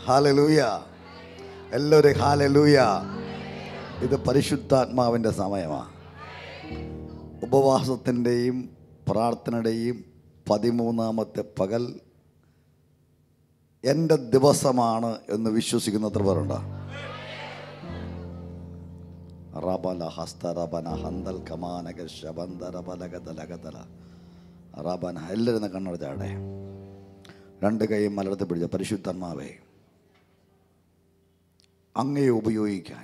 Hallelujah എല്ലാവരും hallelujah ഇത് പരിശുദ്ധാത്മാവിൻ്റെ സമയമാണ് ഉപവാസത്തിൻ്റെയും പ്രാർത്ഥനയുടെയും പതിമൂന്നാമത്തെ പകൽ എൻ്റെ ദിവസമാണ് എന്ന് വിശ്വസിക്കുന്നത്ര പേരുണ്ടോ റബല ഹസ്തരബന ഹന്തൽ കമാനക ശബന്തര ബലഗതലഗതല റബന എല്ലാവരും കണ്ണടച്ചാടെ രണ്ട് കൈയും മലർത്തി പിടിച്ച പരിശുദ്ധന്മാവേ അങ്ങയെ ഉപയോഗിക്കാൻ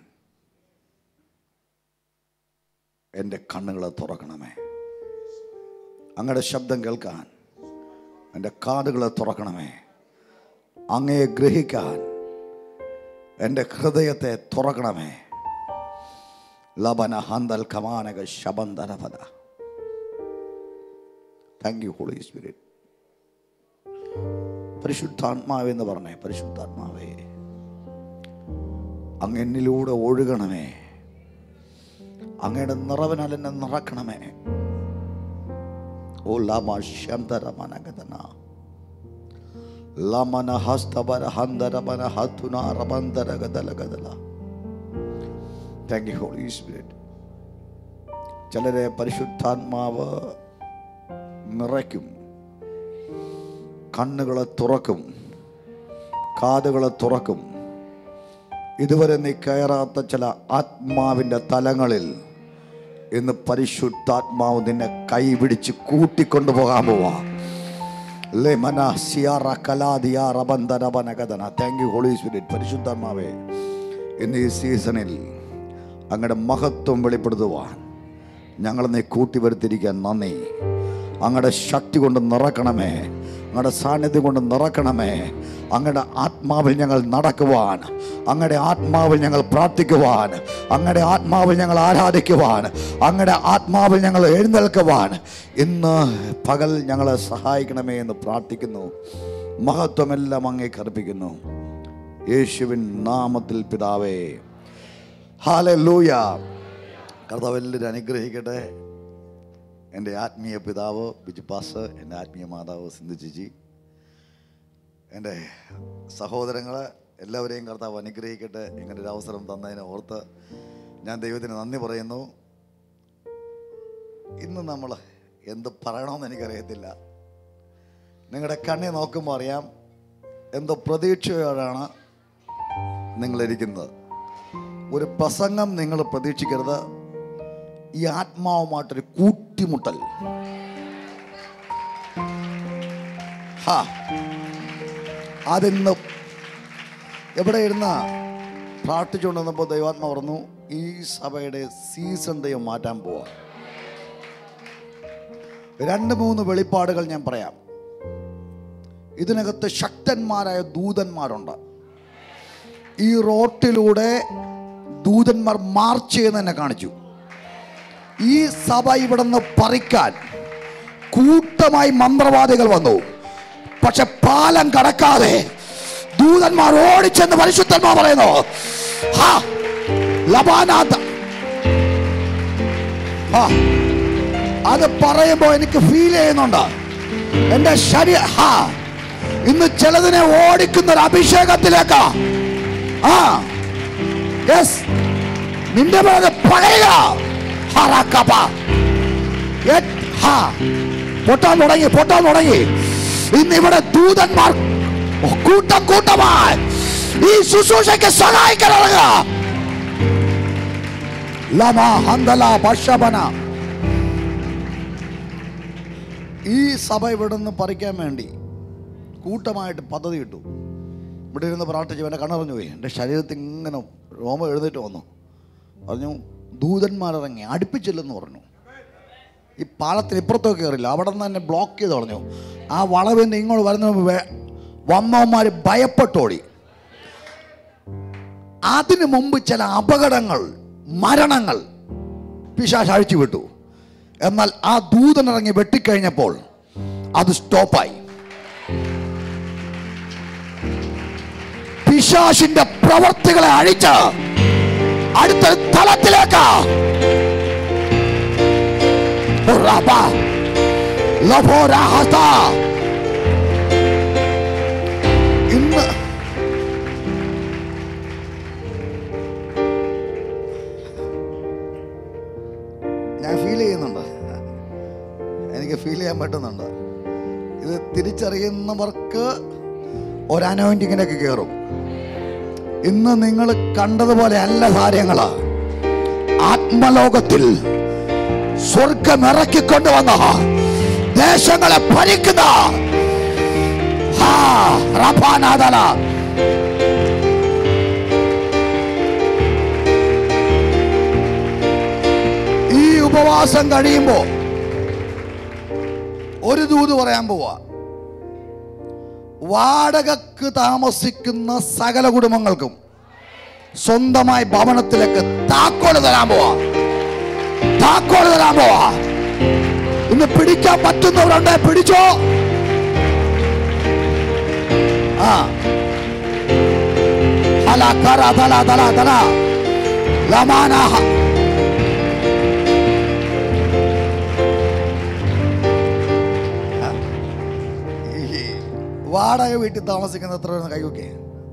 എൻ്റെ കണ്ണുകളെ തുറക്കണമേ അങ്ങയുടെ ശബ്ദം കേൾക്കാൻ എൻ്റെ കാതുകളെ തുറക്കണമേ അങ്ങയെ ഗ്രഹിക്കാൻ എൻ്റെ ഹൃദയത്തെ തുറക്കണമേ ലബന ഹന്തൽ കമാനക ശബന്തരപദ താങ്ക് യു ഹോളി സ്പിരിറ്റ് പരിശുദ്ധാത്മാവേ എന്ന് പറഞ്ഞേ പരിശുദ്ധാത്മാവേ അങ്ങ് എന്നിലൂടെ ഒഴുകണമേ അങ്ങയുടെ നിറവിനാൽ എന്നെ നിറക്കണമേ ഓ ലമ ശന്തരമനഗതന ലമന ഹസ്തബര ഹന്തരമന ഹത്തുന റബന്തരഗതലഗതല താങ്ക് യു ഹോളി സ്പിരിറ്റ് ചിലരെ പരിശുദ്ധാത്മാവ് നിറയ്ക്കും കണ്ണുകളെ തുറക്കും കാതുകളെ തുറക്കും ഇതുവരെ നീ കയറാത്ത ചില ആത്മാവിൻ്റെ തലങ്ങളിൽ ഇന്ന് പരിശുദ്ധാത്മാവ് നിന്നെ കൈപിടിച്ച് കൂട്ടിക്കൊണ്ടുപോകാൻ പോവാ ലെമന സിയാറ കലാദിയ റബന്ധരബനഗതന താങ്ക് യു ഹോളി സ്പിരിറ്റ് പരിശുദ്ധാത്മാവേ ഇന്ന് ഈ സീസണിൽ അങ്ങയുടെ മഹത്വം വെളിപ്പെടുത്തുവാൻ ഞങ്ങളെ നീ കൂട്ടി വരുത്തിയിരിക്കാൻ നന്ദി അങ്ങയുടെ ശക്തി കൊണ്ട് നിറക്കണമേ അങ്ങയുടെ സാന്നിധ്യം കൊണ്ട് നിറക്കണമേ അങ്ങയുടെ ആത്മാവിൽ ഞങ്ങൾ നടക്കുവാൻ അങ്ങയുടെ ആത്മാവിൽ ഞങ്ങൾ പ്രാർത്ഥിക്കുവാൻ അങ്ങയുടെ ആത്മാവിൽ ഞങ്ങൾ ആരാധിക്കുവാൻ അങ്ങയുടെ ആത്മാവിൽ ഞങ്ങൾ എഴുന്നേൽക്കുവാൻ ഇന്ന് പകൽ ഞങ്ങളെ സഹായിക്കണമേ എന്ന് പ്രാർത്ഥിക്കുന്നു മഹത്വമെല്ലാം അങ്ങേ കർപ്പിക്കുന്നു യേശുവിൻ നാമത്തിൽ പിതാവേ ഹാലൂയ കർത്താവ് എല്ലാവരും അനുഗ്രഹിക്കട്ടെ എൻ്റെ ആത്മീയ പിതാവ് ബിജുപാസ് എൻ്റെ ആത്മീയ മാതാവ് സിന്ധു ചേച്ചി എൻ്റെ സഹോദരങ്ങളെ എല്ലാവരെയും കർത്താവ് അനുഗ്രഹിക്കട്ടെ ഇങ്ങനെ ഒരു അവസരം തന്നതിനെ ഓർത്ത് ഞാൻ ദൈവത്തിന് നന്ദി പറയുന്നു ഇന്ന് നമ്മൾ എന്ത് പറയണമെന്ന് എനിക്കറിയത്തില്ല നിങ്ങളുടെ കണ്ണി നോക്കുമ്പോൾ അറിയാം എന്തോ പ്രതീക്ഷയോടാണ് നിങ്ങളിരിക്കുന്നത് ഒരു പ്രസംഗം നിങ്ങൾ പ്രതീക്ഷിക്കരുത് ഈ ആത്മാവുമായിട്ടൊരു കൂട്ടിമുട്ടൽ ഹാ അതിന്ന് എവിടെ ഇരുന്ന പ്രാർത്ഥിച്ചുകൊണ്ട് വന്നപ്പോൾ ദൈവാത്മ പറഞ്ഞു ഈ സഭയുടെ സീസൺ ദൈവം മാറ്റാൻ പോവാ രണ്ട് മൂന്ന് വെളിപ്പാടുകൾ ഞാൻ പറയാം ഇതിനകത്ത് ശക്തന്മാരായ ദൂതന്മാരുണ്ട് ഈ റോട്ടിലൂടെ ദൂതന്മാർ മാർച്ച് ചെയ്യുന്ന എന്നെ കാണിച്ചു ഈ സഭ ഇവിടെ നിന്ന് പറിക്കാൻ കൂട്ടമായി മന്ത്രവാദികൾ വന്നു പക്ഷെ പാലം കടക്കാതെ ദൂതന്മാർ ഓടിച്ചെന്ന് പരിശുദ്ധന്മാർ പറയുന്നു ഹാ, ലബാനാഥ. ആ, അത് പറയുമ്പോൾ എനിക്ക് ഫീൽ ചെയ്യുന്നുണ്ട് എന്റെ ശരീര ഹാ ഇന്ന് ചിലതിനെ ഓടിക്കുന്ന ഒരു അഭിഷേകത്തിലേക്കാ ആ യെസ് നിന്റെ പേര് പഴയുക ഹറക്കപ്പ. എ- ഹാ. പൊട്ടാൻ തുടങ്ങി പൊട്ടാൻ തുടങ്ങി ഇന്ന് ഇവിടെ ദൂതന്മാർ കൂട്ടം കൂട്ടമായി ഈ ശുശ്രൂഷയ്ക്ക് സഹായിക്കാനിറങ്ങുക ലമ ഹന്തല പശബന ഈ സഭ ഇവിടെ നിന്ന് പറിക്കാൻ വേണ്ടി കൂട്ടമായിട്ട് പദ്ധതി ഇട്ടു ഇവിടെ ഇരുന്ന് പ്രാർത്ഥിച്ചു എൻ്റെ കണ്ണറിഞ്ഞു പോയി എൻ്റെ ശരീരത്തിൽ ഇങ്ങനെ രോമം എഴുന്നേറ്റ് വന്നു പറഞ്ഞു ദൂതന്മാരിറങ്ങി അടുപ്പിച്ചില്ലെന്ന് പറഞ്ഞു ഈ പാലത്തിന് ഇപ്പുറത്തൊക്കെ കയറില്ല അവിടെ നിന്ന് തന്നെ ബ്ലോക്ക് ചെയ്ത് പറഞ്ഞു ആ വളവിൻ്റെ ഇങ്ങോട്ട് വരുന്ന മുമ്പ് വേ- വന്നവന്മാർ ഭയപ്പെട്ടോടി അതിനു മുമ്പ് ചില അപകടങ്ങൾ മരണങ്ങൾ പിശാശ് അഴിച്ചു വിട്ടു എന്നാൽ ആ ദൂതനിറങ്ങി വെട്ടിക്കഴിഞ്ഞപ്പോൾ അത് സ്റ്റോപ്പായി പിശാശിന്റെ പ്രവർത്തികളെ അഴിച്ച് അടുത്ത തലത്തിലേക്ക് റബ, ലഭോരാഹത. ഇന്ന് അറിയുന്നവർക്ക് ഒരു അനോയിന്റിങ്ങിനൊക്കെ കയറും ഇന്ന് നിങ്ങൾ കണ്ടതുപോലെ അല്ല കാര്യങ്ങള് ആത്മലോകത്തിൽ സ്വർഗം ഇറക്കിക്കൊണ്ടുവന്ന ദേശങ്ങളെ ഭരിക്കുന്ന ഹാ, റഫാനാദല. ഈ ഉപവാസം കഴിയുമ്പോ ഒരു ദൂത് പറയാൻ പോവാ വാടകക്ക് താമസിക്കുന്ന സകല കുടുംബങ്ങൾക്കും സ്വന്തമായി ഭവനത്തിലേക്ക് താക്കോല് തരാൻ പോവാ താക്കോല് തരാൻ പോവാ ഇന്ന് പിടിക്കാൻ പറ്റുന്നവരുണ്ട് പിടിച്ചോ ആ ഹല കറ തല തല തല ലമാന ഈ വാടക വീട്ടിൽ താമസിക്കുന്ന എത്ര പേര് കൈവക്കെ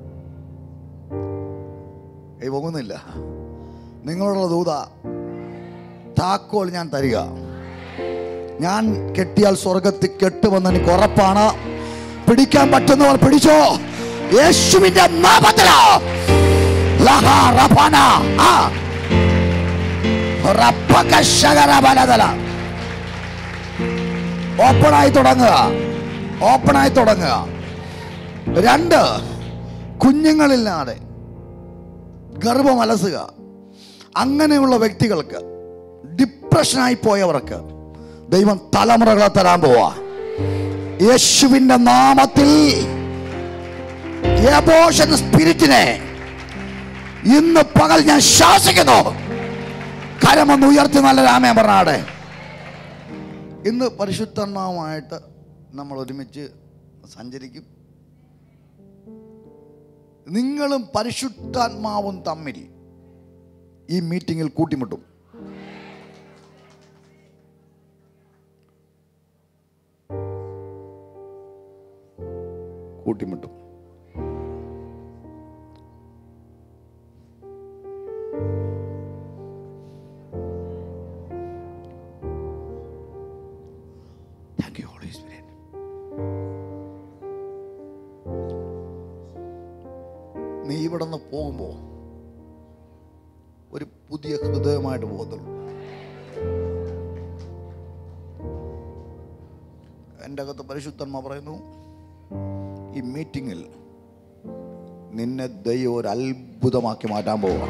കൈ പൊങ്ങുന്നില്ല നിങ്ങളുടെ ദൂത താക്കോൽ ഞാൻ തരിക ഞാൻ കെട്ടിയാൽ സ്വർഗത്തിൽ കെട്ടുമെന്ന് എനിക്ക് ഉറപ്പാണ് പിടിക്കാൻ പറ്റുന്നവർ പിടിച്ചോ യേശുവിന്റെ നാമത്തില് ലഹ റഫന ആ റബ്ബക ശകര ബലദല. ഓപ്പണായി തുടങ്ങുക ഓപ്പണായി തുടങ്ങുക രണ്ട് കുഞ്ഞുങ്ങളില്ലാതെ ഗർഭം അലസുക അങ്ങനെയുള്ള വ്യക്തികൾക്ക് ഡിപ്രഷനായി പോയവർക്ക് ദൈവം തലമുറകളെ തരാൻ പോവാ യേശുവിന്റെ നാമത്തിൽ എബോഷൻ സ്പിരിറ്റിനെ ഇന്ന് പകൽ ഞാൻ ശാസിക്കുന്നു കരമൊന്ന് ഉയർത്തി നല്ല രാമേ പറഞ്ഞാടെ ഇന്ന് പരിശുദ്ധമായിട്ട് നമ്മൾ ഒരുമിച്ച് സഞ്ചരിക്കും നിങ്ങളും പരിശുദ്ധാത്മാവും തമ്മിൽ ഈ മീറ്റിങ്ങിൽ കൂട്ടിമുട്ടും കൂട്ടിമുട്ടും Thank you, Holy Spirit. നീ ഇവിടെ നിന്ന് പോകുമ്പോൾ ഒരു പുതിയ ഹൃദയമായിട്ട് പോകുന്നുള്ളൂ എൻ്റെ അകത്ത് പരിശുദ്ധന്മാ പറയുന്നു ഈ മീറ്റിങ്ങിൽ നിന്നെ ദൈവം ഒരു അത്ഭുതമാക്കി മാറ്റാൻ പോവാ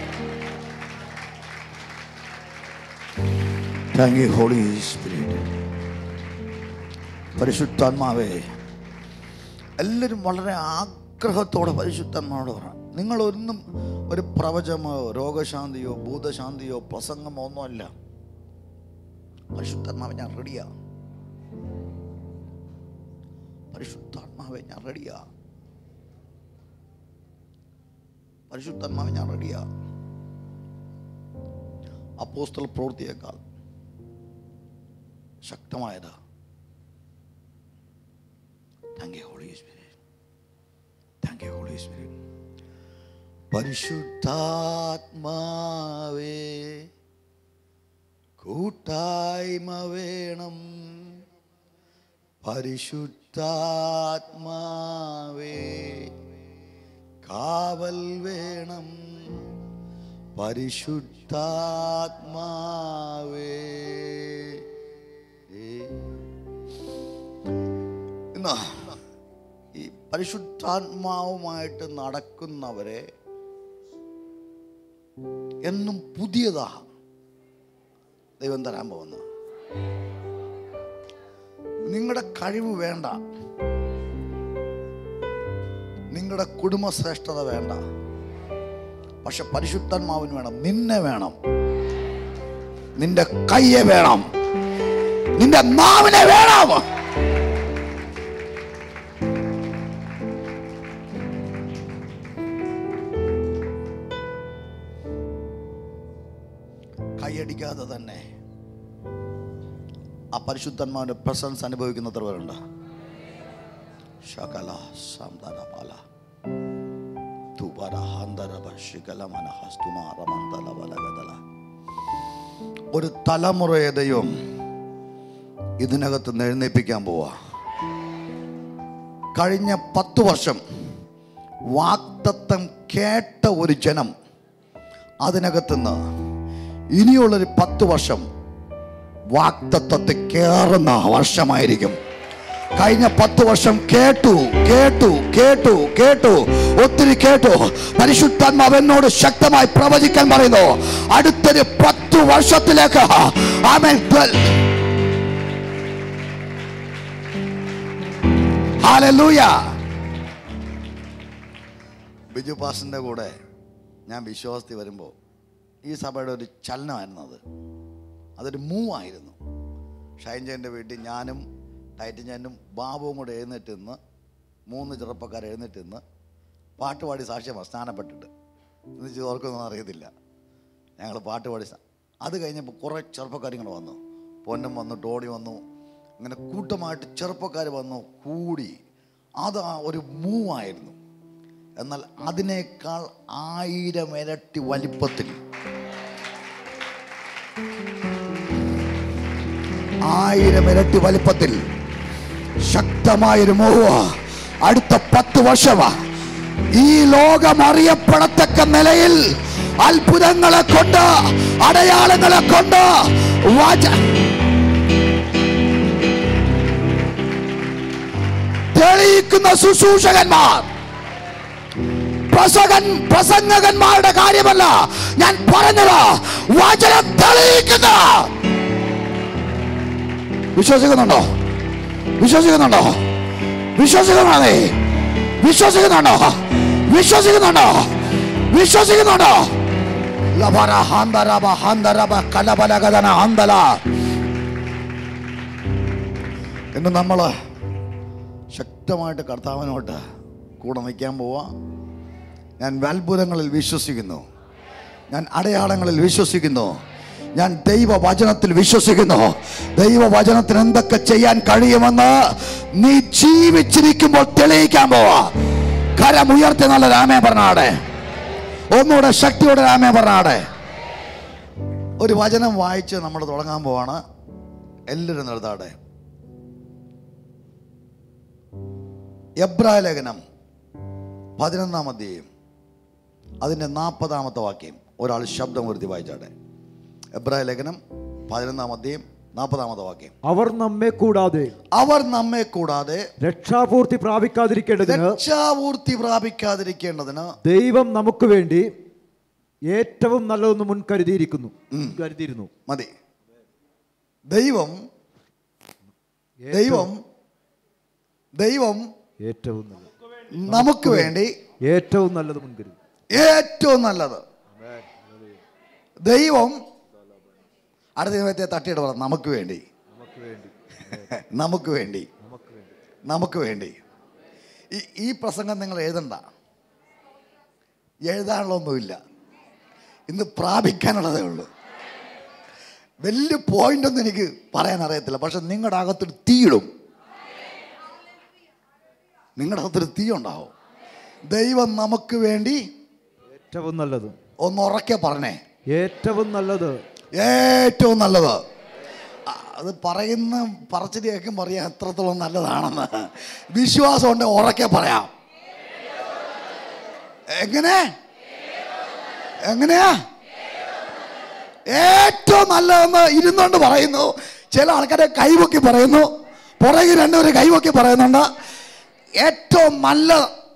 താങ്ക് യു ഹോളി സ്പിരിറ്റ് പരിശുദ്ധാത്മാവേ എല്ലാവരും വളരെ ആഗ്രഹത്തോടെ പരിശുദ്ധാത്മാവോട് പറ നിങ്ങളൊന്നും ഒരു പ്രവചമോ രോഗശാന്തിയോ ഭൂതശാന്തിയോ പ്രസംഗമോ ഒന്നുമല്ല പരിശുദ്ധാത്മാവെ ഞാൻ റെഡിയാ പരിശുദ്ധാത്മാവെ ഞാൻ റെഡിയാ പരിശുദ്ധാത്മാവെ ഞാൻ റെഡിയാ അപ്പോസ്തല പ്രവൃത്തിയേക്കാൾ ശക്തമായത് thank you holy spirit thank you holy spirit പരിശുദ്ധാത്മാവേ കൂട്ടായ്മ വേണം പരിശുദ്ധാത്മാവേ കാവൽ വേണം പരിശുദ്ധാത്മാവേ ഇന്ന് ഈ പരിശുദ്ധാത്മാവുമായിട്ട് നടക്കുന്നവരെ എന്നും പുതിയതാ ദൈവം തരാൻ പോകുന്നത് നിങ്ങളുടെ കഴിവ് വേണ്ട നിങ്ങളുടെ കുടുംബശ്രേഷ്ഠത വേണ്ട പക്ഷെ പരിശുദ്ധാത്മാവിന് വേണം നിന്നെ വേണം നിന്റെ കയ്യെ വേണം നിന്റെ നാവിനെ വേണം കൈയടിക്കാതെ തന്നെ ആ പരിശുദ്ധന്മാരുടെ പ്രസൻസ് അനുഭവിക്കുന്ന എത്ര പേരുണ്ട് ശകല സാന്താനപാല തുപര ഹാന്തരവ ശിഖലമന ഹസ്തുമാ റമന്തല വലഗതല. ഒരു തലമുറയെ ദൈവം ഇതിനകത്ത് നിന്ന് എഴുന്നേൽപ്പിക്കാൻ പോവാ കഴിഞ്ഞ പത്ത് വർഷം വാക്തത്വം കേട്ട ഒരു ജനം അതിനകത്തുനിന്ന് ഇനിയുള്ളൊരു പത്ത് വർഷം വാക്തത്വത്തെ കയറുന്ന വർഷമായിരിക്കും കഴിഞ്ഞ പത്ത് വർഷം കേട്ടു കേട്ടു കേട്ടു കേട്ടു ഒത്തിരി കേട്ടു പരിശുദ്ധാത്മാവ് എന്നോട് ശക്തമായി പ്രവചിക്കാൻ പറയുന്നു അടുത്തൊരു പത്ത് വർഷത്തിലേക്ക് ആമേൻ ഹല്ലേലൂയ ബിജു പാസിൻ്റെ കൂടെ ഞാൻ വിശ്വാസത്തിൽ വരുമ്പോൾ ഈ സഭയുടെ ഒരു ചലനമായിരുന്നു അത് അതൊരു മൂവ് ആയിരുന്നു ഷൈൻജൻ്റെ വീട്ടിൽ ഞാനും ടൈറ്റഞ്ചനും ബാബുവും കൂടെ എഴുന്നേറ്റ് നിന്ന് മൂന്ന് ചെറുപ്പക്കാർ എഴുന്നേറ്റ് നിന്ന് പാട്ടുപാടി സാക്ഷ്യമാണ് സ്നാനപ്പെട്ടിട്ട് എന്ന് ഓർക്കൊന്നും അറിയത്തില്ല ഞങ്ങൾ പാട്ടുപാടി സ- അത് കഴിഞ്ഞപ്പോൾ കുറേ ചെറുപ്പക്കാർ ഇങ്ങനെ വന്നു പൊന്നും വന്നു ടോണി വന്നു ഇങ്ങനെ കൂട്ടമായിട്ട് ചെറുപ്പക്കാർ വന്നു കൂടി അത് ആ ഒരു മൂവായിരുന്നു എന്നാൽ അതിനേക്കാൾ ആയിരം ഇരട്ടി വലിപ്പത്തിൽ ആയിരം ഇരട്ടി വലിപ്പത്തിൽ ശക്തമായൊരു മോഹ അടുത്ത പത്ത് വർഷമാ ഈ ലോകം അറിയപ്പെടത്തക്ക നിലയിൽ അത്ഭുതങ്ങളെ കൊണ്ട് അടയാളങ്ങളെ കൊണ്ട് വാച തെളിയിക്കുന്ന ശുശ്രൂഷകന്മാർ പ്രസംഗൻ പ്രസംഗകന്മാരുടെ കാര്യമല്ല ഞാൻ പറഞ്ഞത് വചനം തെളിയിക്കുന്ന വിശ്വസിക്കുന്നുണ്ടോ വിശ്വസിക്കുന്നുണ്ടോ വിശ്വസിക്കുന്നുണ്ടേ വിശ്വസിക്കുന്നുണ്ടോ വിശ്വസിക്കുന്നുണ്ടോ വിശ്വസിക്കുന്നുണ്ടോ ലബര ഹാന്തരബ ഹാന്തരബ കലബലഗതന ഹാന്തല ഇന്ന് നമ്മൾ ശക്തമായിട്ട് കർത്താവിനോട്ട് കൂടെ നിൽക്കാൻ പോവാ ഞാൻ അത്ഭുതങ്ങളിൽ വിശ്വസിക്കുന്നു ഞാൻ അടയാളങ്ങളിൽ വിശ്വസിക്കുന്നു ഞാൻ ദൈവവചനത്തിൽ വിശ്വസിക്കുന്നു ദൈവവചനത്തിന് എന്തൊക്കെ ചെയ്യാൻ കഴിയുമെന്ന് നീ ജീവിച്ചിരിക്കുമ്പോൾ തെളിയിക്കാൻ പോവാ കരം ഉയർത്തി നല്ല രാമേ പറഞ്ഞാടെ ഒന്നുകൂടെ ശക്തിയോടെ രാമേ പറഞ്ഞാടെ ഒരു വചനം വായിച്ച് നമ്മൾ തുടങ്ങാൻ പോവാണ് എല്ലാവരും നിർത്താടെ എബ്രായ ലേഖനം പതിനൊന്നാം അധ്യായം അതിൻ്റെ നാൽപ്പതാമത്തെ വാക്യം ഒരാൾ ശബ്ദം ഉയർത്തി വായിച്ചാട്ടെ എബ്രായ ലേഖനം പതിനൊന്നാം അധ്യായം നാൽപ്പതാമത്തെ വാക്യം അവർ നമ്മെ കൂടാതെ അവർ നമ്മെ കൂടാതെ രക്ഷാപൂർത്തി പ്രാപിക്കാതിരിക്കേണ്ടതിന് രക്ഷാപൂർത്തി പ്രാപിക്കാതിരിക്കേണ്ടതിന് ദൈവം നമുക്ക് വേണ്ടി ഏറ്റവും നല്ലതൊന്ന് മുൻ കരുതിയിരിക്കുന്നു കരുതിയിരുന്നു മതി ദൈവം ദൈവം ദൈവം ഏറ്റവും നല്ലത് നമുക്ക് വേണ്ടി ഏറ്റവും നല്ലത് മുൻകരുതി ഏറ്റവും നല്ലത് ദൈവം അടുത്ത ദൈവത്തെ തട്ടിയിട്ട് പറ നമുക്ക് വേണ്ടി നമുക്ക് വേണ്ടി നമുക്ക് വേണ്ടി നമുക്ക് വേണ്ടി നമുക്ക് വേണ്ടി ഈ ഈ പ്രസംഗം നിങ്ങൾ എഴുതണ്ട എഴുതാനുള്ളൊന്നുമില്ല ഇന്ന് പ്രാപിക്കാനുള്ളതേ ഉള്ളൂ വലിയ പോയിന്റ് ഒന്നും എനിക്ക് പറയാൻ അറിയത്തില്ല പക്ഷെ നിങ്ങളുടെ അകത്തൊരു തീയിടും നിങ്ങളുടെ അകത്തൊരു തീ ഉണ്ടാവും ദൈവം നമുക്ക് വേണ്ടി ഏറ്റവും നല്ലത് ഒന്ന് ഉറക്കെ പറഞ്ഞേ ഏറ്റവും നല്ലത് ഏറ്റവും നല്ലത് ആ, അത് പറയുന്ന പറച്ചിട്ട് കേൾക്കും പറയാം എത്രത്തോളം നല്ലതാണെന്ന് വിശ്വാസം ഉണ്ട് ഉറക്കെ പറയാം എങ്ങനെ എങ്ങനെയാ ഏറ്റവും നല്ലതെന്ന് ഇരുന്നുകൊണ്ട് പറയുന്നു ചില ആൾക്കാരെ കൈവക്കി പറയുന്നു പുറകിൽ രണ്ടുപേര് കൈവക്കി പറയുന്നുണ്ട് ഏറ്റവും നല്ല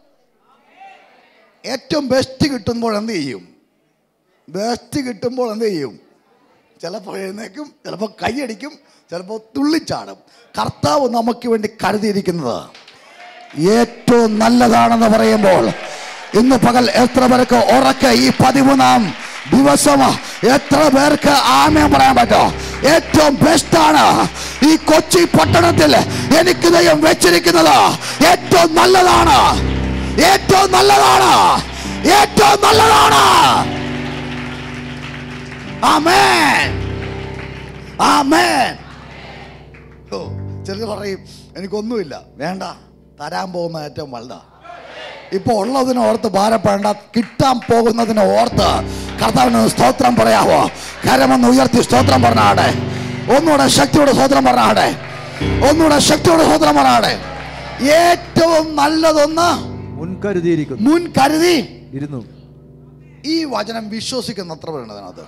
ഏറ്റവും ബെസ്റ്റ് കിട്ടുമ്പോൾ എന്ത് ചെയ്യും ബെസ്റ്റ് കിട്ടുമ്പോൾ എന്ത് ചെയ്യും ചിലപ്പോൾ എഴുന്നേക്കും ചിലപ്പോൾ കൈയടിക്കും ചിലപ്പോൾ തുള്ളിച്ചാടും കർത്താവ് നമുക്ക് വേണ്ടി കരുതിയിരിക്കുന്നത് ഏറ്റവും നല്ലതാണെന്ന് പറയുമ്പോൾ ഇന്ന് പകൽ എത്ര പേർക്ക് ഉറക്കെ ഈ പതിമൂന്നാം ദിവസം എത്ര പേർക്ക് ആമയം പറയാൻ പറ്റോ ഏറ്റവും ബെസ്റ്റാണ് ഈ കൊച്ചി പട്ടണത്തിൽ എനിക്ക് ദൈവം വെച്ചിരിക്കുന്നത് ഏറ്റവും നല്ലതാണ് ഏറ്റവും നല്ലതാണ് ഏറ്റവും നല്ലതാണ് ആമേൻ ആമേൻ ഓ ചിലർ പറയും എനിക്കൊന്നുമില്ല വേണ്ട തരാൻ പോകുന്ന ഏറ്റവും വലുതാ ഇപ്പൊ ഉള്ളതിനെ ഓർത്ത് ഭാരപ്പെടേണ്ട കിട്ടാൻ പോകുന്നതിനെ ഓർത്ത് കർത്താവിന് സ്തോത്രം പറയാവോ കരമൊന്ന് ഉയർത്തി സ്തോത്രം പറഞ്ഞാടെ ഒന്നുകൂടെ ശക്തിയോടെ സ്തോത്രം പറഞ്ഞാടെ ഒന്നുകൂടെ ശക്തിയോടെ സ്തോത്രം പറഞ്ഞാടെ ഏറ്റവും നല്ലതൊന്ന് മുൻകരുതിയിരിക്കുന്നു മുൻ കരുതി ഇരുന്നു ഈ വചനം വിശ്വസിക്കുന്ന എത്ര പേരുണ്ട് അതിനകത്ത്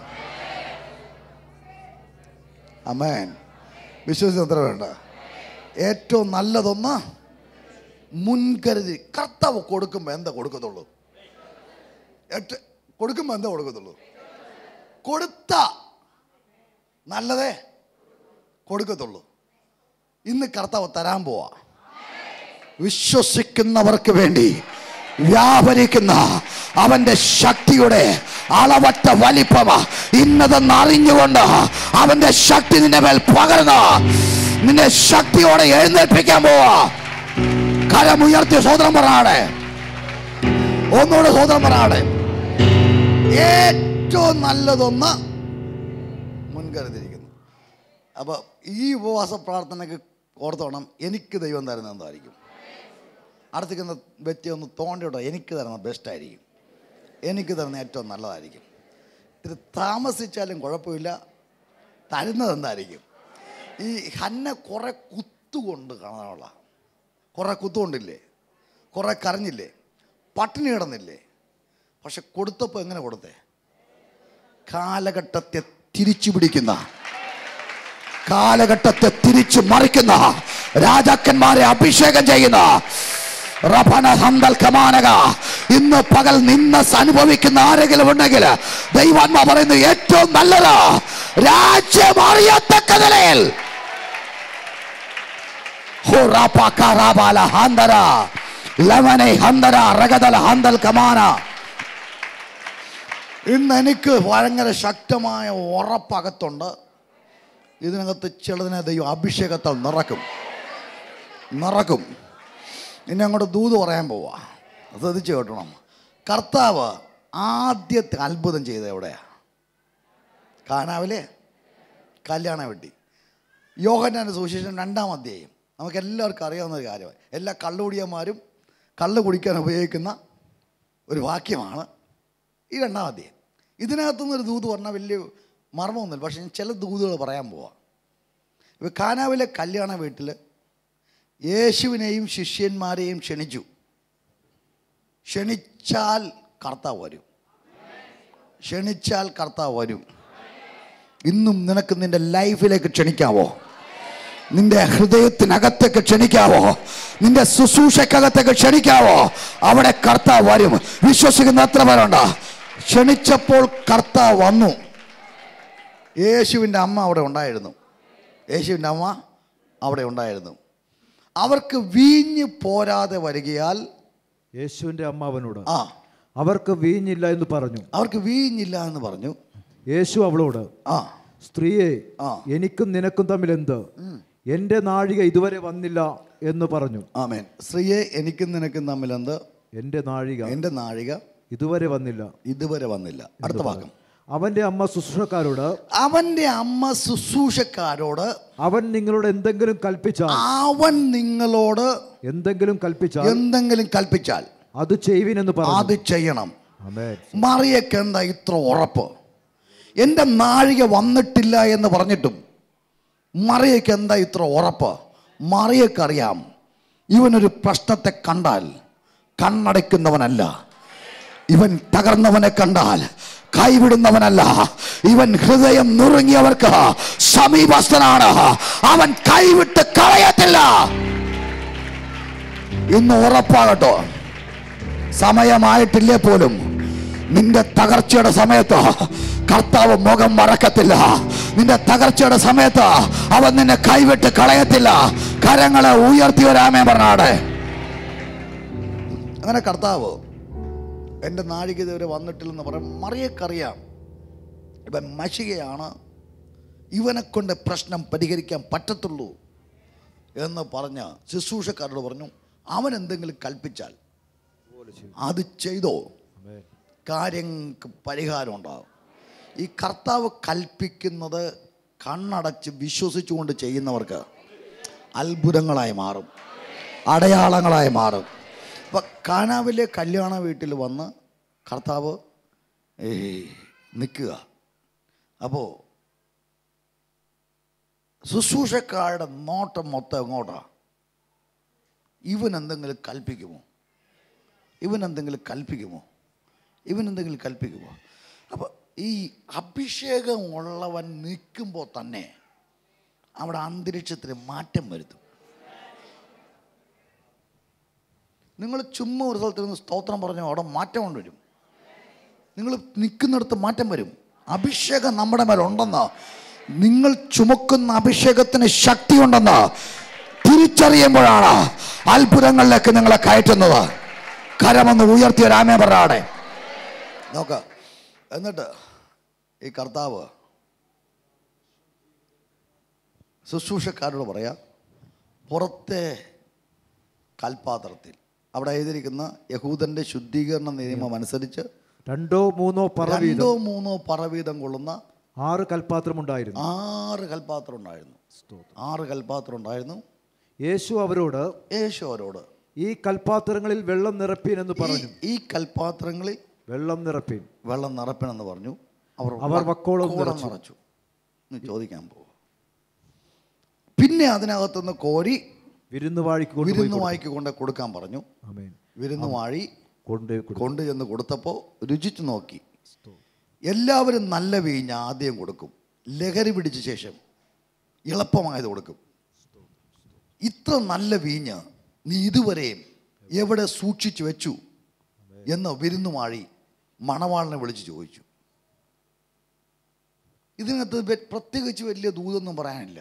അമേൻ വിശ്വസിക്കുന്ന എത്ര പേരുണ്ട് ഏറ്റവും നല്ലതൊന്ന് മുൻകരുതി കർത്താവ് കൊടുക്കുമ്പോൾ എന്താ കൊടുക്കത്തുള്ളൂ ഏറ്റ കൊടുക്കുമ്പോൾ എന്താ കൊടുക്കത്തുള്ളൂ കൊടുത്ത നല്ലതേ കൊടുക്കത്തുള്ളൂ ഇന്ന് കർത്താവ് തരാൻ പോവാ വിശ്വസിക്കുന്നവർക്ക് വേണ്ടി വ്യാപരിക്കുന്ന അവന്റെ ശക്തിയുടെ അളവറ്റ വലിപ്പം ഇന്നതെന്ന് അറിഞ്ഞുകൊണ്ട് അവന്റെ ശക്തി നിന്റെ മേൽ പകർന്ന് നിന്നെ ശക്തിയോടെ എഴുന്നേൽപ്പിക്കാൻ പോവാ കരമുയർത്തിയ സോദരം പറയാടെ ഒന്നുകൂടെ സോദരം പറയാടെ ഏറ്റവും നല്ലതൊന്ന് മുൻകരുതിയിരിക്കുന്നു അപ്പോൾ ഈ ഉപവാസ പ്രാർത്ഥനയ്ക്ക് ഓർത്തോണം എനിക്ക് ദൈവം തരുന്നത് എന്തായിരിക്കും അടുത്തിരിക്കുന്ന വ്യക്തി ഒന്ന് തോണ്ടിയോട്ടോ എനിക്ക് തരുന്നത് ബെസ്റ്റായിരിക്കും എനിക്ക് തരുന്ന ഏറ്റവും നല്ലതായിരിക്കും ഇത് താമസിച്ചാലും കുഴപ്പമില്ല തരുന്നത് എന്തായിരിക്കും ഈ ഹന്ന കുറേ കുത്തുകൊണ്ട് കാണാനുള്ള കുറേ കുത്തുകൊണ്ടില്ലേ കുറേ കരഞ്ഞില്ലേ പട്ടിണി കിടന്നില്ലേ പക്ഷെ കൊടുത്തപ്പോൾ എങ്ങനെ കൊടുത്തേ കാലഘട്ടത്തെ തിരിച്ചു പിടിക്കുന്ന കാലഘട്ടത്തെ തിരിച്ചു മറിക്കുന്ന രാജാക്കന്മാരെ അഭിഷേകം ചെയ്യുന്ന റഫന ഹന്തൽ കമാനക ഇന്ന് പകൽ നിന്ന് അനുഭവിക്കുന്ന ആരെങ്കിലും ഉണ്ടെങ്കിൽ ദൈവാത്മ പറയുന്നു ഏറ്റവും നല്ലത് രാജ്യം അറിയത്തക്ക നിലയിൽ ഹുറാപ്പാക്കാറാബാല ഹാന്തര ലവനെ ഹന്തര റഗതല ഹന്തൽ കമാന ഇന്ന് എനിക്ക് ഭയങ്കര ശക്തമായ ഉറപ്പകത്തുണ്ട് ഇതിനകത്ത് ചിലതിനെ ദൈവം അഭിഷേകത്താൽ നിറക്കും നിറക്കും ഇനി അങ്ങോട്ട് ദൂത് പറയാൻ പോവാ ശ്രദ്ധിച്ച് കേട്ടണം കർത്താവ് ആദ്യത്തെ അത്ഭുതം ചെയ്ത എവിടെയാ കാനാവിലെ കല്യാണ വെട്ടി യോഹന്നാൻ്റെ സുവിശേഷം രണ്ടാം അധ്യായം നമുക്ക് എല്ലാവർക്കും അറിയാവുന്ന ഒരു കാര്യമാണ് എല്ലാ കള്ളുകുടിയന്മാരും കള്ള് കുടിക്കാൻ ഉപയോഗിക്കുന്ന ഒരു വാക്യമാണ് ഈ രണ്ടാം അധ്യായം ഇതിനകത്തുനിന്ന് ഒരു ദൂത് പറഞ്ഞാൽ വലിയ മർമ്മമൊന്നുമില്ല പക്ഷേ ഞാൻ ചില ദൂതുകൾ പറയാൻ പോവാം ഇപ്പോൾ കാനാവിലെ കല്യാണ വീട്ടിൽ യേശുവിനെയും ശിഷ്യന്മാരെയും ക്ഷണിച്ചു ക്ഷണിച്ചാൽ കർത്താവ് വരും ക്ഷണിച്ചാൽ കർത്താവ് വരും ഇന്നും നിനക്ക് നിന്റെ ലൈഫിലേക്ക് ക്ഷണിക്കാവോ നിന്റെ ഹൃദയത്തിനകത്തേക്ക് ക്ഷണിക്കാവോ നിന്റെ ശുശ്രൂഷക്കകത്തേക്ക് ക്ഷണിക്കാവോ അവിടെ കർത്താവ് വരും വിശ്വസിക്കുന്ന എത്ര പേരുണ്ട് ക്ഷണിച്ചപ്പോൾ കർത്താവ് വന്നു യേശുവിൻ്റെ അമ്മ അവിടെ ഉണ്ടായിരുന്നു യേശുവിൻ്റെ അമ്മ അവിടെ ഉണ്ടായിരുന്നു അവർക്ക് വീഞ്ഞ് പോരാതെ വരികയാൽ യേശുവിന്റെ അമ്മ അവനോട് ആ അവർക്ക് വീഞ്ഞില്ല എന്ന് പറഞ്ഞു അവർക്ക് വീഞ്ഞില്ല എന്ന് പറഞ്ഞു യേശു അവളോട് ആ സ്ത്രീയെ ആ. എനിക്കും നിനക്കും തമ്മിൽ എന്ത് എന്റെ നാഴിക ഇതുവരെ വന്നില്ല എന്ന് പറഞ്ഞു ആമേൻ സ്ത്രീയെ എനിക്കും നിനക്കും തമ്മിൽ എന്ത് എന്റെ നാഴിക എൻ്റെ നാഴിക ഇതുവരെ വന്നില്ല ഇതുവരെ വന്നില്ല അടുത്ത ഭാഗം അവന്റെ അമ്മ ശുശ്രൂഷക്കാരോട് അവൻ്റെ അമ്മ ശുശ്രൂഷക്കാരോട് അവൻ നിങ്ങളോട് എന്തെങ്കിലും കൽപ്പിച്ചാൽ അവൻ നിങ്ങളോട് എന്തെങ്കിലും കൽപ്പിച്ചാൽ എന്തെങ്കിലും കൽപ്പിച്ചാൽ അത് ചെയ്യുവിനെന്ന് പറഞ്ഞു അത് ചെയ്യണം ആമേൻ മറിയക്ക് എന്താ ഇത്ര ഉറപ്പ് എൻ്റെ നാഴിക വന്നിട്ടില്ല എന്ന് പറഞ്ഞിട്ടും മറിയക്ക് എന്താ ഇത്ര ഉറപ്പ് മറിയക്കറിയാം ഇവനൊരു പ്രശ്നത്തെ കണ്ടാൽ കണ്ണടയ്ക്കുന്നവനല്ല ഇവൻ തകർന്നവനെ കണ്ടാൽ കൈവിടുന്നവനല്ല ഇവൻ ഹൃദയം നുറുങ്ങിയവർക്ക് സമീപസ്ഥനാണ് അവൻ കൈവിട്ട് കളയത്തില്ല ഇന്ന് ഉറപ്പാകട്ടോ സമയമായിട്ടില്ലേ പോലും നിന്റെ തകർച്ചയുടെ സമയത്ത് കർത്താവ് മുഖം മറക്കത്തില്ല നിന്റെ തകർച്ചയുടെ സമയത്ത് അവൻ നിന്നെ കൈവിട്ട് കളയത്തില്ല കരങ്ങളെ ഉയർത്തി വരാമേ പറഞ്ഞാടെ അങ്ങനെ കർത്താവ് എൻ്റെ നാഴിക ഇതുവരെ വന്നിട്ടില്ലെന്ന് പറയും മറിയക്കറിയാം ഇവൻ മഷികയാണ് ഇവനെ കൊണ്ട് പ്രശ്നം പരിഹരിക്കാൻ പറ്റത്തുള്ളൂ എന്ന് പറഞ്ഞ ശുശ്രൂഷക്കാരോട് പറഞ്ഞു അവൻ എന്തെങ്കിലും കൽപ്പിച്ചാൽ അത് ചെയ്തോ ആമേൻ. കാര്യങ്ങൾക്ക് പരിഹാരം ഉണ്ടാകും ഈ കർത്താവ് കൽപ്പിക്കുന്നത് കണ്ണടച്ച് വിശ്വസിച്ചുകൊണ്ട് ചെയ്യുന്നവർക്ക് അത്ഭുതങ്ങളായി മാറും അടയാളങ്ങളായി മാറും അപ്പം കാനാവിലെ കല്യാണ വീട്ടിൽ വന്ന് കർത്താവ് നിൽക്കുക അപ്പോൾ ശുശ്രൂഷക്കാരുടെ നോട്ടം മൊത്തം എങ്ങോട്ടാ ഇവൻ എന്തെങ്കിലും കൽപ്പിക്കുമോ ഇവൻ എന്തെങ്കിലും കൽപ്പിക്കുമോ ഇവൻ എന്തെങ്കിലും കൽപ്പിക്കുമോ അപ്പോൾ ഈ അഭിഷേകം ഉള്ളവൻ നിൽക്കുമ്പോൾ തന്നെ അവിടെ അന്തരീക്ഷത്തിന് മാറ്റം വരുത്തും നിങ്ങൾ ചുമ്മാ ഒരു സ്ഥലത്ത് നിന്ന് സ്തോത്രം പറഞ്ഞാൽ അവിടെ മാറ്റം കൊണ്ടുവരും നിങ്ങൾ നിൽക്കുന്നിടത്ത് മാറ്റം വരും അഭിഷേകം നമ്മുടെ മേലുണ്ടെന്ന് നിങ്ങൾ ചുമക്കുന്ന അഭിഷേകത്തിന് ശക്തിയുണ്ടെന്ന് തിരിച്ചറിയുമ്പോഴാണ് അത്ഭുതങ്ങളിലേക്ക് നിങ്ങളെ കയറ്റുന്നത് കരമൊന്ന് ഉയർത്തിയ രാമേ പറയാടെ നോക്ക എന്നിട്ട് ഈ കർത്താവ് ശുശ്രൂഷക്കാരോട് പറയാം പുറത്തെ കൽപാത്രത്തിൽ അവിടെ എഴുതിയിരിക്കുന്ന യഹൂദന്റെ ശുദ്ധീകരണ നിയമം അനുസരിച്ച് രണ്ടോ മൂന്നോ പറ രണ്ടോ വീതം മൂന്നോ പറവീതം കൊള്ളുന്ന ആറ് കൽപാത്രം ഉണ്ടായിരുന്നു ആറ് കൽപാത്രം ഉണ്ടായിരുന്നു ആറ് കൽപാത്രം ഉണ്ടായിരുന്നു യേശു അവരോട് യേശു അവരോട് ഈ കൽപാത്രങ്ങളിൽ വെള്ളം നിറപ്പീൻ എന്ന് പറഞ്ഞു ഈ- ഈ കൽപാത്രങ്ങളിൽ വെള്ളം നിറപ്പീൻ വെള്ളം നിറപ്പണമെന്ന് പറഞ്ഞു അവർ അവർ വക്കോളം വക്കോളം നിറച്ചു. നിറച്ചു എന്ന് ചോദിക്കാൻ പോകും പിന്നെ അതിനകത്തുനിന്ന് കോരി വിരുന്നുവാഴിക്ക് കൊണ്ടുപോയി വിരുന്നുവായിക്ക് കൊണ്ട് കൊടുക്കാൻ പറഞ്ഞു ആമേൻ വിരുന്നുവാഴി കൊണ്ട് കൊടുത്തു. കൊണ്ട് ചെന്ന് കൊടുത്തപ്പോൾ രുചിച്ചു നോക്കി എല്ലാവരും നല്ല വീഞ്ഞ് ആദ്യം കൊടുക്കും ലഹരി പിടിച്ച ശേഷം എളുപ്പമായത് കൊടുക്കും ഇത്ര നല്ല വീഞ്ഞ് നീ ഇതുവരെയും എവിടെ സൂക്ഷിച്ചു വെച്ചു എന്ന് വിരുന്നുമാഴി മണവാളിനെ വിളിച്ച് ചോദിച്ചു ഇതിനകത്ത് വെ- പ്രത്യേകിച്ച് വലിയ ദൂതൊന്നും പറയാനില്ല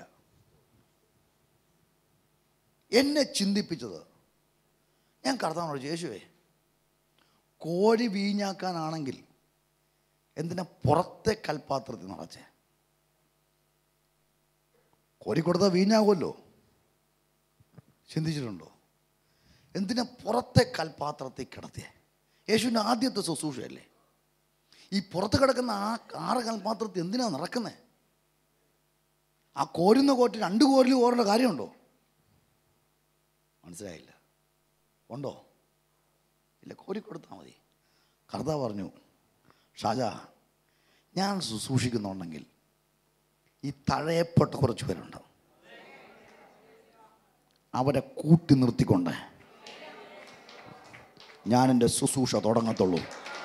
എന്നെ ചിന്തിപ്പിച്ചത് ഞാൻ കർത്താവിനോട് യേശുവേ കോഴി വീഞ്ഞാക്കാനാണെങ്കിൽ എന്തിനാ പുറത്തെ കൽപ്പാത്രത്തിൽ നിറച്ചേ കോരി കൊടുത്താൽ വീഞ്ഞാകുമല്ലോ ചിന്തിച്ചിട്ടുണ്ടോ എന്തിനാ പുറത്തെ കൽപ്പാത്രത്തിൽ കിടത്തിയേ യേശുവിൻ്റെ ആദ്യത്തെ ശുശ്രൂഷയല്ലേ ഈ പുറത്ത് കിടക്കുന്ന ആ ആറ് കൽപ്പാത്രത്തിൽ എന്തിനാ നിറക്കുന്നത് ആ കോരുന്ന കോറ്റ് രണ്ട് കോരിൽ കോരേണ്ട കാര്യമുണ്ടോ മനസ്സിലായില്ല ഉണ്ടോ ഇല്ല കോരി കൊടുത്താൽ മതി കർത്താവ് പറഞ്ഞു ഷാജ ഞാൻ ശുശ്രൂഷിക്കുന്നുണ്ടെങ്കിൽ ഈ തഴയപ്പെട്ട കുറച്ച് പേരുണ്ട് അവരെ കൂട്ടി നിർത്തിക്കൊണ്ട് ഞാൻ എൻ്റെ ശുശ്രൂഷ തുടങ്ങത്തുള്ളൂ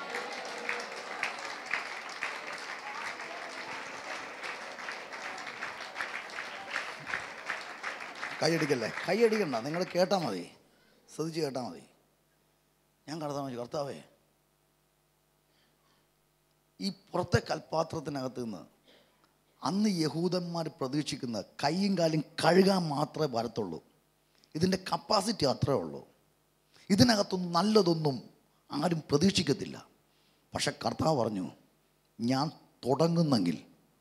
കൈയടിക്കല്ലേ കൈയടിക്കണ്ട നിങ്ങൾ കേട്ടാൽ മതി ശ്രദ്ധിച്ച് കേട്ടാൽ മതി ഞാൻ കർത്താവ് കർത്താവേ ഈ പുറത്തെ കൽപ്പാത്രത്തിനകത്ത് നിന്ന് അന്ന് യഹൂദന്മാർ പ്രതീക്ഷിക്കുന്ന കൈയും കാലും കഴുകാൻ മാത്രമേ വരത്തുള്ളൂ ഇതിൻ്റെ കപ്പാസിറ്റി അത്രേ ഉള്ളൂ ഇതിനകത്തൊന്നും നല്ലതൊന്നും ആരും പ്രതീക്ഷിക്കത്തില്ല പക്ഷെ കർത്താവ് പറഞ്ഞു ഞാൻ തുടങ്ങുന്നെങ്കിൽ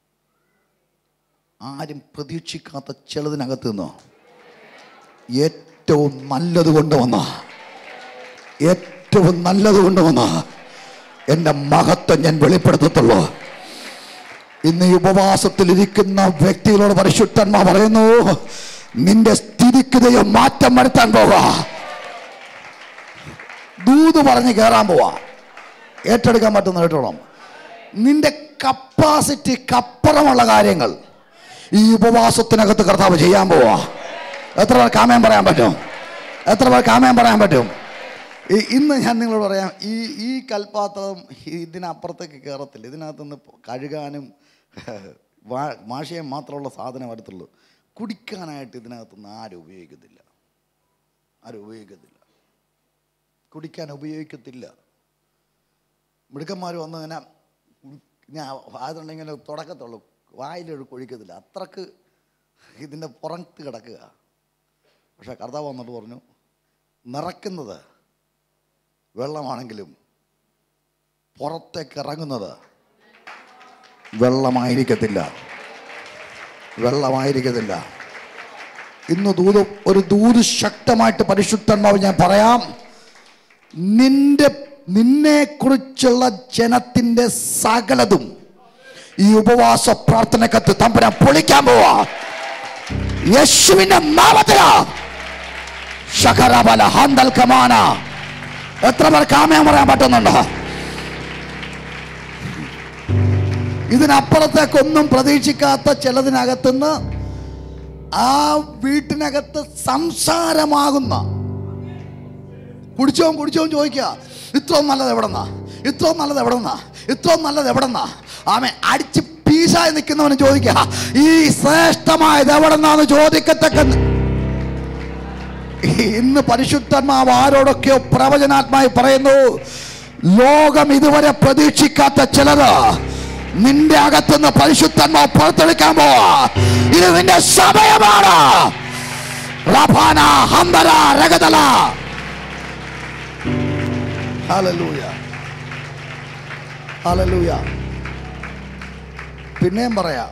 ആരും പ്രതീക്ഷിക്കാത്ത ചിലതിനകത്ത് നിന്ന് ഏറ്റവും നല്ലത് കൊണ്ടുവന്ന ഏറ്റവും നല്ലത് കൊണ്ടുവന്ന എൻ്റെ മഹത്വം ഞാൻ വെളിപ്പെടുത്തത്തുള്ളൂ ഇന്ന് ഈ ഉപവാസത്തിലിരിക്കുന്ന വ്യക്തികളോട് പരിശുദ്ധന്മാർ പറയുന്നു നിന്റെ സ്ഥിതിക്ക് ദൈവം മാറ്റം വരുത്താൻ പോവാ ദൂത് പറഞ്ഞ് കയറാൻ പോവാ ഏറ്റെടുക്കാൻ പറ്റുന്ന കേട്ടോളാം നിന്റെ കപ്പാസിറ്റിക്കപ്പുറമുള്ള കാര്യങ്ങൾ ഈ ഉപവാസത്തിനകത്ത് കർത്താവ് ചെയ്യാൻ പോവാ എത്ര പേർ കാമയം പറയാൻ പറ്റും എത്ര പേർ കാമയം പറയാൻ പറ്റും ഈ- ഇന്ന് ഞാൻ നിങ്ങളോട് പറയാം ഈ ഈ കൽപ്പാത്രം ഇതിനപ്പുറത്തേക്ക് കയറത്തില്ല ഇതിനകത്ത് നിന്ന് കഴുകാനും വാ- മാഷിയാൻ മാത്രമുള്ള സാധനം വരത്തുള്ളൂ കുടിക്കാനായിട്ട് ഇതിനകത്തുനിന്ന് ആരും ഉപയോഗിക്കത്തില്ല ആരും ഉപയോഗിക്കത്തില്ല കുടിക്കാൻ ഉപയോഗിക്കത്തില്ല മിടുക്കന്മാർ വന്ന് ഇങ്ങനെ ഞാൻ അതുണ്ടെങ്കിൽ തുടക്കത്തുള്ളൂ വായിലൊരു കൊഴിക്കത്തില്ല അത്രക്ക് ഇതിൻ്റെ പുറത്ത് കിടക്കുക പക്ഷേ കർത്താവ് വന്നിട്ട് പറഞ്ഞു നിറയ്ക്കുന്നത് വെള്ളമാണെങ്കിലും പുറത്തേക്ക് ഇറങ്ങുന്നത് വെള്ളമായിരിക്കത്തില്ല വെള്ളമായിരിക്കത്തില്ല ഇന്ന് ദൂത് ഒരു ദൂത് ശക്തമായിട്ട് പരിശുദ്ധന്മാവ് ഞാൻ പറയാം നിന്റെ നിന്നെക്കുറിച്ചുള്ള ജനത്തിൻ്റെ സകലതും ഈ ഉപവാസ പ്രാർത്ഥനക്കത്ത് തമ്പുരാൻ പൊളിക്കാൻ പോവാ യേശുവിന്റെ നാമത്തിലാ ശകരബല ഹന്തൽ കമാന എത്ര പേർ കാമയം പറയാൻ പറ്റുന്നുണ്ടോ ഇതിനപ്പുറത്തേക്കൊന്നും പ്രതീക്ഷിക്കാത്ത ചിലതിനകത്തുനിന്ന് ആ വീട്ടിനകത്ത് സംസാരമാകുന്ന കുടിച്ചോൻ കുടിച്ചോൻ ചോദിക്കുക ഇത്രയും നല്ലത് എവിടെന്നാ ഇത്രയും നല്ലത് എവിടെന്നാ ഇത്രയും നല്ലത് എവിടെന്നാ ആമേ അടിച്ച് പീസായി നിൽക്കുന്നവന് ചോദിക്കുക ഈ ശ്രേഷ്ഠമായത് എവിടെന്നാന്ന് ചോദിക്കത്തക്ക ഇന്ന് പരിശുദ്ധന്മാവ് ആരോടൊക്കെയോ പ്രവചനാത്മായി പറയുന്നു ലോകം ഇതുവരെ പ്രതീക്ഷിക്കാത്ത ചിലത് നിന്റെ അകത്തുനിന്ന് പരിശുദ്ധന്മാവ് പുറത്തെടുക്കാൻ പോവാ ഇത് നിന്റെ സമയമാണ് റഫാന ഹംബര രഗതല ഹല്ലേലൂയ ഹല്ലേലൂയ പിന്നെയും പറയാം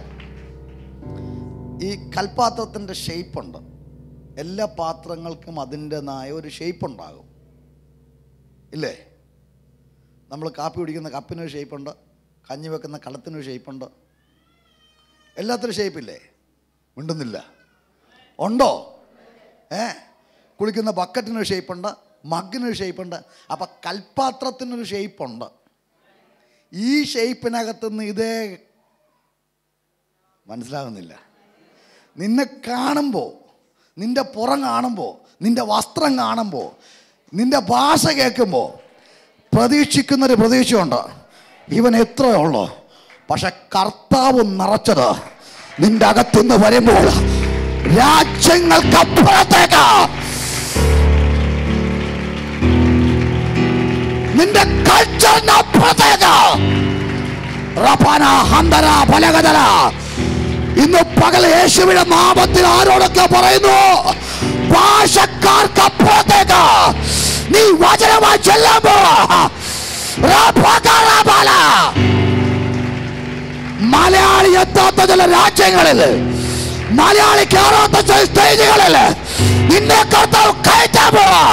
ഈ കൽപാത്രത്തിൻ്റെ ഷേപ്പുണ്ട് എല്ലാ പാത്രങ്ങൾക്കും അതിൻ്റെതായ ഒരു ഷേപ്പ് ഉണ്ടാകും ഇല്ലേ നമ്മൾ കാപ്പി കുടിക്കുന്ന കപ്പിനൊരു ഷേപ്പുണ്ട് കഞ്ഞി വെക്കുന്ന കലത്തിനൊരു ഷേപ്പുണ്ട് എല്ലാത്തിനും ഷേപ്പില്ലേ മിണ്ടുന്നില്ല ഉണ്ടോ ഏ കുളിക്കുന്ന ബക്കറ്റിനൊരു ഷേപ്പുണ്ട് മഗ്ഗിനൊരു ഷേപ്പുണ്ട് അപ്പം കൽപ്പാത്രത്തിനൊരു ഷേപ്പുണ്ട് ഈ ഷേപ്പിനകത്തുനിന്ന് ഇതേ മനസ്സിലാകുന്നില്ല നിന്നെ കാണുമ്പോൾ നിന്റെ പുറം കാണുമ്പോൾ നിന്റെ വസ്ത്രം കാണുമ്പോൾ നിന്റെ ഭാഷ കേൾക്കുമ്പോൾ പ്രതീക്ഷിക്കുന്നൊരു പ്രതീക്ഷയുണ്ട് ഇവൻ എത്രയുള്ളൂ പക്ഷെ കർത്താവ് നിറച്ചത് നിന്റെ അകത്തുനിന്ന് വരുമ്പോൾ രാജ്യങ്ങൾക്കപ്പുറത്തേക്ക് നിന്റെ കൾച്ചറിനപ്പുറത്തേക്ക് റഫാന ഹന്തര ഫലകതല ഇന്ന് പകൽ യേശുവിന്റെ നാമത്തിൽ ആരോടൊക്കെ പറയുന്നു ഭാഷക്കാർക്കപ്പുറത്തേക്ക് നീ വചനമായി ചെല്ലുമ്പോ റഫകറബല. മലയാളി എത്താത്ത ചില രാജ്യങ്ങളിൽ മലയാളി കയറാത്ത ചില സ്റ്റേജുകളിൽ നിന്നെ കർത്താവ് കയറ്റാൻ പോവാ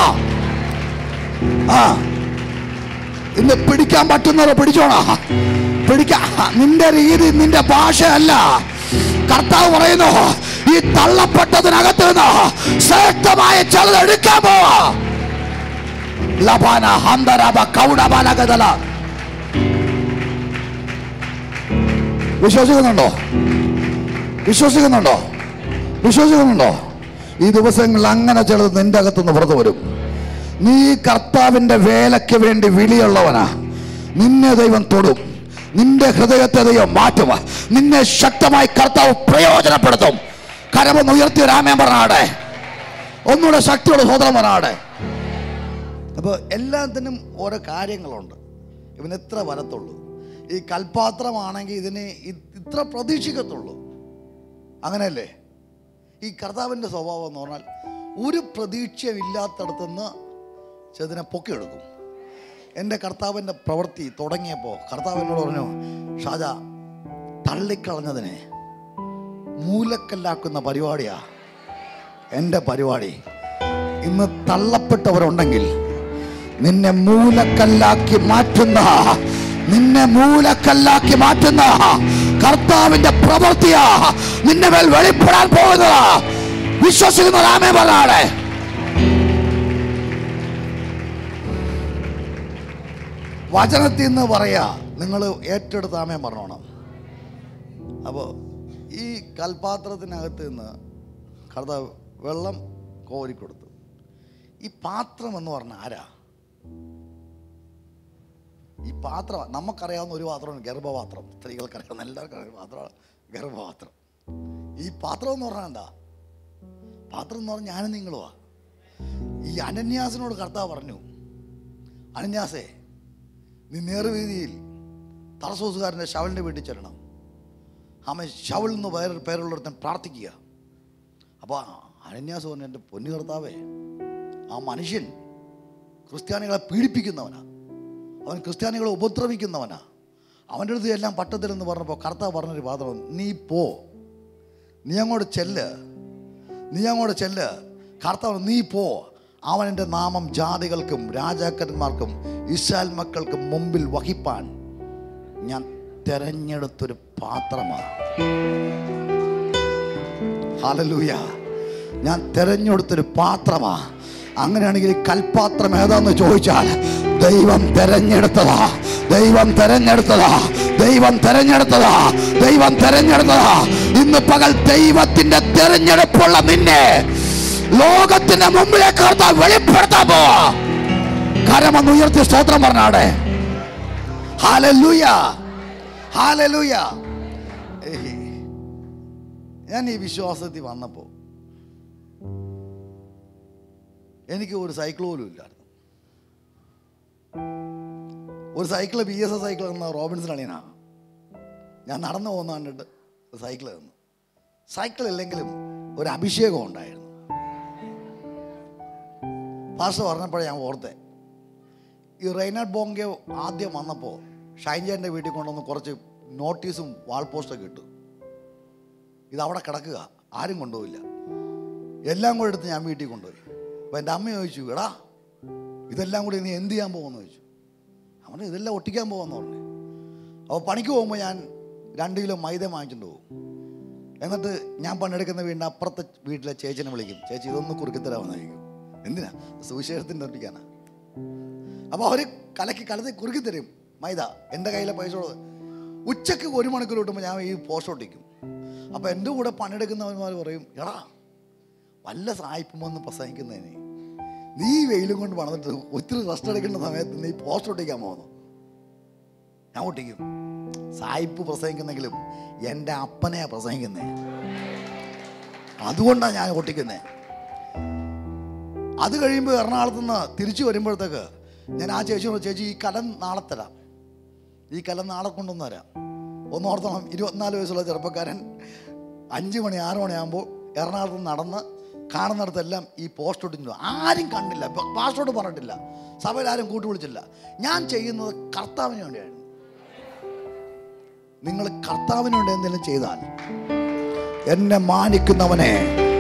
ആ ഇന്ന് പിടിക്കാൻ പറ്റുന്നവരെ പിടിച്ചോണ പിടിക്കാ നിന്റെ രീതി നിന്റെ ഭാഷയല്ല കർത്താവ് പറയുന്നു ഈ തള്ളപ്പെട്ടതിനകത്ത് നിന്ന് ശ്രേഷ്ഠമായ ചിലത് എടുക്കാൻ പോവാ ലബാന ഹന്തരബ കൗഡബാലകതല വിശ്വസിക്കുന്നുണ്ടോ വിശ്വസിക്കുന്നുണ്ടോ വിശ്വസിക്കുന്നുണ്ടോ ഈ ദിവസങ്ങളിൽ അങ്ങനെ ചിലത് നിന്റെ അകത്തുനിന്ന് പുറത്തു വരും നീ കർത്താവിന്റെ വേലയ്ക്ക് വേണ്ടി വിളിയുള്ളവനാ നിന്നെ ദൈവം തൊടും നിന്റെ ഹൃദയത്തെ ദൈവം മാറ്റും നിന്നെ ശക്തമായി കർത്താവ് പ്രയോജനപ്പെടുത്തും കരമൊന്ന് ഉയർത്തിയ രാമൻ പറഞ്ഞാടെ ഒന്നുകൂടെ ശക്തിയോടെ സോദരം പറഞ്ഞാടെ അപ്പോൾ എല്ലാത്തിനും ഓരോ കാര്യങ്ങളുണ്ട് ഇവൻ എത്ര വരത്തുള്ളൂ ഈ കൽപാത്രമാണെങ്കിൽ ഇതിനെ ഇ- ഇത്ര പ്രതീക്ഷിക്കത്തുള്ളൂ അങ്ങനെയല്ലേ ഈ കർത്താവിൻ്റെ സ്വഭാവം എന്ന് പറഞ്ഞാൽ ഒരു പ്രതീക്ഷയും ഇല്ലാത്തടത്തുനിന്ന് ചെതിനെ പൊക്കിയെടുക്കും എൻ്റെ കർത്താവിൻ്റെ പ്രവൃത്തി തുടങ്ങിയപ്പോൾ കർത്താവ് എന്നോട് പറഞ്ഞു ഷാജ തള്ളിക്കളഞ്ഞതിനെ മൂലക്കല്ലാക്കുന്ന പരിപാടിയാ എൻ്റെ പരിപാടി ഇന്ന് തള്ളപ്പെട്ടവരുണ്ടെങ്കിൽ നിന്നെ മൂലക്കല്ലാക്കി മാറ്റുന്ന നിന്നെ മൂലക്കല്ലാക്കി മാറ്റുന്ന കർത്താവിന്റെ പ്രവൃത്തിയാ നിന്നെ മേൽ വെളിപ്പെടാൻ പോകുന്നത് വിശ്വസിക്കുന്ന രാമേ പറയാടെ വചനത്തിൽ നിന്ന് പറയാ നിങ്ങൾ ഏറ്റെടുത്ത് ആമേ പറഞ്ഞോണം അപ്പോൾ ഈ കൽപാത്രത്തിനകത്ത് നിന്ന് കർത്താവ് വെള്ളം കോരിക്കൊടുത്തു ഈ പാത്രം എന്ന് പറഞ്ഞ ആരാ ഈ പാത്രം നമുക്കറിയാവുന്ന ഒരു പാത്രമാണ് ഗർഭപാത്രം സ്ത്രീകൾക്കറിയാവുന്ന എല്ലാവർക്കും അറിയാവുന്ന പാത്രമാണ് ഗർഭപാത്രം ഈ പാത്രം എന്ന് പറഞ്ഞാൽ എന്താ പാത്രം എന്ന് പറഞ്ഞാൽ ഞാനും നിങ്ങളുവാ ഈ അനന്യാസിനോട് കർത്താവ് പറഞ്ഞു അനന്യാസേ നീ നേർവീതിയിൽ തറസോസുകാരൻ്റെ ശവലിൻ്റെ വീട്ടിൽ ചെല്ലണം ആമ ശവൽ എന്ന് വേറൊരു പേരുള്ളൊരുത്തൻ പ്രാർത്ഥിക്കുക അപ്പോൾ അനന്യാസ് പറഞ്ഞു എൻ്റെ പൊന്നു കർത്താവേ ആ മനുഷ്യൻ ക്രിസ്ത്യാനികളെ പീഡിപ്പിക്കുന്നവനാ അവൻ ക്രിസ്ത്യാനികളെ ഉപദ്രവിക്കുന്നവനാ അവൻ്റെ അടുത്ത് എല്ലാം പട്ടത്തിലെന്ന് പറഞ്ഞപ്പോൾ കർത്താവ് പറഞ്ഞൊരു പാത്രം നീ പോ നീ അങ്ങോട്ട് ചെല്ല് നീ അങ്ങോട്ട് ചെല്ല് കർത്താവ് നീ പോ അവൻ എൻ്റെ നാമം ജാതികൾക്കും രാജാക്കന്മാർക്കും ഇസ്രായേൽ മക്കൾക്കും മുമ്പിൽ വഹിപ്പാൻ ഞാൻ തെരഞ്ഞെടുത്തൊരു പാത്രമാണ് ഹാലലൂയ ഞാൻ തെരഞ്ഞെടുത്തൊരു പാത്രമാ അങ്ങനെയാണെങ്കിൽ ഈ കൽപാത്രം ഏതാന്ന് ചോദിച്ചാൽ ദൈവം തെരഞ്ഞെടുത്തതാ ദൈവം തെരഞ്ഞെടുത്തതാ ദൈവം തെരഞ്ഞെടുത്തതാ ദൈവം തെരഞ്ഞെടുത്തതാ ഇന്ന് പകൽ ദൈവത്തിന്റെ തെരഞ്ഞെടുപ്പുള്ള നിന്നെ ലോകത്തിന്റെ മുമ്പിലേക്ക് കർത്താവ് വെളിപ്പെടുത്താൻ പോവാ കരമൊന്ന് ഉയർത്തി സ്തോത്രം പറഞ്ഞാടെ ഹാലലൂയ ഹാലലൂയ ഏയ്. ഞാൻ ഈ വിശ്വാസത്തിൽ വന്നപ്പോൾ എനിക്ക് ഒരു സൈക്കിൾ പോലും ഇല്ലായിരുന്നു ഒരു cycle B S S cycle എന്ന റോബിൻസൺ അളിയനാ ഞാൻ നടന്നു പോകുന്ന കണ്ടിട്ട് സൈക്കിൾ തന്നു സൈക്കിൾ ഇല്ലെങ്കിലും ഒരു അഭിഷേകം ഉണ്ടായിരുന്നു പാസ്റ്റർ പറഞ്ഞപ്പോഴേ ഞാൻ ഓർത്തേ ഈ റെയ്നാഡ് ബോങ്കെ ആദ്യം വന്നപ്പോൾ ഷൈൻജാൻ്റെ വീട്ടിൽ കൊണ്ടുവന്ന് കുറച്ച് നോട്ടീസും വാൾ പോസ്റ്റൊക്കെ ഇട്ടു ഇത് അവിടെ കിടക്കുക ആരും കൊണ്ടുപോയില്ല എല്ലാം കൂടെ എടുത്ത് ഞാൻ വീട്ടിൽ കൊണ്ടുപോയി അപ്പോൾ എൻ്റെ അമ്മ ചോദിച്ചു എടാ ഇതെല്ലാം കൂടി നീ എന്ത് ചെയ്യാൻ പോകുമെന്ന് ചോദിച്ചു അവന് ഇതെല്ലാം ഒട്ടിക്കാൻ പോകുമെന്ന് പറഞ്ഞു അപ്പോൾ പണിക്ക് പോകുമ്പോൾ ഞാൻ രണ്ട് കിലോ മൈദ വാങ്ങിച്ചിട്ട് പോകും എന്നിട്ട് ഞാൻ പണിയെടുക്കുന്ന വീടിൻ്റെ അപ്പുറത്തെ വീട്ടിലെ ചേച്ചിനെ വിളിക്കും ചേച്ചി ഇതൊന്ന് കുറുക്കിത്തരാമെന്ന് ചോദിക്കും എന്തിനാ സുവിശേഷത്തിൻ്റെ ഒട്ടിക്കാനാ അപ്പോൾ അവർ കലക്കി കലത്തി കുറുക്കി തരും മൈദ എൻ്റെ കയ്യിലെ പൈസ കൊടുത്ത് ഉച്ചയ്ക്ക് ഒരു മണിക്കൂർ കിട്ടുമ്പോൾ ഞാൻ ഈ പോസ്റ്റ് ഒട്ടിക്കും അപ്പോൾ എൻ്റെ കൂടെ പണിയെടുക്കുന്നവന്മാർ പറയും എടാ വല്ല സായിപ്പും വന്ന് പ്രസംഗിക്കുന്നതിന് നീ വെയിലും കൊണ്ട് പണിതിട്ട് ഒത്തിരി റെസ്റ്റ് എടുക്കേണ്ട സമയത്ത് നീ പോസ്റ്റ് ഒട്ടിക്കാൻ പോകുന്നു ഞാൻ ഒട്ടിക്കും സായിപ്പ് പ്രസംഗിക്കുന്നെങ്കിലും എൻ്റെ അപ്പനെയാ പ്രസംഗിക്കുന്നേ അതുകൊണ്ടാണ് ഞാൻ ഒട്ടിക്കുന്നേ അത് കഴിയുമ്പോൾ എറണാകുളത്ത് നിന്ന് തിരിച്ചു വരുമ്പോഴത്തേക്ക് ഞാൻ ആ ചേച്ചിയോട് ചേച്ചി ഈ കലം നാളെ തരാം ഈ കലം നാളെ കൊണ്ടുവന്ന് തരാം ഒന്ന് ഓർത്തണം ഇരുപത്തിനാല് വയസ്സുള്ള ചെറുപ്പക്കാരൻ അഞ്ച് മണി ആറ് മണിയാകുമ്പോൾ എറണാകുളത്ത് നിന്ന് നടന്ന് കാണുന്നിടത്തെല്ലാം ഈ പോസ്റ്റ് ഒട്ടിച്ചു ആരും കണ്ടില്ല പാസ്റ്റോട് പറഞ്ഞിട്ടില്ല സഭയിൽ ആരും കൂട്ടുവിളിച്ചില്ല ഞാൻ ചെയ്യുന്നത് കർത്താവിന് വേണ്ടിയായിരുന്നു നിങ്ങൾ കർത്താവിന് വേണ്ടി എന്തെങ്കിലും ചെയ്താൽ എന്നെ മാനിക്കുന്നവനെ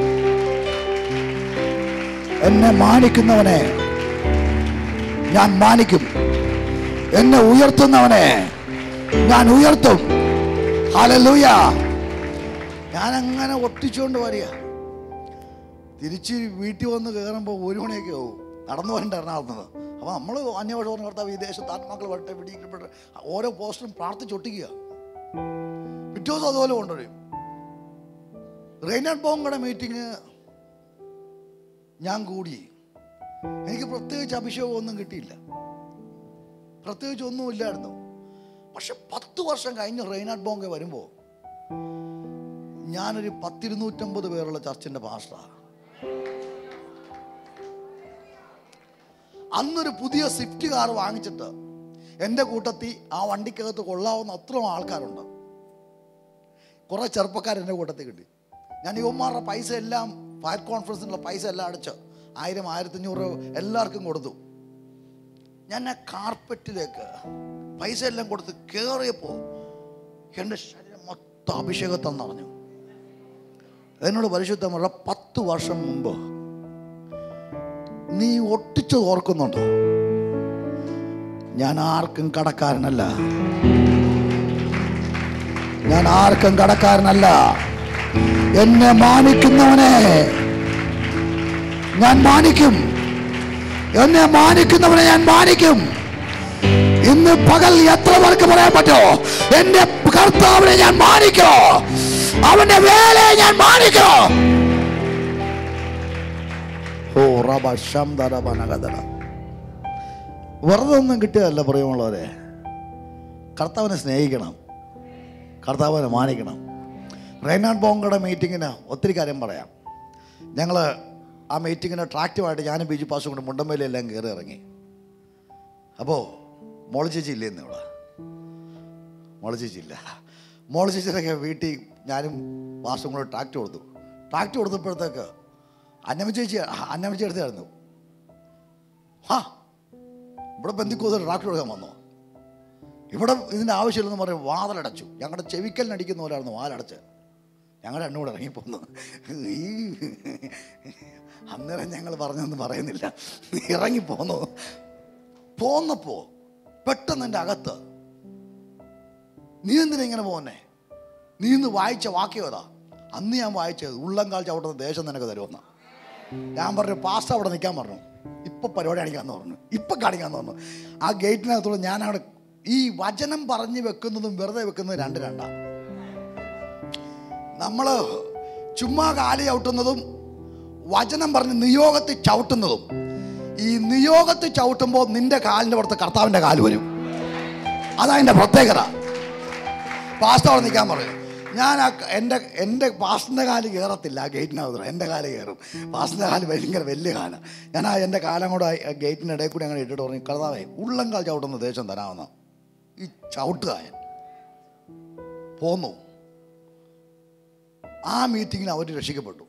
എന്നെ മാനിക്കുന്നവനെ ഞാൻ മാനിക്കും എന്നെ ഉയർത്തുന്നവനെ ഞാൻ ഉയർത്തും ഹല്ലേലൂയ ഞാൻ അങ്ങനെ ഒട്ടിച്ചുകൊണ്ട് വരിക തിരിച്ച് വീട്ടിൽ വന്ന് കയറുമ്പോൾ ഒരു മണിയൊക്കെ ആവും നടന്നു വരണ്ട എറണാകുളത്ത് നിന്ന് അപ്പോൾ നമ്മൾ അന്വേഷണം പറഞ്ഞ കർത്താവ് വിദേശത്ത് ആത്മാക്കൾ വരട്ടെ പിടിക്കപ്പെട്ട് ഓരോ പോസ്റ്ററും പ്രാർത്ഥിച്ചൊട്ടിക്കുക പിറ്റേ ദിവസം അതുപോലെ കൊണ്ടുവരും റെയ്നാഡ് ബോങ്കയുടെ മീറ്റിംഗ് ഞാൻ കൂടി എനിക്ക് പ്രത്യേകിച്ച് അഭിഷേകം ഒന്നും കിട്ടിയില്ല പ്രത്യേകിച്ച് ഒന്നുമില്ലായിരുന്നു പക്ഷെ പത്ത് വർഷം കഴിഞ്ഞ് റെയ്നാഡ് ബോങ്ക വരുമ്പോൾ ഞാനൊരു പത്തിരുന്നൂറ്റമ്പത് പേരുള്ള ചർച്ചിന്റെ പാസ്റ്ററാ അന്നൊരു പുതിയ സ്വിഫ്റ്റ് കാർ വാങ്ങിച്ചിട്ട് എൻ്റെ കൂട്ടത്തിൽ ആ വണ്ടിക്കകത്ത് കൊള്ളാവുന്ന അത്രയും ആൾക്കാരുണ്ട് കുറേ ചെറുപ്പക്കാർ എൻ്റെ കൂട്ടത്തിൽ കിട്ടി ഞാൻ യുവന്മാരുടെ പൈസ എല്ലാം ഫയർ കോൺഫറൻസിനുള്ള പൈസ എല്ലാം അടച്ച് ആയിരം ആയിരത്തഞ്ഞൂറ് എല്ലാവർക്കും കൊടുത്തു ഞാൻ ആ കാർപ്പറ്റിലേക്ക് പൈസ എല്ലാം കൊടുത്ത് കയറിയപ്പോൾ എൻ്റെ ശരീരം മൊത്തം അഭിഷേകത്തെന്ന് പറഞ്ഞു എന്നോട് പരിശുദ്ധ മുറ പത്ത് വർഷം മുമ്പ് നീ ഒട്ടിച്ചത് ഓർക്കുന്നുണ്ടോ ഞാൻ ആർക്കും കടക്കാരനല്ല ഞാൻ ആർക്കും കടക്കാരനല്ല എന്നെ മാനിക്കുന്നവനെ ഞാൻ മാനിക്കും എന്നെ മാനിക്കുന്നവനെ ഞാൻ മാനിക്കും ഇന്ന് പകൽ എത്ര പേർക്ക് പറയാൻ പറ്റോ എന്റെ കർത്താവിനെ ഞാൻ മാനിക്കോ അവന്റെ വേലയെ ഞാൻ മാനിക്കോ ഓ റബ ശംദരബനഗദര വെറുതെ ഒന്നും കിട്ടിയതല്ല പ്രിയമുള്ളവരെ കർത്താവിനെ സ്നേഹിക്കണം കർത്താവിനെ മാനിക്കണം റെയ്നാഡ് ബോങ്കയുടെ മീറ്റിങ്ങിന് ഒത്തിരി കാര്യം പറയാം ഞങ്ങൾ ആ മീറ്റിങ്ങിന് ട്രാക്റ്റീവായിട്ട് ഞാനും ബിജു പാസും കൂടെ മുണ്ടമ്പയിലെല്ലാം കയറി ഇറങ്ങി അപ്പോൾ മോള് ചേച്ചി ഇല്ലേ ഇന്ന് ഇവിടെ മോള് ചേച്ചി ഇല്ല മോള് ചേച്ചിയൊക്കെ വീട്ടിൽ ഞാനും പാസും കൂടെ ട്രാക്റ്റ് കൊടുത്തു ട്രാക്റ്റ് കൊടുത്തപ്പോഴത്തേക്ക് അന്നമ്മ ചേച്ചി അന്നമ്മ ചേച്ചി എടുത്തായിരുന്നു ആ ഇവിടെ ബന്ധിക്കോത് ട്രാക്ടർ കൊടുക്കാൻ വന്നോ ഇവിടെ ഇതിൻ്റെ ആവശ്യമില്ലെന്ന് പറയും വാതിലടച്ചു ഞങ്ങളുടെ ചെവിക്കലിനടിക്കുന്ന പോലായിരുന്നു വാലടച്ച് ഞങ്ങൾ രണ്ടും കൂടെ ഇറങ്ങിപ്പോന്നു ഈ അന്നേരം ഞങ്ങൾ പറഞ്ഞൊന്നും പറയുന്നില്ല ഇറങ്ങിപ്പോന്നു പോന്നപ്പോ പെട്ടെന്ന് എൻ്റെ അകത്ത് നീ എന്തിനാ ഇങ്ങനെ പോന്നെ നീ ഇന്ന് വായിച്ച വാക്യം ഏതാ അന്ന് ഞാൻ വായിച്ചത് ഉള്ളംകാൽ ചവിട്ടുന്ന ദേശം നിനക്ക് തരുമെന്ന ഞാൻ പറഞ്ഞു പാസ്റ്റർ അവിടെ നിൽക്കാൻ പറഞ്ഞു ഇപ്പൊ പരിപാടി കാണിക്കാന്ന് പറഞ്ഞു ഇപ്പൊ കാണിക്കാന്ന് പറഞ്ഞു ആ ഗേറ്റിനകത്തുള്ള ഞാൻ അവിടെ ഈ വചനം പറഞ്ഞു വെക്കുന്നതും വെറുതെ വെക്കുന്നതും രണ്ട് രണ്ടാണ് നമ്മൾ ചുമ്മാ കാലി ചവിട്ടുന്നതും വചനം പറഞ്ഞ് നിയോഗത്തിൽ ചവിട്ടുന്നതും ഈ നിയോഗത്തിൽ ചവിട്ടുമ്പോൾ നിന്റെ കാലിൻ്റെ പുറത്ത് കർത്താവിൻ്റെ കാല് വരും അതാ എൻ്റെ പ്രത്യേകത പാസ്റ്റർ അവിടെ നിൽക്കാൻ പറയും ഞാൻ ആ ക- എൻ്റെ എൻ്റെ പാസ്റ്റിൻ്റെ കാല് കയറത്തില്ല ആ ഗേറ്റിനകത്ത് എൻ്റെ കാല് കയറും പാസ്റ്റിൻ്റെ കാല് ഭയങ്കര വലിയ കാലാണ് ഞാൻ ആ എൻ്റെ കാലം കൂടെ ആ ഗേറ്റിൻ്റെ ഇടയിൽ കൂടി അങ്ങനെ ഇട്ടിട്ട് പറഞ്ഞു കർത്താവേ ഉള്ളംകാൽ ചവിട്ടുന്ന ദേശം തരാമെന്ന് ഈ ചവിട്ടുകായൻ പോന്നു ആ മീറ്റിങ്ങിൽ അവർ രക്ഷിക്കപ്പെട്ടു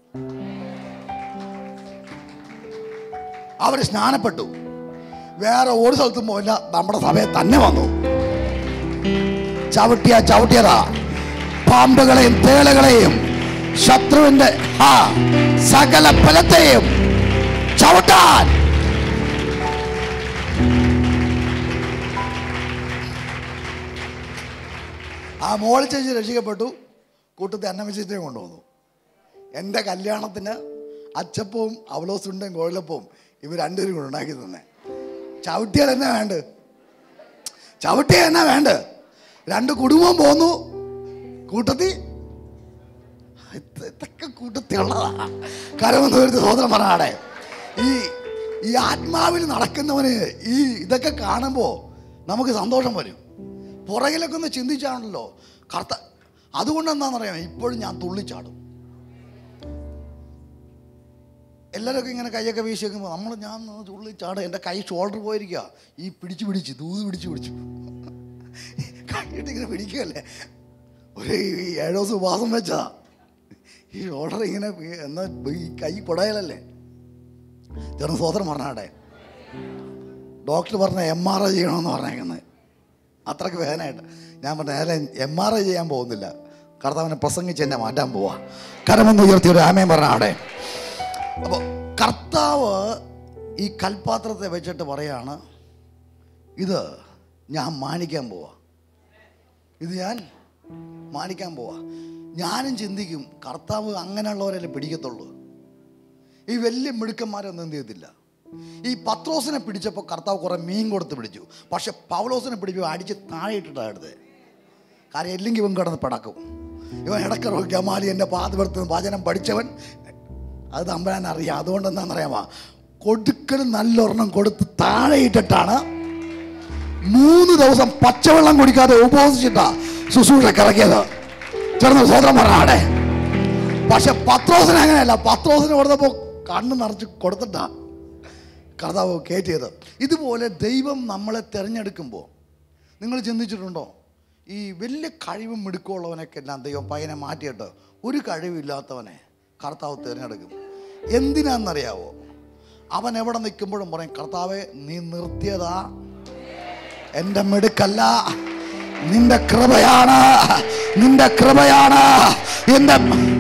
അവർ സ്നാനപ്പെട്ടു വേറെ ഒരു സ്ഥലത്തും പോയില്ല നമ്മുടെ സഭയെ തന്നെ വന്നു ചവിട്ടിയ ചവിട്ടിയതാ പാമ്പുകളെയും തേളുകളെയും ശത്രുവിന്റെ ആ സകല ഫലത്തെയും ചവിട്ടാൻ ആ മോളിൽ ചേച്ചി രക്ഷിക്കപ്പെട്ടു കൂട്ടത്തിൽ അന്നമച്ചിട്ടേയും കൊണ്ടുവന്നു എൻ്റെ കല്യാണത്തിന് അച്ചപ്പവും അവലോസുണ്ടയും കോഴിലപ്പവും ഇവർ രണ്ടുപേരും കൂടെ ഉണ്ടാക്കി തന്നെ ചവിട്ടിയാൽ എന്നാ വേണ്ട ചവിട്ടിയാൽ എന്നാ വേണ്ട രണ്ട് കുടുംബം പോന്നു കൂട്ടത്തിൽ ഇത് ഇതൊക്കെ കൂട്ടത്തിലുള്ളതാ കരമെന്ന് ഒരു സഹോദരൻ പറഞ്ഞാടെ ഈ ഈ ആത്മാവിൽ നടക്കുന്നവന് ഈ ഇതൊക്കെ കാണുമ്പോൾ നമുക്ക് സന്തോഷം വരും പുറകിലൊക്കെ ഒന്ന് ചിന്തിച്ചാണല്ലോ കർത്ത അതുകൊണ്ട് എന്താണെന്നറിയാം ഇപ്പോഴും ഞാൻ തുള്ളിച്ചാടും എല്ലാവരൊക്കെ ഇങ്ങനെ കൈയൊക്കെ വീശി വെക്കുമ്പോൾ നമ്മൾ ഞാൻ ഒന്ന് തുള്ളിച്ചാടും എൻ്റെ കൈ ഷോൾഡർ പോയിരിക്കുക ഈ പിടിച്ച് പിടിച്ച് ദൂത് പിടിച്ച് പിടിച്ചു കൈയിട്ട് ഇങ്ങനെ പിടിക്കുകയല്ലേ ഒരു ഈ ഏഴ് ദിവസം ഉപവാസം വെച്ചതാ ഈ ഷോൾഡർ ഇങ്ങനെ ഈ- എന്നാ ഈ കൈ കുടയലല്ലേ ചെറു സോദരം പറഞ്ഞാടെ ഡോക്ടർ പറഞ്ഞ എം ആർ ഐ ചെയ്യണമെന്ന് പറഞ്ഞേക്കുന്നത് അത്രയ്ക്ക് വേദനയായിട്ട് ഞാൻ പറഞ്ഞ നേരെ എം ആർ ഐ ചെയ്യാൻ പോകുന്നില്ല കർത്താവിനെ പ്രസംഗിച്ച് എന്നെ മാറ്റാൻ പോവാ കരമൊന്ന് ഉയർത്തി ഒരു ആമയം പറഞ്ഞ അവിടെ അപ്പോൾ കർത്താവ് ഈ കൽപാത്രത്തെ വെച്ചിട്ട് പറയാണ് ഇത് ഞാൻ മാനിക്കാൻ പോവാ ഇത് ഞാൻ മാനിക്കാൻ പോവാ ഞാനും ചിന്തിക്കും കർത്താവ് അങ്ങനെയുള്ളവരല്ലേ പിടിക്കത്തുള്ളൂ ഈ വലിയ മിടുക്കന്മാരൊന്നും എന്ത് ചെയ്യത്തില്ല ഈ പത്രോസിനെ പിടിച്ചപ്പോൾ കർത്താവ് കുറേ മീൻ കൊടുത്ത് പിടിച്ചു പക്ഷെ പൗലോസിനെ പിടിപ്പോൾ അടിച്ച് താഴെ ഇട്ടിട്ടാണ് എടുത്തത് കാര്യം ഇല്ലെങ്കിൽ ഇവൻ കിടന്ന് പിടക്കും ഇവൻ ഇടക്കറോ ഗമാലി എൻ്റെ പാതപുരത്ത് വചനം പഠിച്ചവൻ അത് തമ്പരാൻ അറിയാം അതുകൊണ്ട് എന്താണെന്നറിയാമോ കൊടുക്കലും നല്ലൊരെണ്ണം കൊടുത്ത് താഴെ ഇട്ടിട്ടാണ് മൂന്ന് ദിവസം പച്ചവെള്ളം കുടിക്കാതെ ഉപവസിച്ചിട്ടാ ശുശ്രൂഷ കിറക്കിയത് ചേർന്ന് സ്വതന്ത്രം പറഞ്ഞാടെ പക്ഷെ പത്രോസിന് അങ്ങനെയല്ല പത്രോസിന് കൊടുത്തപ്പോൾ കണ്ണ് നിറച്ച് കൊടുത്തിട്ടാ കർത്താവ് കയറ്റിയത് ഇതുപോലെ ദൈവം നമ്മളെ തിരഞ്ഞെടുക്കുമ്പോൾ നിങ്ങൾ ചിന്തിച്ചിട്ടുണ്ടോ ഈ വലിയ കഴിവും മിടുക്കമുള്ളവനൊക്കെ എല്ലാം ദൈവം പയ്യനെ മാറ്റിയിട്ട് ഒരു കഴിവില്ലാത്തവനെ കർത്താവ് തിരഞ്ഞെടുക്കും എന്തിനാണെന്നറിയാവോ അവൻ എവിടെ നിൽക്കുമ്പോഴും പറയും കർത്താവെ നീ നിർത്തിയതാ എൻ്റെ മിടുക്കല്ല നിന്റെ കൃപയാണ് നിന്റെ കൃപയാണ് എൻ്റെ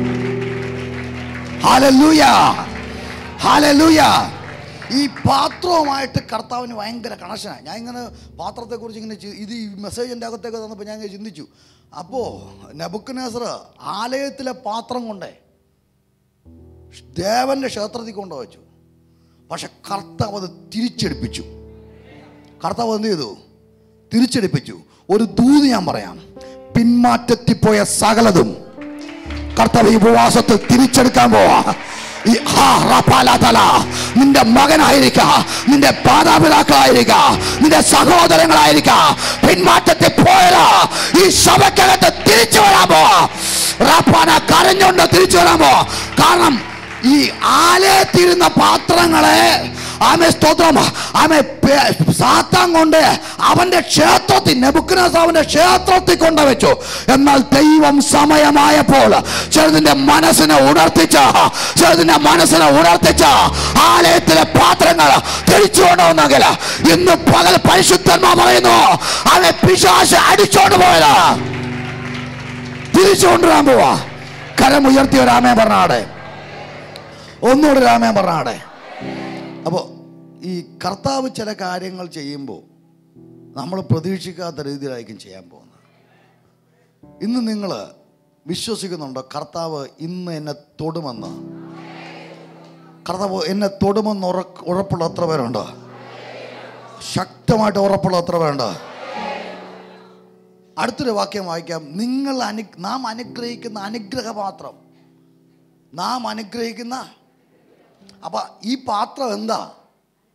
ഹാലലൂയ ഹാലലൂയ ഈ പാത്രവുമായിട്ട് കർത്താവിന് ഭയങ്കര കണക്ഷനാണ് ഞാൻ ഇങ്ങനെ പാത്രത്തെക്കുറിച്ച് ഇങ്ങനെ ചി- ഇത് ഈ മെസ്സേജ് എൻ്റെ അകത്തേക്ക് തന്നപ്പോൾ ഞാൻ ഇങ്ങനെ ചിന്തിച്ചു അപ്പോൾ നബുക്കനേസർ ആലയത്തിലെ പാത്രം കൊണ്ടേ ദേവന്റെ ക്ഷേത്രത്തിൽ കൊണ്ടുവച്ചു പക്ഷെ കർത്താവ് അത് തിരിച്ചെടുപ്പിച്ചു കർത്താവ് എന്ത് ചെയ്തു തിരിച്ചെടുപ്പിച്ചു ഒരു ദൂത് ഞാൻ പറയാം പിന്മാറ്റത്തിപ്പോയ സകലതും കർത്താവ് ഈ ഉപവാസത്തിൽ തിരിച്ചെടുക്കാൻ പോവാ ഈ ഹാ റപ്പാലാതല. നിന്റെ മകനായിരിക്ക നിന്റെ മാതാപിതാക്കളായിരിക്ക നിന്റെ സഹോദരങ്ങളായിരിക്ക പിന്മാറ്റത്തിൽ പോയതാ ഈ സഭയ്ക്കകത്ത് തിരിച്ചു വരാൻ പോവാ റപ്പാന കരഞ്ഞുകൊണ്ട് തിരിച്ചു വരാൻ പോവാ കാരണം ഈ ആലയത്തിരുന്ന പാത്രങ്ങളെ ആമെ സ്തോത്രം ആമെ പേ- സാത്താൻ കൊണ്ട് അവന്റെ ക്ഷേത്രത്തിൽ നെബുക്കനസാവിന്റെ ക്ഷേത്രത്തിൽ കൊണ്ടുവച്ചു എന്നാൽ ദൈവം സമയമായപ്പോൾ ചെറുതിന്റെ മനസ്സിനെ ഉണർത്തിച്ച ചെറുതിന്റെ മനസ്സിനെ ഉണർത്തിച്ച ആലയത്തിലെ പാത്രങ്ങൾ തിരിച്ചു കൊണ്ടുവന്നെങ്കിൽ ഇന്ന് പകൽ പരിശുദ്ധന്മാർ പറയുന്നു അവനെ പിശാശ അടിച്ചോണ്ട് പോയതാ തിരിച്ചു കൊണ്ടുവരാൻ പോവാ കരം ഉയർത്തിയ രാമേ പറഞ്ഞാടെ ഒന്നുകൂടെ രാമേ പറഞ്ഞാടെ അപ്പോൾ ഈ കർത്താവ് ചില കാര്യങ്ങൾ ചെയ്യുമ്പോൾ നമ്മൾ പ്രതീക്ഷിക്കാത്ത രീതിയിലായിരിക്കും ചെയ്യാൻ പോകുന്നത് ഇന്ന് നിങ്ങൾ വിശ്വസിക്കുന്നുണ്ടോ കർത്താവ് ഇന്ന് എന്നെ തൊടുമെന്ന് കർത്താവ് എന്നെ തൊടുമെന്ന് ഉറ ഉറപ്പുള്ള എത്ര പേരുണ്ട് ശക്തമായിട്ട് ഉറപ്പുള്ള എത്ര പേരുണ്ട് അടുത്തൊരു വാക്യം വായിക്കാം നിങ്ങൾ അനു നാം അനുഗ്രഹിക്കുന്ന അനുഗ്രഹപാത്രം നാം അനുഗ്രഹിക്കുന്ന അപ്പൊ ഈ പാത്രം എന്താ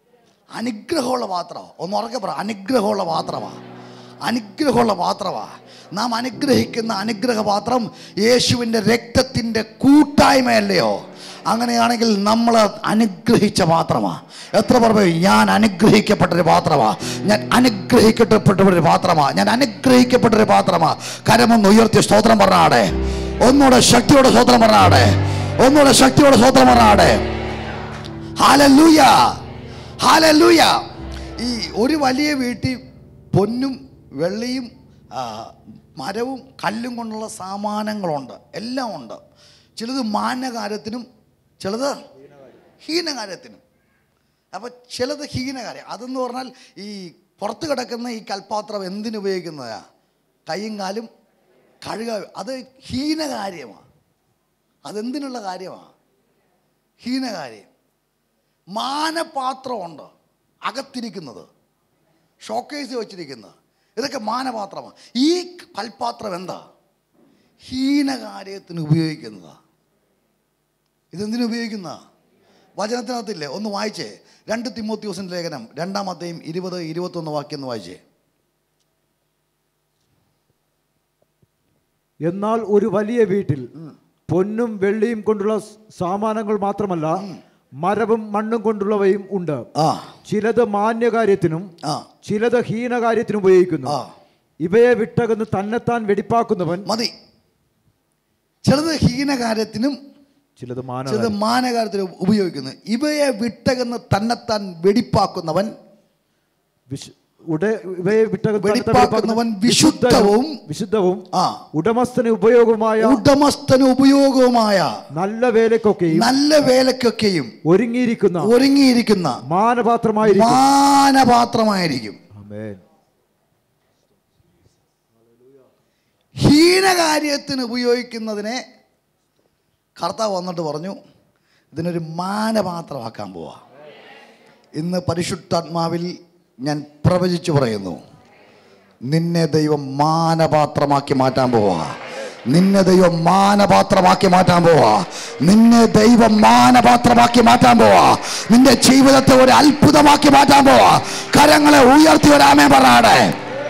അനുഗ്രഹമുള്ള പാത്രമാണ് ഒന്ന് ഉറക്കെ പറ അനുഗ്രഹമുള്ള പാത്രമാണ് അനുഗ്രഹമുള്ള പാത്രമാണ് നാം അനുഗ്രഹിക്കുന്ന അനുഗ്രഹപാത്രം യേശുവിൻ്റെ രക്തത്തിൻ്റെ കൂട്ടായ്മയല്ലയോ അങ്ങനെയാണെങ്കിൽ നമ്മൾ അനുഗ്രഹിച്ച പാത്രമാണ് എത്ര പറഞ്ഞു ഞാൻ അനുഗ്രഹിക്കപ്പെട്ടൊരു പാത്രമാണ് ഞാൻ അനുഗ്രഹിക്കപ്പെട്ടൊരു പാത്രമാണ് ഞാൻ അനുഗ്രഹിക്കപ്പെട്ടൊരു പാത്രമാണ് കരമൊന്ന് ഉയർത്തിയ സ്തോത്രം പറഞ്ഞാടെ ഒന്നുകൂടെ ശക്തിയോടെ സ്തോത്രം പറഞ്ഞാടെ ഒന്നുകൂടെ ശക്തിയോടെ സ്തോത്രം പറഞ്ഞാടെ ഹാലല്ലൂയ ഹാലല്ലൂയ ഈ ഒരു വലിയ വീട്ടിൽ പൊന്നും വെള്ളിയും ആ, മരവും കല്ലും കൊണ്ടുള്ള സാമാനങ്ങളുണ്ട് എല്ലാം ഉണ്ട് ചിലത് മാന്യകാര്യത്തിനും ചിലത് ഹീനകാര്യത്തിനും അപ്പോൾ ചിലത് ഹീനകാര്യം അതെന്ന് പറഞ്ഞാൽ ഈ പുറത്ത് കിടക്കുന്ന ഈ കൽപ്പാത്രം എന്തിനു ഉപയോഗിക്കുന്നതാ കൈയും കാലും കഴുക അത് ഹീനകാര്യമാണ് അതെന്തിനുള്ള കാര്യമാണ് ഹീനകാര്യം മാനപാത്രമുണ്ട് അകത്തിരിക്കുന്നത് ഷോക്കേസ് വെച്ചിരിക്കുന്നത് ഇതൊക്കെ മാനപാത്രമാണ് ഈ കൽപ്പാത്രം എന്താ ഹീനകാര്യത്തിന് ഉപയോഗിക്കുന്നതാ ഇതെന്തിനു ഉപയോഗിക്കുന്ന വചനത്തിനകത്തില്ലേ ഒന്ന് വായിച്ചേ രണ്ട് തിമോത്യോസിൻ്റെ ലേഖനം രണ്ടാമത്തെയും ഇരുപത് ഇരുപത്തൊന്ന് വാക്യം ഒന്ന് വായിച്ചേ എന്നാൽ ഒരു വലിയ വീട്ടിൽ പൊന്നും വെള്ളിയും കൊണ്ടുള്ള സ് സാമാനങ്ങൾ മാത്രമല്ല മരവും മണ്ണും കൊണ്ടുള്ളവയും ഉണ്ട് ആ ചിലത് മാന്യകാര്യത്തിനും ആ ചിലത് ഹീനകാര്യത്തിനും ഉപയോഗിക്കുന്നു ആ. ഇവയെ വിട്ടകന്ന് തന്നെത്താൻ വെടിപ്പാക്കുന്നവൻ മതി ചിലത് ഹീനകാര്യത്തിനും ചിലത് മാന ചിലത് മാനകാര്യത്തിനും ഉപയോഗിക്കുന്നു ഇവയെ വിട്ടകന്ന് തന്നെത്താൻ വെടിപ്പാക്കുന്നവൻ വിശു- ഉട- ഇവയെ വിട്ടകന്ന് തന്നെത്താൻ വെടിപ്പാക്കുന്നവൻ വിശുദ്ധവും വിശുദ്ധവും ആ ഉടമസ്ഥന് ഉപയോഗമായ ഉടമസ്ഥന് ഉപയോഗവുമായ നല്ല വേലക്കൊക്കെയും നല്ല വേലക്കൊക്കെയും ഒരുങ്ങിയിരിക്കുന്ന ഒരുങ്ങിയിരിക്കുന്ന മാനപാത്രമായിരിക്കും മാനപാത്രമായിരിക്കും ആമേൻ. ഹീനകാര്യത്തിന് ഉപയോഗിക്കുന്നതിനെ കർത്താവ് വന്നിട്ട് പറഞ്ഞു ഇതിനൊരു മാനപാത്രമാക്കാൻ പോവാ ഇന്ന് പരിശുദ്ധാത്മാവിൽ ഞാൻ പ്രവചിച്ചു പറയുന്നു നിന്നെ ദൈവം മാനപാത്രമാക്കി മാറ്റാൻ പോവാ നിന്നെ ദൈവം മാനപാത്രമാക്കി മാറ്റാൻ പോവാ നിന്നെ ദൈവം മാനപാത്രമാക്കി മാറ്റാൻ പോവാ നിന്റെ ജീവിതത്തെ ഒരു അത്ഭുതമാക്കി മാറ്റാൻ പോവാ കരങ്ങളെ ഉയർത്തി വരാമേ പറയാടെ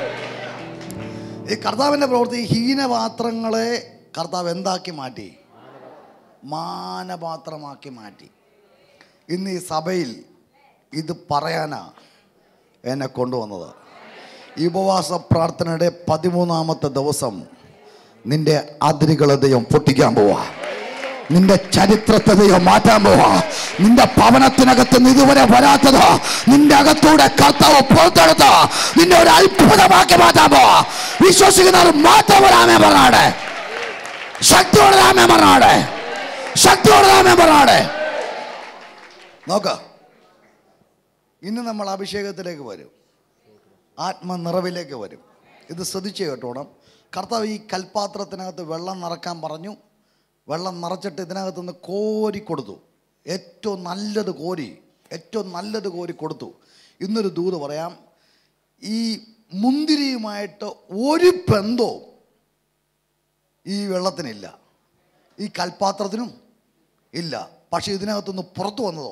ഈ കർത്താവിൻ്റെ പ്രവൃത്തി ഹീനപാത്രങ്ങളെ കർത്താവ് എന്താക്കി മാറ്റി മാനപാത്രമാക്കി മാറ്റി ഇന്ന് ഈ സഭയിൽ ഇത് പറയാനാ എന്നെ കൊണ്ടുവന്നത് ഈ ഉപവാസ പ്രാർത്ഥനയുടെ പതിമൂന്നാമത്തെ ദിവസം നിന്റെ അതിരുകളെ ദൈവം പൊട്ടിക്കാൻ പോവാ നിന്റെ ചരിത്രത്തെ ദൈവം മാറ്റാൻ പോവാ നിന്റെ ഭവനത്തിനകത്ത് നിന്ന് ഇതുവരെ വരാത്തത് നിന്റെ അകത്തൂടെ കർത്താവ് പുറത്തെടുത്ത നിന്നെ ഒരു അത്ഭുതമാക്കി മാറ്റാൻ പോവാ വിശ്വസിക്കുന്നവർ മാറ്റം വരാമേ പറഞ്ഞാടെ ശക്തിയോടെ രാമേ പറഞ്ഞാടെ ശക്തിയോടെ രാമേ പറഞ്ഞാടെ നോക്ക ഇന്ന് നമ്മൾ അഭിഷേകത്തിലേക്ക് വരും ആത്മനിറവിലേക്ക് വരും ഇത് ശ്രദ്ധിച്ച് കേട്ടോണം കർത്താവ് ഈ കൽപ്പാത്രത്തിനകത്ത് വെള്ളം നിറക്കാൻ പറഞ്ഞു വെള്ളം നിറച്ചിട്ട് ഇതിനകത്ത് നിന്ന് കോരി കൊടുത്തു ഏറ്റവും നല്ലത് കോരി ഏറ്റവും നല്ലത് കോരി കൊടുത്തു ഇന്നൊരു ദൂത് പറയാം ഈ മുന്തിരിയുമായിട്ട് ഒരു ബന്ധവും ഈ വെള്ളത്തിനില്ല ഈ കൽപ്പാത്രത്തിനും ഇല്ല പക്ഷെ ഇതിനകത്തുനിന്ന് പുറത്തു വന്നതോ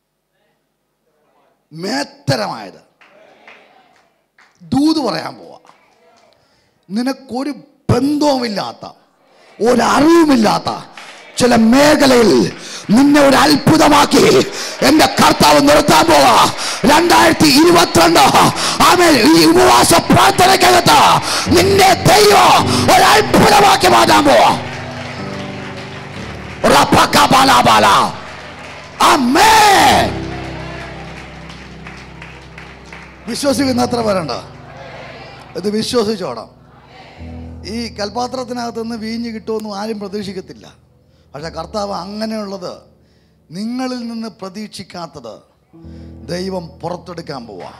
മേത്തരമായത് ദൂത് പറയാൻ പോവാ നിനക്കൊരു ബന്ധവുമില്ലാത്ത ഒരറിവുമില്ലാത്ത ചില മേഖലയിൽ നിന്നെ ഒരു അത്ഭുതമാക്കി എന്റെ കർത്താവ് നിർത്താൻ പോവാ രണ്ടായിരത്തി ഇരുപത്തിരണ്ട് ആമേ ഈ ഉപവാസ പ്രാർത്ഥനയ്ക്കകത്ത് നിന്നെ ദൈവം ഒരു അത്ഭുതമാക്കി മാറ്റാൻ പോവാ റപ്പക്ക ബാല ബാല അമ്മേ വിശ്വസിക്കുന്ന എത്ര പേരുണ്ട് ഇത് വിശ്വസിച്ചോണം ഈ കൽപാത്രത്തിനകത്ത് നിന്ന് വീഞ്ഞ് കിട്ടുമെന്നും ആരും പ്രതീക്ഷിക്കത്തില്ല പക്ഷെ കർത്താവ് അങ്ങനെയുള്ളത് നിങ്ങളിൽ നിന്ന് പ്രതീക്ഷിക്കാത്തത് ദൈവം പുറത്തെടുക്കാൻ പോവാ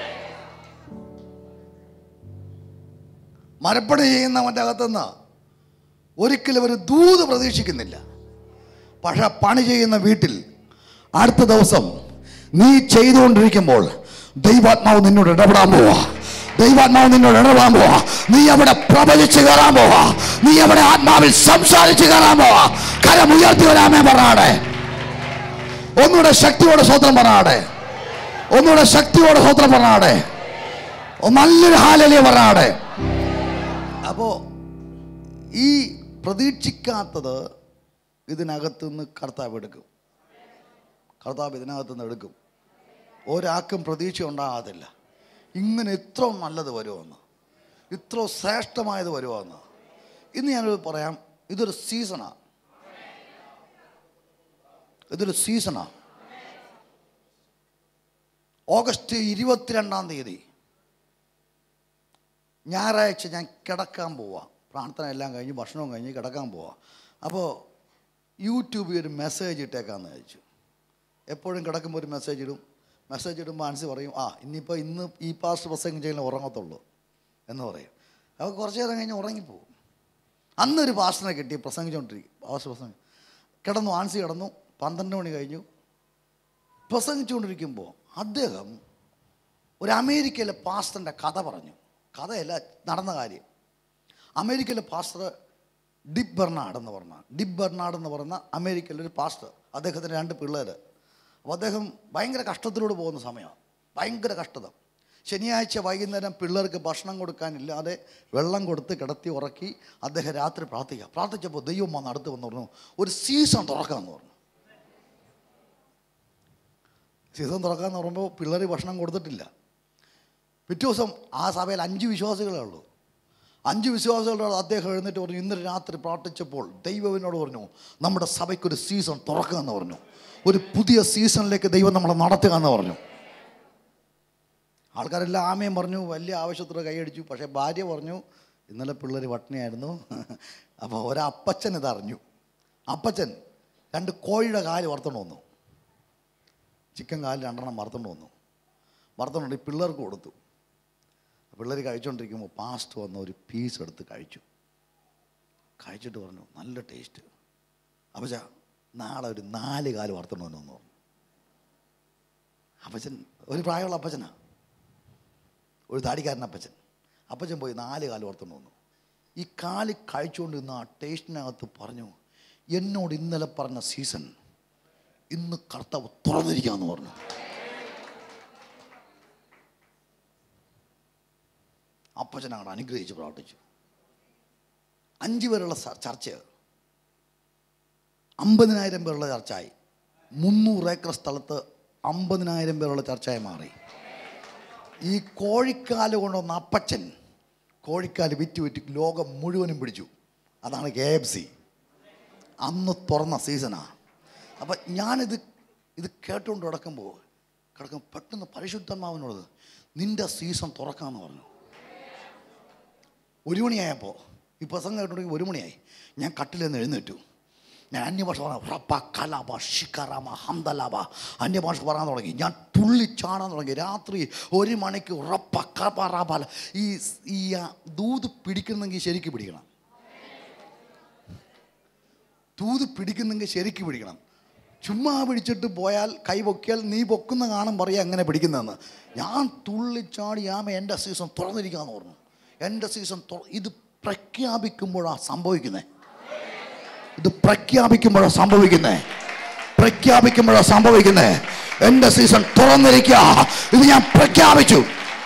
മരപ്പണി ചെയ്യുന്നവൻ്റെ അകത്തുനിന്ന് ഒരിക്കലും ഒരു ദൂത് പ്രതീക്ഷിക്കുന്നില്ല പക്ഷെ പണി ചെയ്യുന്ന വീട്ടിൽ അടുത്ത ദിവസം നീ ചെയ്തുകൊണ്ടിരിക്കുമ്പോൾ ദൈവാത്മാവ് നിന്നോട് ഇടപെടാൻ പോവാ ദൈവാത്മാവ് നിന്നോട് ഇടപെടാൻ പോവാ നീ അവിടെ പ്രവചിച്ച് കയറാൻ പോവാ നീ അവിടെ ആത്മാവിൽ സംസാരിച്ച് കയറാൻ പോവാ കരം ഉയർത്തി വരാമേ പറഞ്ഞാടെ ഒന്നുകൂടെ ശക്തിയോടെ സ്വത്രം പറഞ്ഞാടെ ഒന്നുകൂടെ ശക്തിയോടെ സ്വത്രം പറഞ്ഞാടെ നല്ലൊരു ഹാലലിയ പറഞ്ഞാടെ അപ്പോ ഈ പ്രതീക്ഷിക്കാത്തത് ഇതിനകത്ത് നിന്ന് കർത്താവ് എടുക്കും കർത്താവ് ഇതിനകത്ത് നിന്ന് എടുക്കും ഒരാൾക്കും പ്രതീക്ഷ ഉണ്ടാകത്തില്ല ഇങ്ങനെ ഇത്ര നല്ലത് വരുമെന്ന് ഇത്ര ശ്രേഷ്ഠമായത് വരുമെന്ന് ഇന്ന് ഞാനത് പറയാം ഇതൊരു സീസണാണ് ഇതൊരു സീസണാണ് ഓഗസ്റ്റ് ഇരുപത്തിരണ്ടാം തീയതി ഞായറാഴ്ച ഞാൻ കിടക്കാൻ പോവാം പ്രാർത്ഥന എല്ലാം കഴിഞ്ഞ് ഭക്ഷണവും കഴിഞ്ഞ് കിടക്കാൻ പോവാം അപ്പോൾ യൂട്യൂബിൽ ഒരു മെസ്സേജ് ഇട്ടേക്കാന്ന് ചോദിച്ചു എപ്പോഴും കിടക്കുമ്പോൾ ഒരു മെസ്സേജ് ഇടും മെസ്സേജ് ഇടുമ്പോൾ മനസ്സ് പറയും ആ ഇനിയിപ്പോൾ ഇന്ന് ഈ പാസ്റ്റ് പ്രസംഗം ചെയ്യുന്ന ഉറങ്ങത്തുള്ളൂ എന്ന് പറയും അപ്പോൾ കുറച്ച് നേരം കഴിഞ്ഞ് ഉറങ്ങിപ്പോവും അന്നൊരു പാസ്റ്ററിനെ കിട്ടി പ്രസംഗിച്ചുകൊണ്ടിരിക്കും പാസ്റ്റ് പ്രസംഗം കിടന്നു ആൻസി കിടന്നു പന്ത്രണ്ട് മണി കഴിഞ്ഞു പ്രസംഗിച്ചുകൊണ്ടിരിക്കുമ്പോൾ അദ്ദേഹം ഒരു അമേരിക്കയിലെ പാസ്റ്ററിൻ്റെ കഥ പറഞ്ഞു കഥയല്ല നടന്ന കാര്യം അമേരിക്കയിലെ പാസ്റ്റർ ഡിബ് ബെർണാഡ് എന്ന് പറഞ്ഞ ഡിബ് ബെർണാഡ് എന്ന് പറഞ്ഞ അമേരിക്കയിലെ ഒരു പാസ്റ്റർ അദ്ദേഹത്തിന് രണ്ട് പിള്ളേർ അപ്പോൾ അദ്ദേഹം ഭയങ്കര കഷ്ടത്തിലൂടെ പോകുന്ന സമയമാണ് ഭയങ്കര കഷ്ടത ശനിയാഴ്ച വൈകുന്നേരം പിള്ളേർക്ക് ഭക്ഷണം കൊടുക്കാനില്ലാതെ വെള്ളം കൊടുത്ത് കിടത്തി ഉറക്കി അദ്ദേഹം രാത്രി പ്രാർത്ഥിക്കുക പ്രാർത്ഥിച്ചപ്പോൾ ദൈവം വന്ന് അടുത്ത് വന്ന് പറഞ്ഞു ഒരു സീസൺ തുറക്കാമെന്ന് പറഞ്ഞു സീസൺ തുറക്കാമെന്ന് പറയുമ്പോൾ പിള്ളേർ ഭക്ഷണം കൊടുത്തിട്ടില്ല പിറ്റേ ദിവസം ആ സഭയിൽ അഞ്ച് വിശ്വാസികളേ ഉള്ളൂ അഞ്ച് വിശ്വാസികളോട് അദ്ദേഹം എഴുന്നേറ്റ് പറഞ്ഞു ഇന്നലെ രാത്രി പ്രാർത്ഥിച്ചപ്പോൾ ദൈവവിനോട് പറഞ്ഞു നമ്മുടെ സഭയ്ക്കൊരു സീസൺ തുറക്കുക എന്ന് പറഞ്ഞു ഒരു പുതിയ സീസണിലേക്ക് ദൈവം നമ്മളെ നടത്തുക എന്ന് പറഞ്ഞു ആൾക്കാരെല്ലാം ആമയും പറഞ്ഞു വലിയ ആവശ്യത്തോടെ കൈയടിച്ചു പക്ഷേ ഭാര്യ പറഞ്ഞു ഇന്നലെ പിള്ളേർ പട്ടിണിയായിരുന്നു അപ്പോൾ ഒരപ്പച്ചൻ ഇതറിഞ്ഞു അപ്പച്ചൻ രണ്ട് കോഴിയുടെ കാല് വറുത്തോണ്ട് വന്നു ചിക്കൻ കാല് രണ്ടെണ്ണം വറുത്തോണ്ട് വന്നു വറുത്തോണ്ട് ഈ പിള്ളേർക്ക് കൊടുത്തു പിള്ളേർ കഴിച്ചുകൊണ്ടിരിക്കുമ്പോൾ പാസ്റ്റ് വന്ന ഒരു പീസ് എടുത്ത് കഴിച്ചു കഴിച്ചിട്ട് പറഞ്ഞു നല്ല ടേസ്റ്റ് അപ്പച്ച നാളെ ഒരു നാല് കാല് വറുത്തോണ്ട് വന്നു എന്ന് പറഞ്ഞു അപ്പച്ചൻ ഒരു പ്രായമുള്ള അപ്പച്ചനാ ഒരു താടിക്കാരൻ അപ്പച്ചൻ അപ്പച്ചൻ പോയി നാല് കാല് ഓർത്തുകൊണ്ട് വന്നു ഈ കാല് കഴിച്ചുകൊണ്ടിരുന്ന ആ ടേസ്റ്റിനകത്ത് പറഞ്ഞു എന്നോട് ഇന്നലെ പറഞ്ഞ സീസൺ ഇന്ന് കർത്താവ് തുറന്നിരിക്കാന്ന് പറഞ്ഞു അപ്പച്ചൻ അങ്ങോട്ട് അനുഗ്രഹിച്ച് പ്രാർത്ഥിച്ചു അഞ്ച് പേരുള്ള സ- ചർച്ച അമ്പതിനായിരം പേരുള്ള ചർച്ചയായി മുന്നൂറ് ഏക്കർ സ്ഥലത്ത് അമ്പതിനായിരം പേരുള്ള ചർച്ചയായി മാറി ഈ കോഴിക്കാല് കൊണ്ടുവന്ന അപ്പച്ചൻ കോഴിക്കാല് വിറ്റ് വിറ്റ് ലോകം മുഴുവനും പിടിച്ചു അതാണ് കെ എഫ് സി അന്ന് തുറന്ന സീസണാണ് അപ്പം ഞാനിത് ഇത് കേട്ടുകൊണ്ട് കിടക്കുമ്പോൾ കിടക്കും പെട്ടെന്ന് പരിശുദ്ധമാവിനോട് നിന്റെ സീസൺ തുറക്കാമെന്ന് പറഞ്ഞു ഒരു മണിയായപ്പോൾ ഈ പ്രസംഗം കേട്ടുണ്ടെങ്കിൽ ഒരു മണിയായി ഞാൻ കട്ടിൽ നിന്ന് എഴുന്നേറ്റു ഞാൻ അന്യഭാഷ പറയാം റപ്പ കലാബ ഷിക്കറാമ ഹംദലാബ അന്യഭാഷ പറയാൻ തുടങ്ങി ഞാൻ തുള്ളിച്ചാടാൻ തുടങ്ങി രാത്രി ഒരു മണിക്ക് റപ്പ കറാബാല ഈ ഈ ആ, ദൂത് പിടിക്കുന്നെങ്കിൽ ശരിക്ക് പിടിക്കണം തൂത് പിടിക്കുന്നെങ്കിൽ ശരിക്ക് പിടിക്കണം ചുമ്മാ പിടിച്ചിട്ട് പോയാൽ കൈ പൊക്കിയാൽ നീ പൊക്കുന്ന കാണും പറയാ എങ്ങനെ പിടിക്കുന്നതെന്ന് ഞാൻ തുള്ളിച്ചാടി ആമ എൻ്റെ സീസൺ തുറന്നിരിക്കാന്ന് പറഞ്ഞു എൻ്റെ സീസൺ തുറ ഇത് പ്രഖ്യാപിക്കുമ്പോഴാണ് സംഭവിക്കുന്നത് ഇത് പ്രഖ്യാപിക്കുമ്പോഴാണ് സംഭവിക്കുന്നത് പ്രഖ്യാപിക്കുമ്പോഴാണ് സംഭവിക്കുന്നത് എൻ്റെ സീസൺ തുറന്നിരിക്കുക ഇത് ഞാൻ പ്രഖ്യാപിച്ചു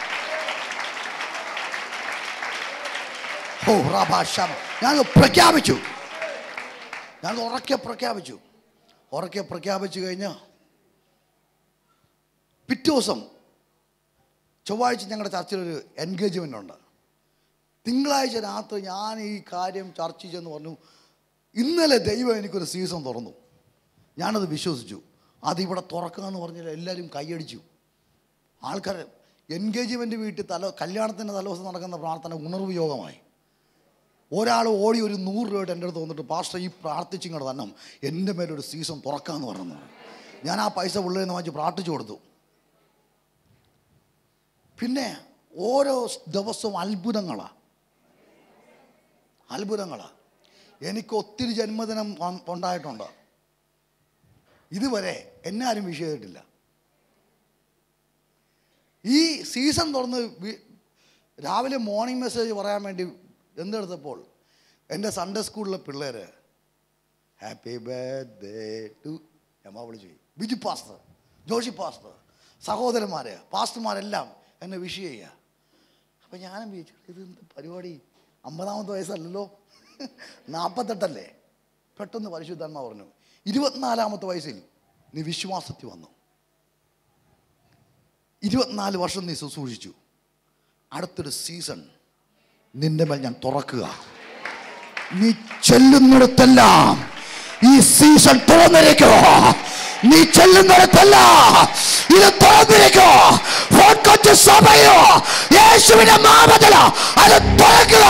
ഓ റാഭാഷം ഞാൻ പ്രഖ്യാപിച്ചു ഞാൻ ഉറക്കെ പ്രഖ്യാപിച്ചു ഉറക്കെ പ്രഖ്യാപിച്ചു കഴിഞ്ഞ് പിറ്റേ ദിവസം ചൊവ്വാഴ്ച ഞങ്ങളുടെ ചർച്ചയിൽ ഒരു എൻഗേജ്മെൻ്റ് ഉണ്ട് തിങ്കളാഴ്ച രാത്രി ഞാൻ ഈ കാര്യം ചർച്ച ചെയ്തെന്ന് പറഞ്ഞു ഇന്നലെ ദൈവം എനിക്കൊരു സീസൺ തുറന്നു ഞാനത് വിശ്വസിച്ചു അതിവിടെ തുറക്കാമെന്ന് പറഞ്ഞാൽ എല്ലാവരും കൈയടിച്ചു ആൾക്കാർ എൻഗേജ്മെൻ്റ് വീട്ടിൽ തല കല്യാണത്തിൻ്റെ തലേദിവസം നടക്കുന്ന പ്രാർത്ഥന ഉണർവ് യോഗമായി ഒരാൾ ഓടി ഒരു നൂറ് രൂപയുടെ എൻ്റെ അടുത്ത് വന്നിട്ട് പാസ്റ്റർ ഈ പ്രാർത്ഥിച്ചിങ്ങോട്ട് തന്നെ എൻ്റെ മേലൊരു സീസൺ തുറക്കാമെന്ന് പറഞ്ഞു ഞാൻ ആ പൈസ പുള്ളിയിൽ നിന്ന് വാങ്ങിച്ച് പ്രാർത്ഥിച്ചു കൊടുത്തു പിന്നെ ഓരോ ദിവസവും അത്ഭുതങ്ങളാണ് അത്ഭുതങ്ങളാണ് എനിക്ക് ഒത്തിരി ജന്മദിനം വ- ഉണ്ടായിട്ടുണ്ട് ഇതുവരെ എന്നെ ആരും വിഷ് ചെയ്തിട്ടില്ല ഈ സീസൺ തുറന്ന് വി- രാവിലെ മോർണിംഗ് മെസ്സേജ് പറയാൻ വേണ്ടി എന്തെടുത്തപ്പോൾ എൻ്റെ സൺഡേ സ്കൂളിലെ പിള്ളേർ ഹാപ്പി ബർത്ത്ഡേ ടു എമ്മ വിളിച്ചു പോയി. ബിജു പാസ്റ്റർ ജോഷി പാസ്റ്റർ സഹോദരന്മാർ പാസ്റ്റർമാരെല്ലാം എന്നെ വിഷ് ചെയ്യുക അപ്പം ഞാനും വിചാരിച്ചു ഇത് എന്ത് പരിപാടി അമ്പതാമത്തെ വയസ്സല്ലല്ലോ നാൽപ്പത്തെട്ടല്ലേ പെട്ടെന്ന് പരിശുദ്ധാത്മ പറഞ്ഞു ഇരുപത്തിനാലാമത്തെ വയസ്സിൽ നീ വിശ്വാസത്തിൽ വന്നു ഇരുപത്തിനാല് വർഷം നീ ശുശ്രൂഷിച്ചു അടുത്തൊരു സീസൺ നിന്റെ മേൽ ഞാൻ തുറക്കുക നീ ചെല്ലുന്നിടത്തെല്ലാം ഈ സീസൺ തുറന്നിരിക്കോ നീ ചെല്ലുന്നിടത്തല്ല ഇത് തുറന്നിരിക്കോ ഫോർട്ട് കൊച്ചു സഭയോ യേശുവിന്റെ നാമത്തില അത് തുറക്കുക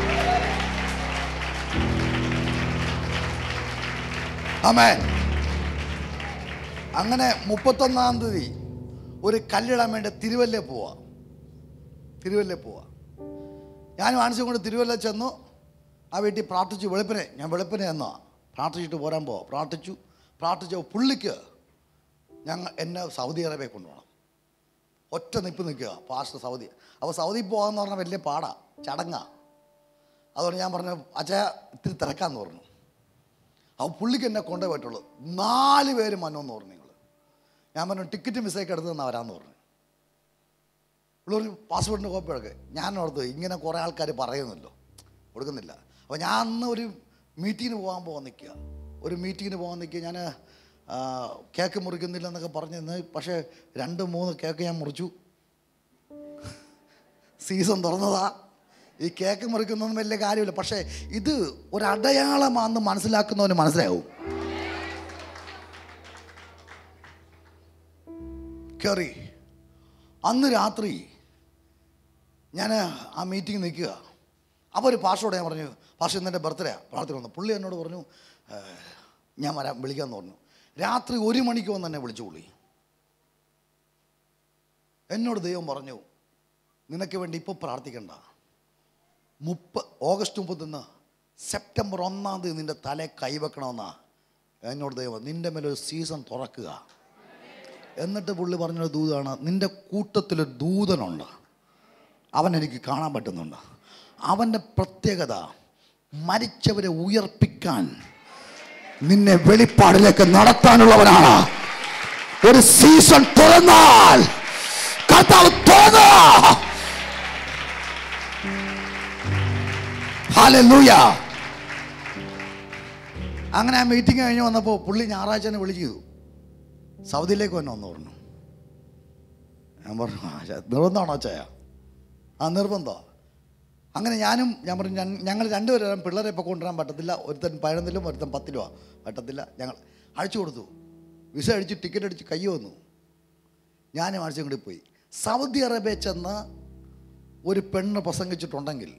ആമേ അങ്ങനെ മുപ്പത്തൊന്നാം തീയതി ഒരു കല്ലിടാൻ വേണ്ടി തിരുവല്ല പോവാ തിരുവല്ല പോവാ ഞാൻ മാനസികം കൊണ്ട് തിരുവല്ല ചെന്നു ആ വീട്ടിൽ പ്രാർത്ഥിച്ചു വെളുപ്പിനെ ഞാൻ വെളുപ്പിനെ എന്നാ പ്രാർത്ഥിച്ചിട്ട് പോരാൻ പോവാം പ്രാർത്ഥിച്ചു പ്രാർത്ഥിച്ച പുള്ളിക്ക് ഞങ്ങൾ എന്നെ സൗദി അറേബ്യ കൊണ്ടുപോകണം ഒറ്റ നിപ്പ് നിൽക്കുക പാസ്റ്റ് സൗദി അപ്പോൾ സൗദി പോകാമെന്ന് പറഞ്ഞാൽ വലിയ പാടാ ചടങ്ങാ അതുകൊണ്ട് ഞാൻ പറഞ്ഞു അച്ഛാ ഇത്തിരി തിരക്കാന്ന് പറഞ്ഞു അപ്പോൾ പുള്ളിക്ക് എന്നെ കൊണ്ടേ പറ്റുള്ളൂ നാല് പേര് മന്നോന്ന് പറഞ്ഞു നിങ്ങൾ ഞാൻ പറഞ്ഞു ടിക്കറ്റ് മിസ്സേക്ക് എടുത്ത് തന്നാ വരാമെന്ന് പറഞ്ഞു പുള്ളി പാസ്പോർട്ടിൻ്റെ കോപ്പി എടുക്കുക ഞാൻ ഓർത്ത് ഇങ്ങനെ കുറേ ആൾക്കാർ പറയുന്നല്ലോ കൊടുക്കുന്നില്ല അപ്പോൾ ഞാൻ അന്ന് ഒരു മീറ്റിങ്ങിന് പോകാൻ പോകാൻ നിൽക്കുക ഒരു മീറ്റിങ്ങിന് പോകാൻ നിൽക്കുക ഞാൻ കേക്ക് മുറിക്കുന്നില്ല എന്നൊക്കെ പറഞ്ഞു നിന്ന് പക്ഷേ രണ്ട് മൂന്ന് കേക്ക് ഞാൻ മുറിച്ചു സീസൺ തുറന്നതാ ഈ കേക്ക് മുറിക്കുന്നതൊന്നും വലിയ കാര്യമില്ല പക്ഷേ ഇത് ഒരു അടയാളമാണെന്ന് മനസ്സിലാക്കുന്നവന് മനസ്സിലാവും കയറി അന്ന് രാത്രി ഞാൻ ആ മീറ്റിംഗ് നിൽക്കുക അപ്പോൾ ഒരു പാഷോട് ഞാൻ പറഞ്ഞു പാഷ ഇന്നെൻ്റെ ബർത്ത്ഡേ പ്രാർത്ഥന വന്നു പുള്ളി എന്നോട് പറഞ്ഞു "ഏഹ്, ഞാൻ വരാം വിളിക്കാമെന്ന് പറഞ്ഞു രാത്രി ഒരു മണിക്ക് വന്ന് എന്നെ വിളിച്ചു പുള്ളി എന്നോട് ദൈവം പറഞ്ഞു നിനക്ക് വേണ്ടി ഇപ്പോൾ പ്രാർത്ഥിക്കണ്ട മുപ്പ ഓഗസ്റ്റ് മുപ്പത്തൊന്ന് സെപ്റ്റംബർ ഒന്നാം തീയതി നിൻ്റെ തലേ കൈവെക്കണമെന്നാ എന്നോട് ദൈവം നിൻ്റെ മേലൊരു സീസൺ തുറക്കുക എന്നിട്ട് പുള്ളി പറഞ്ഞൊരു ദൂതാണ് നിൻ്റെ കൂട്ടത്തിലൊരു ദൂതനുണ്ട് അവൻ എനിക്ക് കാണാൻ പറ്റുന്നുണ്ട് അവൻ്റെ പ്രത്യേകത മരിച്ചവരെ ഉയർപ്പിക്കാൻ നിന്നെ വെളിപ്പാടിലേക്ക് നടത്താനുള്ളവനാണ് ഒരു സീസൺ തുറന്നാൽ കർത്താവ് തുറന്നു ഹല്ലേലൂയ അങ്ങനെ ആ മീറ്റിംഗ് കഴിഞ്ഞ് വന്നപ്പോൾ പുള്ളി ഞായറാഴ്ച എന്നെ വിളിച്ചു സൗദിയിലേക്ക് വന്നു വന്നു പറഞ്ഞു ഞാൻ പറഞ്ഞു "ആ, ചേ, നിർബന്ധമാണോ ചായ ആ നിർബന്ധമാണ് അങ്ങനെ ഞാനും ഞാൻ പറഞ്ഞു "ഞ- ഞങ്ങൾ രണ്ടുപേരും പിള്ളേരെ ഇപ്പോൾ കൊണ്ടുവരാൻ പറ്റത്തില്ല ഒരുത്തൻ പതിനൊന്നിലും ഒരുത്തൻ പത്തിലുമാണ് പറ്റത്തില്ല ഞങ്ങൾ അഴിച്ചു കൊടുത്തു വിസ അടിച്ച് ടിക്കറ്റ് അടിച്ച് കൈ വന്നു ഞാനും ആഴ്ചയും കൂടി പോയി സൗദി അറേബ്യ ചെന്ന് ഒരു പെണ്ണ് പ്രസംഗിച്ചിട്ടുണ്ടെങ്കിൽ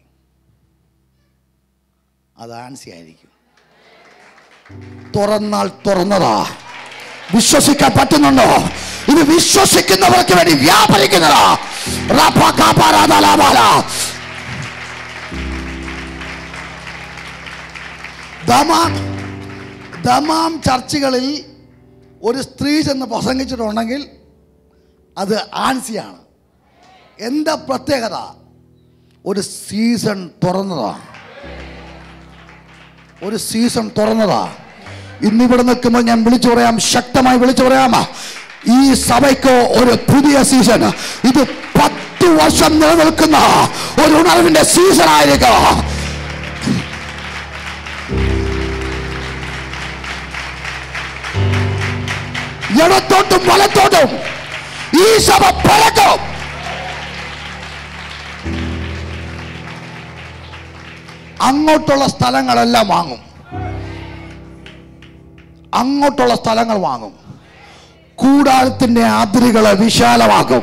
അത് ആൻസി ആയിരിക്കും തുറന്നാൽ തുറന്നതാ വിശ്വസിക്കാൻ പറ്റുന്നുണ്ടോ ഇത് വിശ്വസിക്കുന്നവർക്ക് വേണ്ടി വ്യാപരിക്കുന്നതാ റപ്പ കാപ്പാരാതാലാമാല. ദമാം ദമാം ചർച്ചുകളിൽ ഒരു സ്ത്രീ ചെന്ന് പ്രസംഗിച്ചിട്ടുണ്ടെങ്കിൽ അത് ആൻസിയാണ് എന്താ പ്രത്യേകത ഒരു സീസൺ തുറന്നതാണ് ഒരു സീസൺ തുറന്നതാ ഇന്നിവിടെ നിൽക്കുമ്പോൾ ഞാൻ വിളിച്ചു പറയാം ശക്തമായി വിളിച്ചു പറയാം ഈ സഭയ്ക്ക് ഒരു പുതിയ സീസൺ ഇത് പത്ത് വർഷം നിലനിൽക്കുന്ന ഒരു ഉണർവിന്റെ സീസൺ ആയിരിക്കും ഇടത്തോട്ടും വലത്തോട്ടും ഈ സഭ പഴക്കും അങ്ങോട്ടുള്ള സ്ഥലങ്ങളെല്ലാം വാങ്ങും അങ്ങോട്ടുള്ള സ്ഥലങ്ങൾ വാങ്ങും കൂടാരത്തിന്റെ അതിരുകളെ വിശാലമാക്കും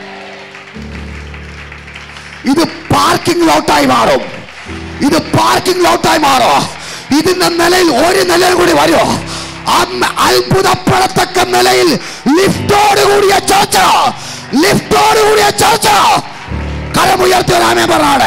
ഇത് പാർക്കിംഗ് ലോട്ടായി മാറും ഇത് പാർക്കിംഗ് ലോട്ടായി മാറും ഇതിന്റെ നിലയിൽ ഒരു നിലയിൽ കൂടി വരുമോ അന്ന് അത്ഭുതപ്പെടത്തക്ക നിലയിൽ ലിഫ്റ്റോട് കൂടിയ ചർച്ച ലിഫ്റ്റോട് കൂടിയ ചർച്ച കരമുയർത്തിയ രാമേ പറഞ്ഞാടെ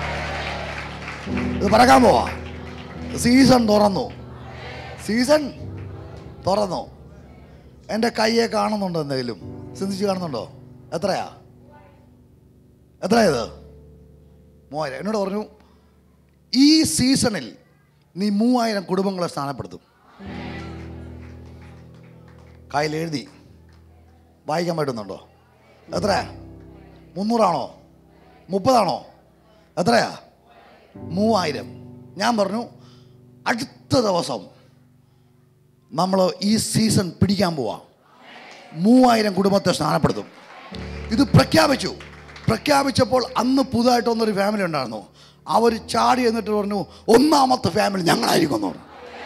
ഇത് പറക്കാൻ പോവാ സീസൺ തുറന്നു സീസൺ തുറന്നു എൻ്റെ കയ്യെ കാണുന്നുണ്ടോ എന്തെങ്കിലും ചിന്തിച്ച് കാണുന്നുണ്ടോ എത്രയാ എത്രയാ ഇത് മൂവായിരം എന്നോട് പറഞ്ഞു ഈ സീസണിൽ നീ മൂവായിരം കുടുംബങ്ങളെ സ്ഥാനപ്പെടുത്തും കയ്യിൽ എഴുതി വായിക്കാൻ പറ്റുന്നുണ്ടോ എത്രയാ മുന്നൂറാണോ മുപ്പതാണോ എത്രയാ മൂവായിരം ഞാൻ പറഞ്ഞു അടുത്ത ദിവസം നമ്മൾ ഈ സീസൺ പിടിക്കാൻ പോവാം മൂവായിരം കുടുംബത്തെ സ്നാനപ്പെടുത്തും ഇത് പ്രഖ്യാപിച്ചു പ്രഖ്യാപിച്ചപ്പോൾ അന്ന് പുതുതായിട്ട് വന്നൊരു ഫാമിലി ഉണ്ടായിരുന്നു അവർ ചാടി എന്നിട്ട് പറഞ്ഞു ഒന്നാമത്തെ ഫാമിലി ഞങ്ങളായിരിക്കും എന്ന് പറഞ്ഞു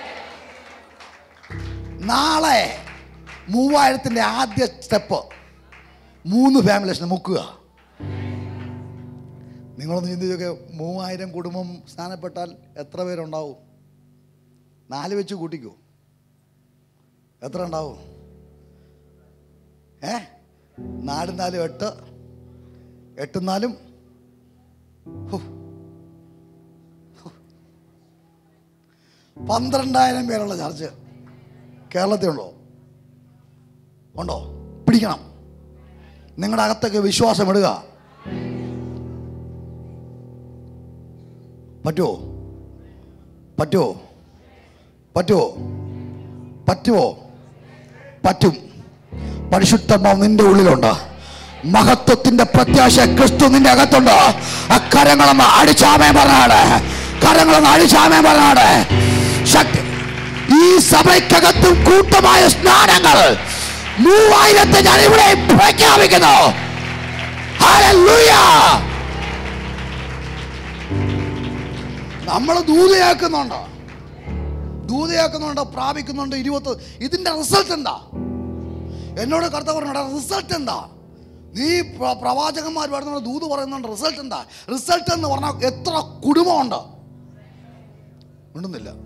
നാളെ മൂവായിരത്തിൻ്റെ ആദ്യ സ്റ്റെപ്പ് മൂന്ന് ഫാമിലീസിനെ മുക്കുക നിങ്ങളൊന്ന് ചിന്തിച്ചൊക്കെ മൂവായിരം കുടുംബം സ്നാനപ്പെട്ടാൽ എത്ര പേരുണ്ടാവും നാല് വെച്ച് കൂട്ടിക്കോ എത്ര ഉണ്ടാവും ഏ നാലും നാലും എട്ട് എട്ടും നാലും ഹോ. ഹോ. പന്ത്രണ്ടായിരം പേരുള്ള ചർച്ച് കേരളത്തിലുണ്ടോ ഉണ്ടോ പിടിക്കണം നിങ്ങളുടെ അകത്തൊക്കെ വിശ്വാസം ഇടുക പറ്റുമോ പറ്റുമോ പറ്റുമോ പറ്റുമോ പറ്റും പരിശുദ്ധമാവ് നിന്റെ ഉള്ളിലുണ്ട് മഹത്വത്തിന്റെ പ്രത്യാശ ക്രിസ്തു നിന്റെ അകത്തുണ്ട് ആ കരങ്ങളൊന്ന് അടിച്ചാമേ പറഞ്ഞാട് കരങ്ങളൊന്ന് അടിച്ചാമേ പറഞ്ഞാട് ശക്തി ഈ സഭയ്ക്കകത്തും കൂട്ടമായ സ്നാനങ്ങൾ മൂവായിരത്തെ ഞാൻ ഇവിടെ പ്രഖ്യാപിക്കുന്നു Hallelujah. നമ്മൾ ദൂതയാക്കുന്നുണ്ട് ദൂതയാക്കുന്നുണ്ട് പ്രാപിക്കുന്നുണ്ട് ഇരുപത്തി ഇതിന്റെ റിസൾട്ട് എന്താ എന്നോട് കർത്ത പറഞ്ഞ റിസൾട്ട് എന്താ നീ പ്ര- പ്രവാചകന്മാർ പറയുന്ന ദൂത് പറയുന്നുണ്ട് റിസൾട്ട് എന്താ റിസൾട്ട് എന്ന് പറഞ്ഞാൽ എത്ര കുടുംബമുണ്ട് ഉണ്ടെന്നില്ല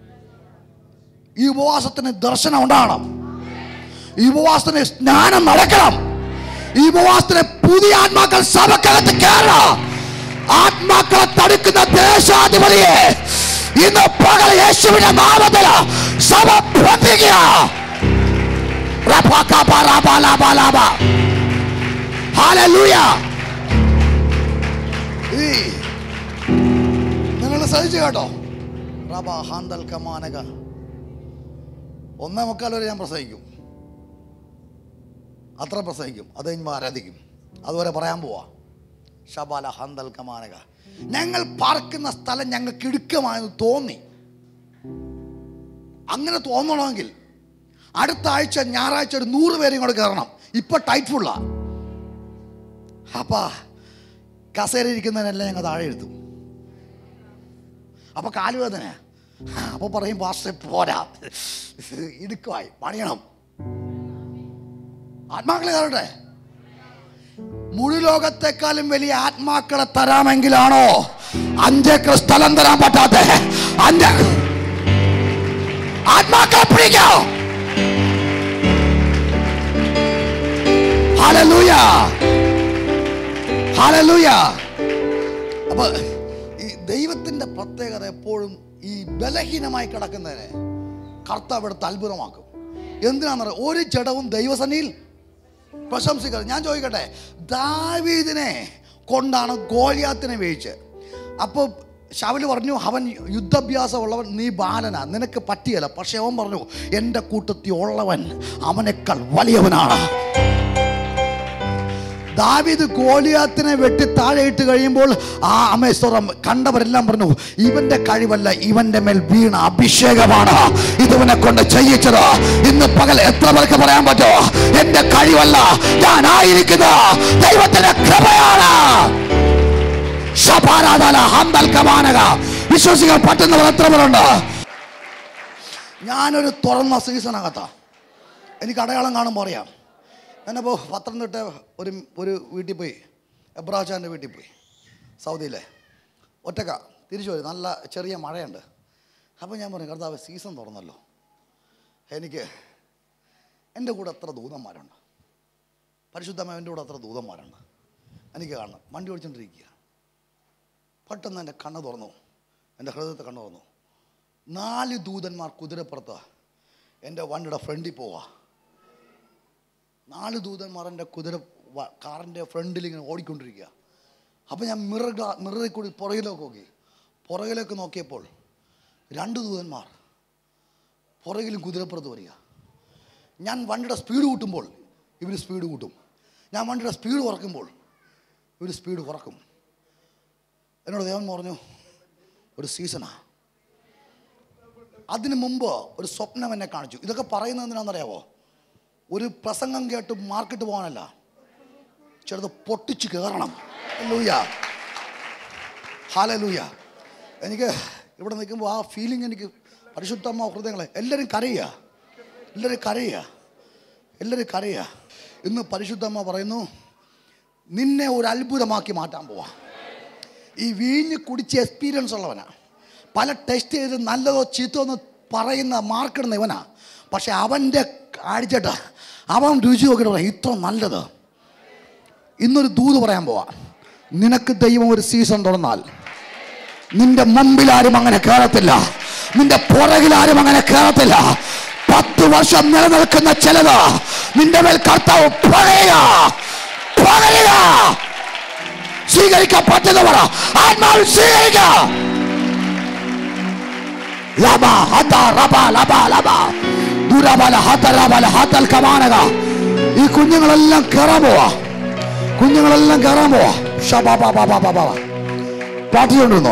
ഈ ഉപവാസത്തിന് ദർശനം ഉണ്ടാകണം ഈ ഉപവാസത്തിന് സ്നാനം നടക്കണം ഈ ഉപവാസത്തിന് പുതിയ ആത്മാക്കൾ സഭക്കകത്ത് കയറണം ആത്മാക്കളെ തടുക്കുന്ന ദേശാധിപതിയെ ഇന്ന് പകൽ യേശുവിന്റെ നാമത്തിൽ സഭ ബന്ധിക്കുക റപാകാബാലാബാലാബാലാബ. ഹല്ലേലൂയ. ഈ നിങ്ങൾ സഹിച്ചു കേട്ടോ റബ ഹാന്തൽ കമാനക ഒന്നേ മുക്കാൽ വരെ ഞാൻ പ്രസംഗിക്കും അത്ര പ്രസംഗിക്കും അത് കഴിഞ്ഞ് ആരാധിക്കും അതുവരെ പറയാൻ പോവാ ഷബാല ഹന്തൽ കമാനക ഞങ്ങൾ പാർക്കുന്ന സ്ഥലം ഞങ്ങൾക്ക് ഇടുക്കമായെന്ന് തോന്നി അങ്ങനെ തോന്നണമെങ്കിൽ അടുത്ത ആഴ്ച ഞായറാഴ്ച ഒരു നൂറ് പേരും കൂടെ കയറണം ഇപ്പൊ ടൈറ്റ് ഫുള്ളാ അപ്പാ കസേര ഇരിക്കുന്നതിനെല്ലാം ഞങ്ങൾ താഴെ എടുത്തു അപ്പൊ കാലുവേദന അപ്പൊ പറയും പാസ്റ്റർ പോരാ ഇടുക്കമായി പണിയണം ആത്മാക്കളെ കയറട്ടെ മുഴു ലോകത്തെക്കാളും വലിയ ആത്മാക്കളെ തരാമെങ്കിലാണോ അഞ്ചേക്കർ സ്ഥലം തരാൻ പറ്റാത്ത അഞ്ച് ആത്മാക്കളെ പിടിക്കോ ഹല്ലേലൂയ ഹല്ലേലൂയ അപ്പൊ ഈ ദൈവത്തിന്റെ പ്രത്യേകത എപ്പോഴും ഈ ബലഹീനമായി കിടക്കുന്നതിനെ കർത്താവ് എടുത്ത് അത്ഭുതമാക്കും എന്തിനാണെന്നറിയാം ഒരു ജഡവും ദൈവസന്നിയിൽ പ്രശംസിക്കുക ഞാൻ ചോദിക്കട്ടെ ദാവീദിനെ കൊണ്ടാണ് ഗോലിയാത്തിനെ വേയിച്ച് അപ്പോൾ ശവല് പറഞ്ഞു അവൻ യുദ്ധാഭ്യാസമുള്ളവൻ നീ ബാലനാ നിനക്ക് പറ്റിയല്ല പക്ഷെ അവൻ പറഞ്ഞു എൻ്റെ കൂട്ടത്തിൽ ഉള്ളവൻ അവനേക്കാൾ വലിയവനാണ് ദാവീദ് ഗോലിയാത്തിനെ വെട്ടി താഴെ ഇട്ട് കഴിയുമ്പോൾ ആ അമേശ്വരം കണ്ടവരെല്ലാം പറഞ്ഞു ഇവന്റെ കഴിവല്ല ഇവന്റെ മേൽ വീണ അഭിഷേകമാണ് ഇതുവനെ കൊണ്ട് ചെയ്യിച്ചത് ഇന്ന് പകൽ എത്ര പേർക്ക് പറയാൻ പറ്റുമോ എന്റെ കഴിവല്ല ഞാൻ ആയിരിക്കുന്ന ദൈവത്തിന്റെ കൃപയാണ് ശപാരാധന ഹന്തൽ കമാനക വിശ്വസിക്കാൻ പറ്റുന്നവർ എത്ര പേരുണ്ട് ഞാനൊരു തുറന്ന സീസണകത്താ എനിക്ക് അടയാളം കാണുമ്പോൾ അറിയാം ഞാനപ്പോൾ പത്തനംതിട്ട ഒരു ഒരു വീട്ടിൽ പോയി എബ്രാച്ചാൻ്റെ വീട്ടിൽ പോയി സൗദിയിലെ ഒറ്റക്ക തിരിച്ചു പോയി നല്ല ചെറിയ മഴയുണ്ട് അപ്പോൾ ഞാൻ പറഞ്ഞു കർത്താവ് സീസൺ തുറന്നല്ലോ എനിക്ക് എൻ്റെ കൂടെ എത്ര ദൂതന്മാരുണ്ട് പരിശുദ്ധമായ എൻ്റെ കൂടെ എത്ര ദൂതന്മാരുണ്ട് എനിക്ക് കാണണം വണ്ടി ഓടിച്ചോണ്ടിരിക്കുക പെട്ടെന്ന് എൻ്റെ കണ്ണ് തുറന്നു എൻ്റെ ഹൃദയത്തെ കണ്ണ് തുറന്നു നാല് ദൂതന്മാർ കുതിരപ്പുറത്ത് എൻ്റെ വണ്ടിയുടെ ഫ്രണ്ടിൽ പോവാ നാല് ദൂതന്മാർ എൻ്റെ കുതിര വ- കാറിൻ്റെ ഫ്രണ്ടിൽ ഇങ്ങനെ ഓടിക്കൊണ്ടിരിക്കുക അപ്പോൾ ഞാൻ മിറർ ഗ്ലാ മിററിൽ കൂടി പുറകിലേക്ക് നോക്കി പുറകിലേക്ക് നോക്കിയപ്പോൾ രണ്ട് ദൂതന്മാർ പുറകിലും കുതിരപ്പുറത്ത് വരിക ഞാൻ വണ്ടിയുടെ സ്പീഡ് കൂട്ടുമ്പോൾ ഇവർ സ്പീഡ് കൂട്ടും ഞാൻ വണ്ടിയുടെ സ്പീഡ് കുറയ്ക്കുമ്പോൾ ഇവർ സ്പീഡ് കുറക്കും എന്നോട് ദൈവം പറഞ്ഞു ഒരു സീസണാ അതിനു മുമ്പ് ഒരു സ്വപ്നം എന്നെ കാണിച്ചു ഇതൊക്കെ പറയുന്നത് എന്തിനാണെന്നറിയാവോ ഒരു പ്രസംഗം കേട്ട് മാർക്കറ്റ് പോകാനല്ല ചെറുത് പൊട്ടിച്ച് കയറണം ലൂയ ഹാലലൂയ എനിക്ക് ഇവിടെ നിൽക്കുമ്പോൾ ആ ഫീലിംഗ് എനിക്ക് പരിശുദ്ധമ്മ ഹൃദയങ്ങളെ എല്ലാവരും കരയുക എല്ലാവരും കരയുക എല്ലാവരും കരയുക ഇന്ന് പരിശുദ്ധമ്മ പറയുന്നു നിന്നെ ഒരു അത്ഭുതമാക്കി മാറ്റാൻ പോവാ ഈ വീഞ്ഞ് കുടിച്ച് എക്സ്പീരിയൻസ് ഉള്ളവനാ പല ടെസ്റ്റ് ചെയ്ത് നല്ലതോ ചീത്തോ എന്ന് പറയുന്ന മാർക്കിടുന്ന ഇവനാ പക്ഷെ അവൻ്റെ അടിച്ചിട്ട് അവൻ രുചി നോക്കിയിട്ട് പറയാം ഇത്ര നല്ലത് ഇന്നൊരു ദൂത് പറയാൻ പോവാ നിനക്ക് ദൈവം ഒരു സീസൺ തുറന്നാൽ നിന്റെ മുമ്പിൽ ആരും അങ്ങനെ കയറത്തില്ല നിന്റെ പുറകിൽ ആരും അങ്ങനെ കയറത്തില്ല പത്ത് വർഷം നിലനിൽക്കുന്ന ചിലത് നിന്റെ മേൽ കർത്താവ് പഴയ പഴയ സ്വീകരിക്കാൻ പറ്റുന്നവർ ആത്മാവിൽ സ്വീകരിക്ക ലബ ഹത റബ ലബ ലബ ദുരബല ഹത റബല ഹതൽ കമാനക ഈ കുഞ്ഞുങ്ങളെല്ലാം കയറാൻ പോവാ കുഞ്ഞുങ്ങളെല്ലാം കയറാൻ പോവാ ഷബാബാബാബാബാ പാട്ടിക്കൊണ്ടിരുന്നോ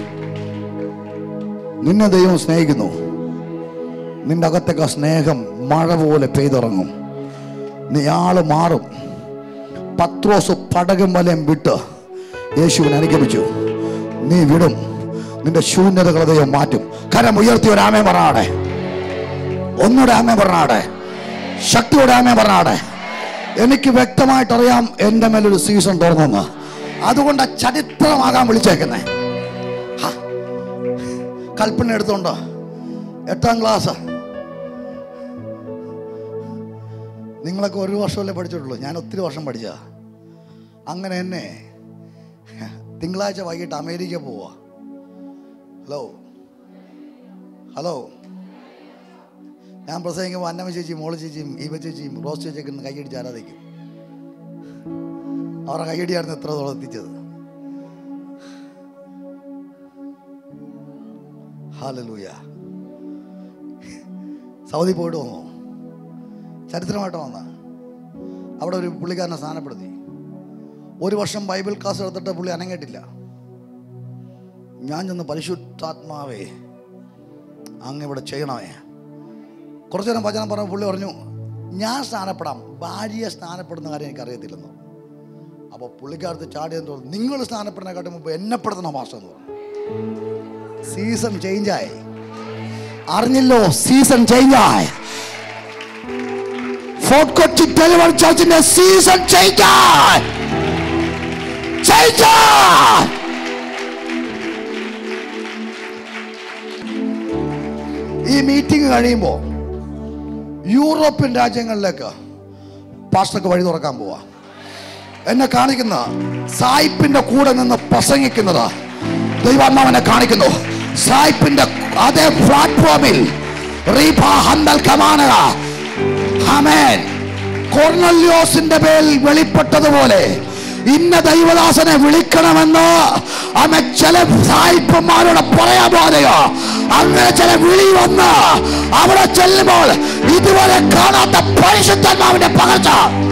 നിന്നെ ദൈവം സ്നേഹിക്കുന്നു നിന്റെ അകത്തൊക്കെ സ്നേഹം മഴ പോലെ പെയ്തിറങ്ങും നീ ആള് മാറും പത്രോസ് പടകം വലയം വിട്ട് യേശുവിനെ അനുഗമിച്ചു നീ വിടും നിന്റെ ശൂന്യതകളെ ദൈവം മാറ്റും കരം ഉയർത്തി ഒരു ആമേ പറഞ്ഞാടെ ഒന്നുകൂടെ ആമേ പറഞ്ഞാടെ ശക്തിയോടെ ആമേ പറഞ്ഞാടെ എനിക്ക് വ്യക്തമായിട്ട് അറിയാം എൻ്റെ മേലൊരു സീസൺ തുറന്നെന്ന് അതുകൊണ്ട് ചരിത്രമാകാൻ വിളിച്ചേക്കുന്നേ ഹാ. കൽപ്പന എടുത്തോണ്ട് എട്ടാം ക്ലാസ് നിങ്ങളൊക്കെ ഒരു വർഷമല്ലേ പഠിച്ചിട്ടുള്ളൂ ഞാൻ ഒത്തിരി വർഷം പഠിച്ച അങ്ങനെ എന്നെ തിങ്കളാഴ്ച വൈകിട്ട് അമേരിക്ക പോവാ ഹലോ ഹലോ ഞാൻ പ്രസംഗിക്കുമ്പോൾ അന്നമ്മ ചേച്ചിയും മോള് ചേച്ചിയും ഈവ ചേച്ചിയും റോസ് ചേച്ചിയൊക്കെ ഇന്ന് കൈയടിച്ച് ആരാധിക്കും അവരുടെ കൈയടിയായിരുന്നു എത്ര തോളം എത്തിച്ചത് ഹാലലൂയ സൗദി പോയിട്ട് വന്നു ചരിത്രമായിട്ട് വന്ന അവിടെ ഒരു പുള്ളിക്കാരനെ സ്ഥാനപ്പെടുത്തി ഒരു വർഷം ബൈബിൾ ക്ലാസ് എടുത്തിട്ട് പുള്ളി അനങ്ങിയിട്ടില്ല ഞാൻ ചെന്ന് പരിശുദ്ധാത്മാവേ അങ്ങ് ഇവിടെ ചെയ്യണമേ കുറച്ചു നേരം വചനം പറഞ്ഞ പുള്ളി പറഞ്ഞു ഞാൻ സ്ഥാനപ്പെടാം ഭാര്യയെ സ്ഥാനപ്പെടുന്ന കാര്യം എനിക്കറിയത്തില്ലെന്ന് അപ്പോൾ പുള്ളിക്കാരത്ത് ചാടിയെന്ന് തോന്നുന്നു നിങ്ങൾ സ്ഥാനപ്പെടുന്നതിനെക്കാട്ടും മുമ്പ് എന്നെ പെടുത്തണ മാസം എന്ന് പറഞ്ഞു സീസൺ ചേഞ്ചായി അറിഞ്ഞല്ലോ സീസൺ ചേഞ്ചായി ഫോർട്ട് കൊച്ചി ഡെലിവർ ചർച്ചിന്റെ സീസൺ ചേഞ്ചായി ചേഞ്ചായി ഈ മീറ്റിംഗ് കഴിയുമ്പോൾ യൂറോപ്യൻ രാജ്യങ്ങളിലേക്ക് പാസ്റ്റർക്ക് വഴി തുറക്കാൻ പോവാ എന്നെ കാണിക്കുന്ന സായിപ്പിന്റെ കൂടെ നിന്ന് പ്രസംഗിക്കുന്നത് ദൈവാത്മാവനെ കാണിക്കുന്നു സായിപ്പിന്റെ അതേ പ്ലാറ്റ്ഫോമിൽ റീഫ ഹന്തൽ കമാനക ആമേൻ കൊർണല്യോസിന്റെ പേരിൽ വെളിപ്പെട്ടതുപോലെ ഇന്ന ദൈവദാസനെ വിളിക്കണമെന്ന് അമ്മ ചില സായിപ്പന്മാരോട് പറയാൻ പോതെയോ അങ്ങനെ ചില വിളി വന്ന് അവിടെ ചെല്ലുമ്പോൾ ഇതുവരെ കാണാത്ത പരിശുദ്ധാത്മാവിന്റെ പകർച്ച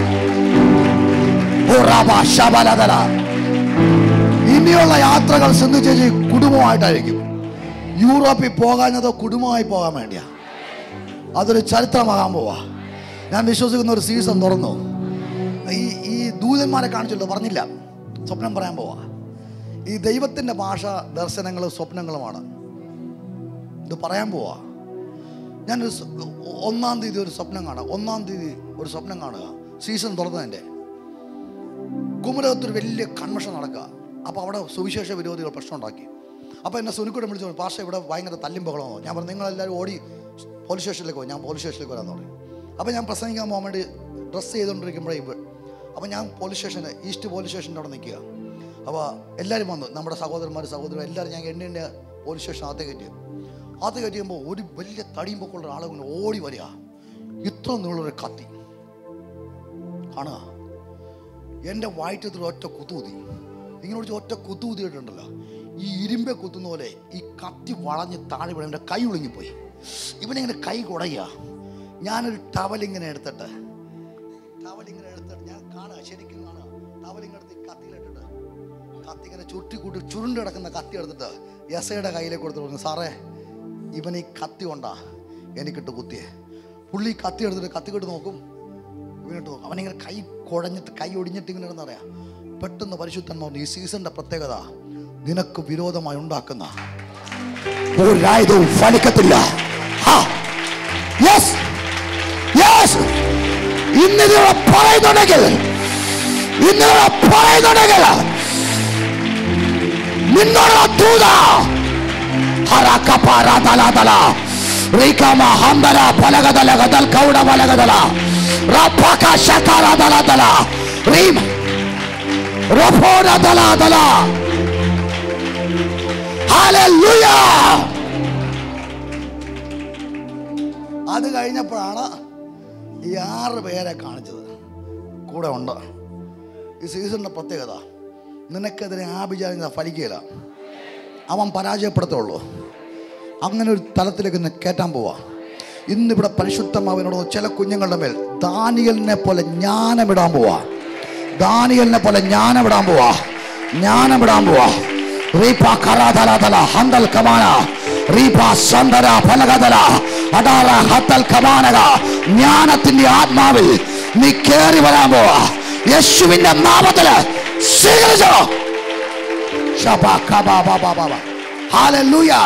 ഉറവ ശബലതല. ഇനിയുള്ള യാത്രകൾ സിന്ധു ചേച്ചി കുടുംബമായിട്ടായിരിക്കും യൂറോപ്പിൽ പോകാഞ്ഞത് കുടുംബമായി പോകാൻ വേണ്ടിയാ അതൊരു ചരിത്രമാകാൻ പോവാ ഞാൻ വിശ്വസിക്കുന്ന ഒരു സീസൺ തുറന്നു ഈ ഈ ദൂതന്മാരെ കാണിച്ചല്ലോ പറഞ്ഞില്ല സ്വപ്നം പറയാൻ പോവാ ഈ ദൈവത്തിൻ്റെ ഭാഷ ദർശനങ്ങളും സ്വപ്നങ്ങളുമാണ് ഇത് പറയാൻ പോവാ ഞാനൊരു സ്വ- ഒന്നാം തീയതി ഒരു സ്വപ്നം കാണാം ഒന്നാം തീയതി ഒരു സ്വപ്നം കാണുക സീസൺ തുറന്നതിൻ്റെ കുമരകത്തൊരു വലിയ കൺവെൻഷൻ നടക്കുക അപ്പോൾ അവിടെ സുവിശേഷ വിരോധികൾ പ്രശ്നം ഉണ്ടാക്കി അപ്പോൾ എന്നെ സുനിക്കൂടെ വിളിച്ചു പറഞ്ഞു, പാഷ ഇവിടെ ഭയങ്കര തല്ലും ബഹളമോ ഞാൻ പറഞ്ഞു നിങ്ങളെല്ലാവരും ഓടി പോലീസ് സ്റ്റേഷനിലേക്ക് പോകും ഞാൻ പോലീസ് സ്റ്റേഷനിലേക്ക് വരാമെന്ന് പറഞ്ഞു അപ്പോൾ ഞാൻ പ്രസംഗിക്കാൻ പോകാൻ വേണ്ടി ഡ്രസ്സ് ചെയ്തുകൊണ്ടിരിക്കുമ്പോഴേ ഇവ അപ്പോൾ ഞാൻ പോലീസ് സ്റ്റേഷന് ഈസ്റ്റ് പോലീസ് സ്റ്റേഷൻ്റെ അവിടെ നിൽക്കുക അപ്പോൾ എല്ലാവരും വന്നു നമ്മുടെ സഹോദരന്മാർ സഹോദരൻ എല്ലാവരും ഞാൻ എണ്ണിൻ്റെ പോലീസ് സ്റ്റേഷൻ അകത്ത് കയറ്റി അകത്ത് കയറ്റിയുമ്പോൾ ഒരു വലിയ തടിയും പൊക്കമുള്ള ആളെ കൊണ്ട് ഓടി വരിക ഇത്ര നീളൊരു കത്തി കാണുക എൻ്റെ വയറ്റത്തിൽ ഒറ്റ കുത്തുകുത്തി ഇങ്ങനെ വിളിച്ച് ഒറ്റ കുത്തുകുത്തിയിട്ടുണ്ടല്ലോ ഈ ഇരുമ്പെ കുത്തുന്ന പോലെ ഈ കത്തി വളഞ്ഞ് താഴെ വീണ് എൻ്റെ കൈ ഒളുങ്ങിപ്പോയി ഇവനിങ്ങനെ കൈ കുടയുക ഞാനൊരു ടവൽ ഇങ്ങനെ എടുത്തിട്ട് ടവൽ കത്തി ഇങ്ങനെ ചുരുട്ടി കൂട്ടി ചുരുണ്ട് കിടക്കുന്ന കത്തി എടുത്തിട്ട് യസയുടെ കയ്യിലേക്ക് കൊടുത്തിട്ട് പറഞ്ഞു സാറേ ഇവൻ ഈ കത്തി കൊണ്ടാ എനിക്കിട്ട് കുത്തിയേ പുള്ളി ഈ കത്തി എടുത്തിട്ട് കത്തി കിട്ട് നോക്കും ഇവനിട്ട് നോക്കും അവനിങ്ങനെ കൈ കുഴഞ്ഞിട്ട് കൈ ഒടിഞ്ഞിട്ട് ഇങ്ങനെ ഇരുന്ന് പറയാം പെട്ടെന്ന് പരിശുദ്ധൻ പറഞ്ഞു ഈ സീസണിന്റെ പ്രത്യേകത നിനക്ക് വിരോധമായി ഉണ്ടാക്കുന്ന ഒരായുധവും ഫലിക്കത്തില്ല യെസ് യെസ് ഇന്നിവിടെ പറയുന്നുണ്ടെങ്കിൽ ഇന്നിവിടെ പറയുന്നുണ്ടെങ്കിൽ നിന്നുള്ള ദൂത ഹറക്കപ്പാറ തല തല റീകമ ഹംബല പലകതല ഗതൽ കൗട പലകതല റപ്പക ശകര തല തല റീം റഫോര തല തല ഹല്ലേലൂയ അത് കഴിഞ്ഞപ്പോഴാണ് ഈ ആറ് പേരെ കാണിച്ചത് കൂടെ ഉണ്ട് ഈ സീസണിന്റെ പ്രത്യേകത നിനക്കെതിരെ ആഭിചാരിത ഫലിക്കുകയില്ല അവൻ പരാജയപ്പെടുത്തുള്ളൂ അങ്ങനെ ഒരു തലത്തിലേക്ക് നിന്നെ കയറ്റാൻ പോവാ ഇന്നിവിടെ പരിശുദ്ധമാവിനോട് ചില കുഞ്ഞുങ്ങളുടെ മേൽ ദാനിയലിനെ പോലെ ജ്ഞാനമിടാൻ പോവാ ദാനിയലിനെ പോലെ ജ്ഞാനമിടാൻ പോവാ ജ്ഞാനമിടാൻ പോവാ റീപ കറാതലാതല ഹന്തൽ കമാന റീപ സന്തര ഫലകതല അടാറ ഹത്തൽ കമാനക ജ്ഞാനത്തിന്റെ ആത്മാവിൽ നീ കേറി വരാൻ പോവാ യേശുവിന്റെ നാമത്തില് സ്വീകരിച്ചോ Shaba kaba ba ba ba ba. Hallelujah.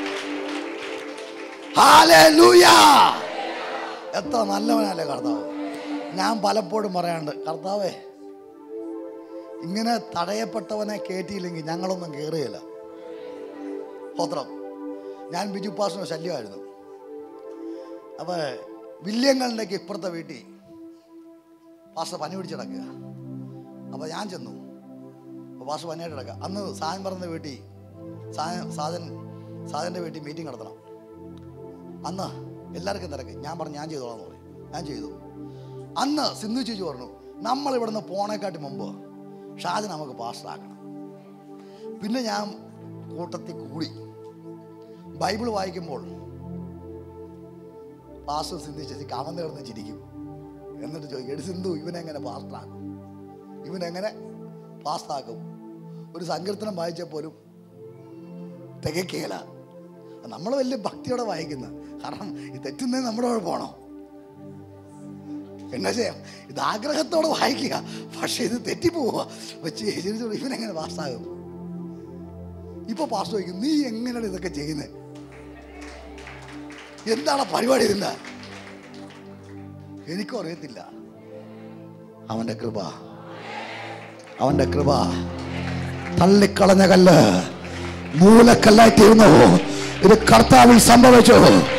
Hallelujah. എത്ര നല്ലവനല്ലേ കർത്താവ് ഞാൻ പലപ്പോഴും പറയാണ്ട് കർത്താവേ ഇങ്ങനെ തടയപ്പെട്ടവനെ കയറ്റിയില്ലെങ്കിൽ ഞങ്ങളൊന്നും കയറുകയില്ല സ്തോത്രം ഞാൻ ബിജു പാസിന് ശല്യമായിരുന്നു അപ്പൊ വില്യങ്ങളുടെ ഇപ്പുറത്തെ വീട്ടിൽ പാസ്റ്റർ പനി പിടിച്ചിടക്കുക അപ്പൊ ഞാൻ ചെന്നു അപ്പോൾ പാസ്റ്റർ പനിയായിട്ട് കിടക്കുക അന്ന് സാധൻ പറഞ്ഞ വീട്ടിൽ സാധൻ സാധൻ സാധൻ്റെ വീട്ടിൽ മീറ്റിംഗ് നടത്തണം അന്ന് എല്ലാവർക്കും തിരക്ക് ഞാൻ പറഞ്ഞു ഞാൻ ചെയ്തോളാം എന്ന് പറയും ഞാൻ ചെയ്തു അന്ന് സിന്ധു ചേച്ചി പറഞ്ഞു നമ്മൾ ഇവിടുന്ന് പോണേക്കാട്ടി മുമ്പ് ഷാജൻ നമുക്ക് പാസ്റ്ററാക്കണം പിന്നെ ഞാൻ കൂട്ടത്തിൽ കൂടി ബൈബിൾ വായിക്കുമ്പോൾ പാസ്റ്റർ സിന്ധു ചേച്ചി കമന്ന് കിടന്ന് ചിരിക്കും എന്നിട്ട് ചോദിക്കും എടി സിന്ധു ഇവനെങ്ങനെ പാസ്റ്ററാക്കും ഇവനെങ്ങനെ പാസ്സാക്കും ഒരു സങ്കീർത്തനം വായിച്ചാൽ പോലും തികയ്ക്കുകയില്ല നമ്മൾ വലിയ ഭക്തിയോടെ വായിക്കുന്ന കാരണം ഈ തെറ്റുന്നത് നമ്മുടെ കുഴപ്പമാണോ എന്നാ ചെയ്യാം ഇത് ആഗ്രഹത്തോടെ വായിക്കുക പക്ഷെ ഇത് തെറ്റിപ്പോവുക വെച്ച് ചിരിച്ചോളൂ ഇവനെങ്ങനെ പാസ്സാകും ഇപ്പൊ പാസ് ചോദിക്കും നീ എങ്ങനെയാണ് ഇതൊക്കെ ചെയ്യുന്നത് എന്താണ് പരിപാടി ഇതിന്റെ എനിക്കും അറിയത്തില്ല അവന്റെ കൃപ അവന്റെ കൃപ തള്ളിക്കളഞ്ഞ കല്ല് മൂലക്കല്ലായി തീർന്നു ഇത് കർത്താവിൽ സംഭവിച്ചു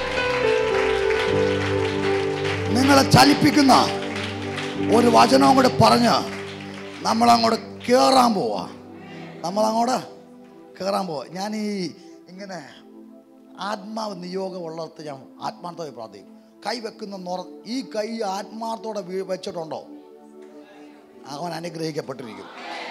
നിങ്ങളെ ചലിപ്പിക്കുന്ന ഒരു വചനവും കൂടെ പറഞ്ഞ് നമ്മളങ്ങോട്ട് കയറാൻ പോവാ നമ്മളങ്ങോട്ട് കയറാൻ പോവാ ഞാൻ ഈ ഇങ്ങനെ ആത്മാവ് നിയോഗമുള്ളിടത്ത് ഞാൻ ആത്മാർത്ഥമായി പ്രാർത്ഥിക്കും കൈ വെക്കുന്ന നുറ ഈ കൈ ആത്മാർത്ഥത്തോടെ വീ- വെച്ചിട്ടുണ്ടോ അവൻ അനുഗ്രഹിക്കപ്പെട്ടിരിക്കും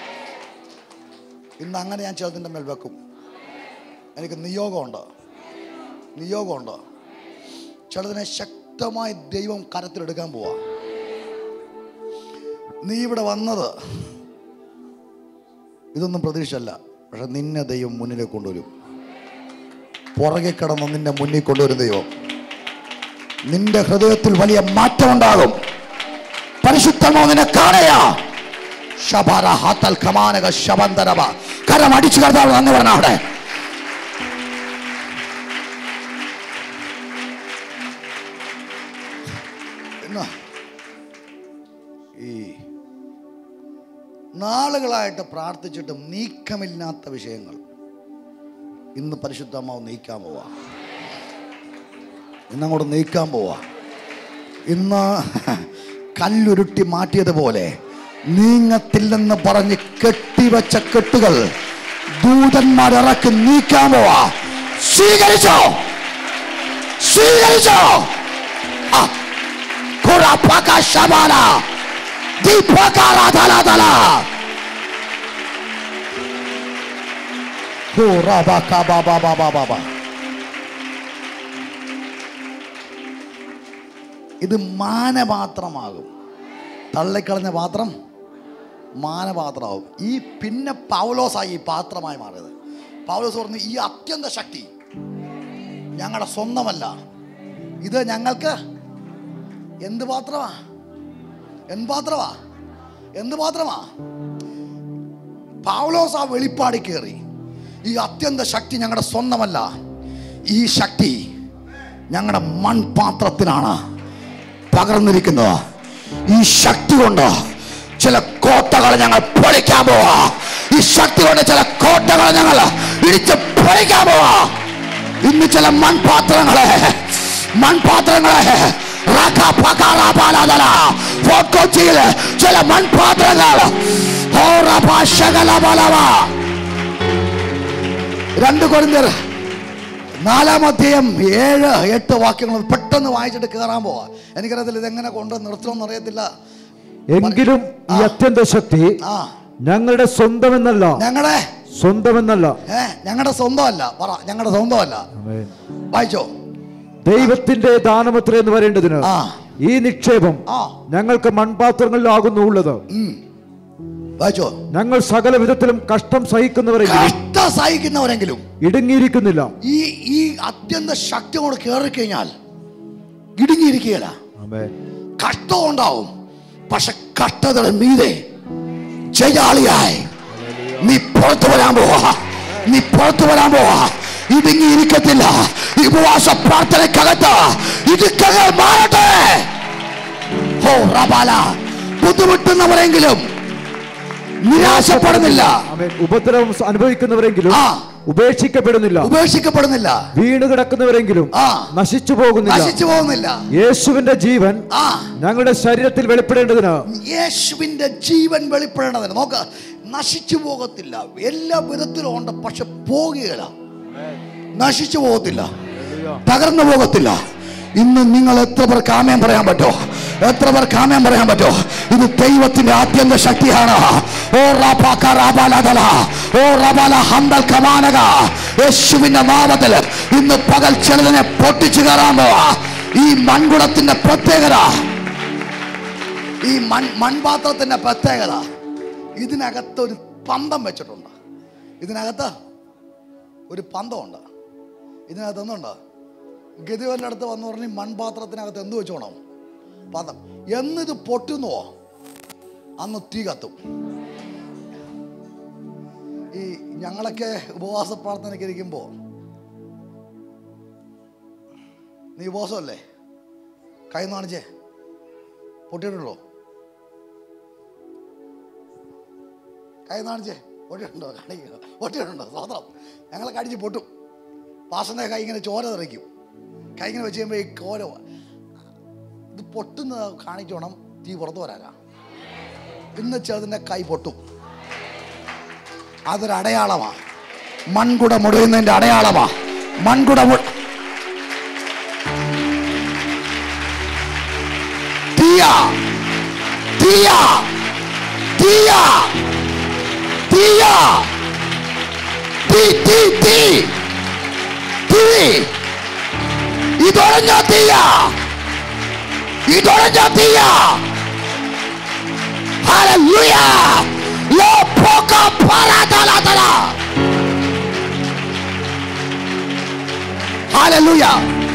ഇന്ന് അങ്ങനെ ഞാൻ ചിലതിൻ്റെ മേൽ വെക്കും എനിക്ക് നിയോഗമുണ്ട് നിയോഗമുണ്ട് ചിലതിനെ ശക്തമായി ദൈവം കരത്തിലെടുക്കാൻ പോവാ നീ ഇവിടെ വന്നത് ഇതൊന്നും പ്രതീക്ഷയല്ല പക്ഷെ നിന്നെ ദൈവം മുന്നിലേക്ക് കൊണ്ടുവരും പുറകെ കിടന്ന് നിന്നെ മുന്നിൽ കൊണ്ടുവരും ദൈവം നിന്റെ ഹൃദയത്തിൽ വലിയ മാറ്റമുണ്ടാകും പരിശുദ്ധമോ നിന്നെ കാണയാ ശബര ഹാത്തൽ കമാനക ശബന്തരവ കരം അടിച്ചു കർത്താവ് നന്ദി പറഞ്ഞ അവിടെ എന്നാ ഈ നാളുകളായിട്ട് പ്രാർത്ഥിച്ചിട്ടും നീക്കമില്ലാത്ത വിഷയങ്ങൾ ഇന്ന് പരിശുദ്ധമാവ് നീക്കാൻ പോവാ ഇന്നങ്ങോട്ട് നീക്കാൻ പോവാ ഇന്ന് കല്ലുരുട്ടി മാറ്റിയതുപോലെ നീങ്ങത്തില്ലെന്ന് പറഞ്ഞ് കെട്ടിവെച്ച കെട്ടുകൾ ദൂതന്മാരിറക്കി നീക്കാൻ പോവാ സ്വീകരിച്ചോ സ്വീകരിച്ചോ ആ. കുറപ്പക ശബാല. ദീപകാര ധല ധല. കുറബക ബ ബ ബ ബ ബ ബ. ഇത് മാനപാത്രമാകും തള്ളിക്കളഞ്ഞ പാത്രം മാനപാത്രമാവും ഈ പിന്നെ പൗലോസായി ഈ പാത്രമായി മാറിയത് പൗലോസ് പറഞ്ഞു ഈ അത്യന്ത ശക്തി ഞങ്ങളുടെ സ്വന്തമല്ല ഇത് ഞങ്ങൾക്ക് എന്ത് പാത്രമാ എന്ത് പാത്രമാ എന്ത് പാത്രമാ പൗലോസ് ആ വെളിപ്പാടി കയറി ഈ അത്യന്ത ശക്തി ഞങ്ങളുടെ സ്വന്തമല്ല ഈ ശക്തി ഞങ്ങളുടെ മൺപാത്രത്തിനാണ് പകർന്നിരിക്കുന്നത് ഈ ശക്തി കൊണ്ട് ചില കോട്ടകൾ ഞങ്ങൾ പൊളിക്കാൻ പോവാ ഈ ശക്തി കൊണ്ട് ചില കോട്ടകൾ ഞങ്ങൾ ഇടിച്ച് പൊളിക്കാൻ പോവാ ഇന്ന് ചില മൺപാത്രങ്ങളെ മൺപാത്രങ്ങളെ റാഖ പകാറ പാലാതല ഫോർട്ട് കൊച്ചിയിലെ ചില മൺപാത്രങ്ങൾ ഓ റബ ശകല ബലവ. രണ്ട് കൊരിന്ത്യർ നാലാം അധ്യായം ഏഴ് എട്ട് വാക്യങ്ങൾ പെട്ടെന്ന് വായിച്ചിട്ട് കയറാൻ പോവാ എനിക്കറിയത്തില്ല ഇതെങ്ങനെ കൊണ്ട് നിർത്തണമെന്ന് അറിയത്തില്ല എങ്കിലും ഈ അത്യന്ത ശക്തി ആ ഞങ്ങളുടെ സ്വന്തമെന്നല്ല ഞങ്ങളുടെ സ്വന്തമെന്നല്ല ഏ ഞങ്ങളുടെ സ്വന്തമല്ല പറ ഞങ്ങളുടെ സ്വന്തമല്ല ആമേൻ. വായിച്ചോ ദൈവത്തിന്റെ ദാനമത്ര എന്ന് പറയേണ്ടതിന് ആ ഈ നിക്ഷേപം ആ ഞങ്ങൾക്ക് മൺപാത്രങ്ങളിലാകുന്നു ഉള്ളത് ഉം. വായിച്ചോ ഞങ്ങൾ സകല വിധത്തിലും കഷ്ടം സഹിക്കുന്നവരെങ്കിലും കഷ്ട സഹിക്കുന്നവരെങ്കിലും ഇടുങ്ങിയിരിക്കുന്നില്ല ഈ ഈ അത്യന്ത ശക്തി കൊണ്ട് കയറി കഴിഞ്ഞാൽ ഇടുങ്ങിയിരിക്കുകയില്ല ആമേൻ. കഷ്ടം ഉണ്ടാവും പക്ഷെ കഷ്ടതയുടെ മീതെ ജയാളിയായി നീ പുറത്തു വരാൻ പോവാ നീ പുറത്തു വരാൻ പോവാ ഇടുങ്ങി ഇരിക്കത്തില്ല ഈ ഉപവാസ പ്രാർത്ഥനക്കകത്ത് ഇടുക്കകൾ മാറട്ടെ ഹോ റബാല ബുദ്ധിമുട്ടുന്നവരെങ്കിലും നിരാശപ്പെടുന്നില്ല ആമേൻ. ഉപദ്രവം അനുഭവിക്കുന്നവരെങ്കിലും ആ. ഉപേക്ഷിക്കപ്പെടുന്നില്ല ഉപേക്ഷിക്കപ്പെടുന്നില്ല വീണ് കിടക്കുന്നവരെങ്കിലും ആ. നശിച്ചു പോകുന്നില്ല നശിച്ചു പോകുന്നില്ല യേശുവിന്റെ ജീവൻ ആ ഞങ്ങളുടെ ശരീരത്തിൽ വെളിപ്പെടേണ്ടതിന് യേശുവിന്റെ ജീവൻ വെളിപ്പെടേണ്ടതിന് നോക്ക് നശിച്ചു പോകത്തില്ല എല്ലാ വിധത്തിലും ഉണ്ട് പക്ഷെ പോകുകയില്ല നശിച്ചു പോകത്തില്ല തകർന്നു പോകത്തില്ല ഇന്ന് നിങ്ങൾ എത്ര പേർ കാമ്യം പറയാൻ പറ്റോ എത്ര പേർ കാമ്യം പറയാൻ പറ്റോ ഇത് ദൈവത്തിന്റെ ആത്യന്ത ശക്തിയാണ് ഓ റാപാക്ക റാബാലതല ഓ റബാല ഹന്തൽ കമാനക യേശുവിന്റെ നാമത്തിൽ ഇന്ന് പകൽ ചിലതിനെ പൊട്ടിച്ചു കയറാൻ പോവാ ഈ മൺകുടത്തിന്റെ പ്രത്യേകത ഈ മൺ മൺപാത്രത്തിന്റെ പ്രത്യേകത ഇതിനകത്ത് ഒരു പന്തം വെച്ചിട്ടുണ്ട് ഇതിനകത്ത് ഒരു പന്തമുണ്ട് ഇതിനകത്ത് എന്തുണ്ട് ഗതിവന്റെ അടുത്ത് വന്നു പറഞ്ഞ് മൺപാത്രത്തിനകത്ത് എന്ത് വെച്ചോണം പന്തം എന്നിത് പൊട്ടുന്നുവോ അന്ന് തീ കത്തും ഈ ഞങ്ങളൊക്കെ ഉപവാസ പ്രാർത്ഥനയ്ക്ക് ഇരിക്കുമ്പോൾ നീ ഉപവാസമല്ലേ കൈ കാണിച്ചേ പൊട്ടിയിട്ടുള്ളൂ കൈ കാണിച്ചേ പൊട്ടിയിട്ടുണ്ടോ കാണിക്കുക പൊട്ടിയിട്ടുണ്ടോ സ്വതന്ത്രം ഞങ്ങളെ കടിച്ച് പൊട്ടും പാസന്റെ കൈ ഇങ്ങനെ ചോര തെറിക്കും കൈ ഇങ്ങനെ വെച്ച് കഴിയുമ്പോൾ ഈ കോര ഇത് പൊട്ടുന്ന കാണിക്കണം തീ പുറത്തു വരാനാ ഇന്ന് ചെറുതിൻ്റെ കൈ പൊട്ടും അതൊരു അടയാളമാ മൺകുട മുടയുന്നതിൻ്റെ അടയാളമാ മൺകുട മു തീയ തീയ തീയ തീയ തീ തീ തീ തീ ഇതൊഴഞ്ഞ തീയ ഇതൊഴഞ്ഞ തീയ ഹല്ലേലൂയ ലോ പോക പാരാതലതല ഹല്ലേലൂയ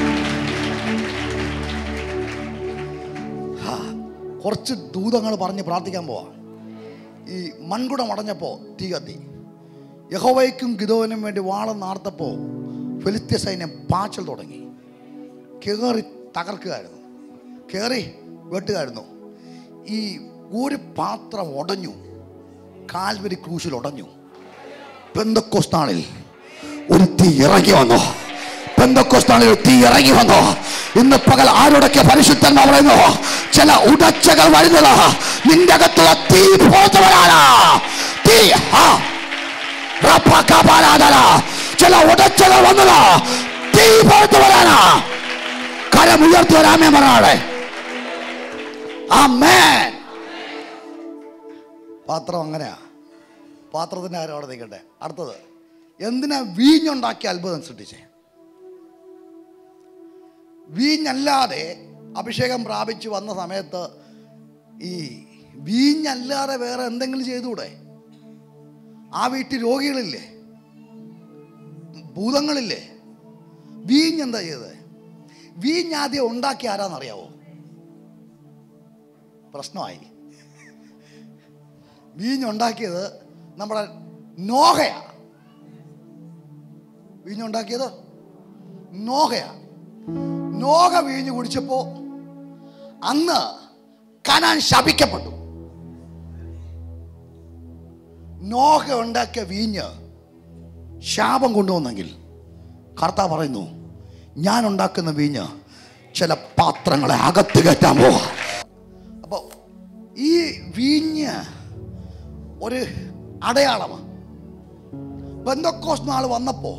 കുറച്ച് ദൂതങ്ങൾ പറഞ്ഞ് പ്രാർത്ഥിക്കാൻ പോവാ ഈ മൺകുടം അടഞ്ഞപ്പോൾ തീ കത്തി യഹോവയ്ക്കും ഗിദോവനും വേണ്ടി വാളം നാർത്തപ്പോൾ ഫെലിത്യ സൈന്യം പാച്ചൽ തുടങ്ങി കയറി തകർക്കുകയായിരുന്നു കയറി വെട്ടുകയായിരുന്നു ഈ ഒരു പാത്രം ഉടഞ്ഞു കാൽവരി ക്രൂശിൽ ഉടഞ്ഞു പെന്തക്കോസ്താണിൽ ഒരു തീ ഇറങ്ങി വന്നു പെന്തക്കോസ്താണിൽ ഒരു തീ ഇറങ്ങി വന്നു ഇന്ന് പകൽ ആരോടൊക്കെ പരിശുദ്ധന്മാർ പറയുന്നു ചില ഉടച്ചകൾ വരുന്നത് നിന്റെ അകത്തുള്ള തീ പുറത്തു വരാനാ തീ ആ റപ്പക്കപാലാതല. ചില ഉടച്ചകൾ വന്നത് തീ പുറത്തു വരാനാ കരം ഉയർത്തി വരാമേ പറഞ്ഞാടെ ആമേൻ പാത്രം അങ്ങനെയാ പാത്രത്തിന്റെ കാര്യം അവിടെ നിൽക്കട്ടെ അടുത്തത് എന്തിനാ വീഞ്ഞുണ്ടാക്കി അത്ഭുതം സൃഷ്ടിച്ചേ വീഞ്ഞല്ലാതെ അഭിഷേകം പ്രാപിച്ചു വന്ന സമയത്ത് ഈ വീഞ്ഞല്ലാതെ വേറെ എന്തെങ്കിലും ചെയ്തുകൂടെ ആ വീട്ടിൽ രോഗികളില്ലേ ഭൂതങ്ങളില്ലേ വീഞ്ഞ് എന്താ ചെയ്തത് വീഞ്ഞ് ആദ്യം ഉണ്ടാക്കി ആരാന്നറിയാവോ പ്രശ്നമായി വീഞ്ഞുണ്ടാക്കിയത് നമ്മുടെ നോഹയാ വീഞ്ഞുണ്ടാക്കിയത് നോഹയാ നോഹ വീഞ്ഞ് കുടിച്ചപ്പോ അന്ന് കനാൻ ശപിക്കപ്പെട്ടു നോഹ ഉണ്ടാക്കിയ വീഞ്ഞ് ശാപം കൊണ്ടുവന്നെങ്കിൽ കർത്താവ് പറയുന്നു ഞാൻ ഉണ്ടാക്കുന്ന വീഞ്ഞ് ചില പാത്രങ്ങളെ അകത്ത് കയറ്റാൻ പോവാ അപ്പോൾ ഈ വീഞ്ഞ് ഒരു അടയാളമാണ് ബന്ധക്കോസ് നാൾ വന്നപ്പോൾ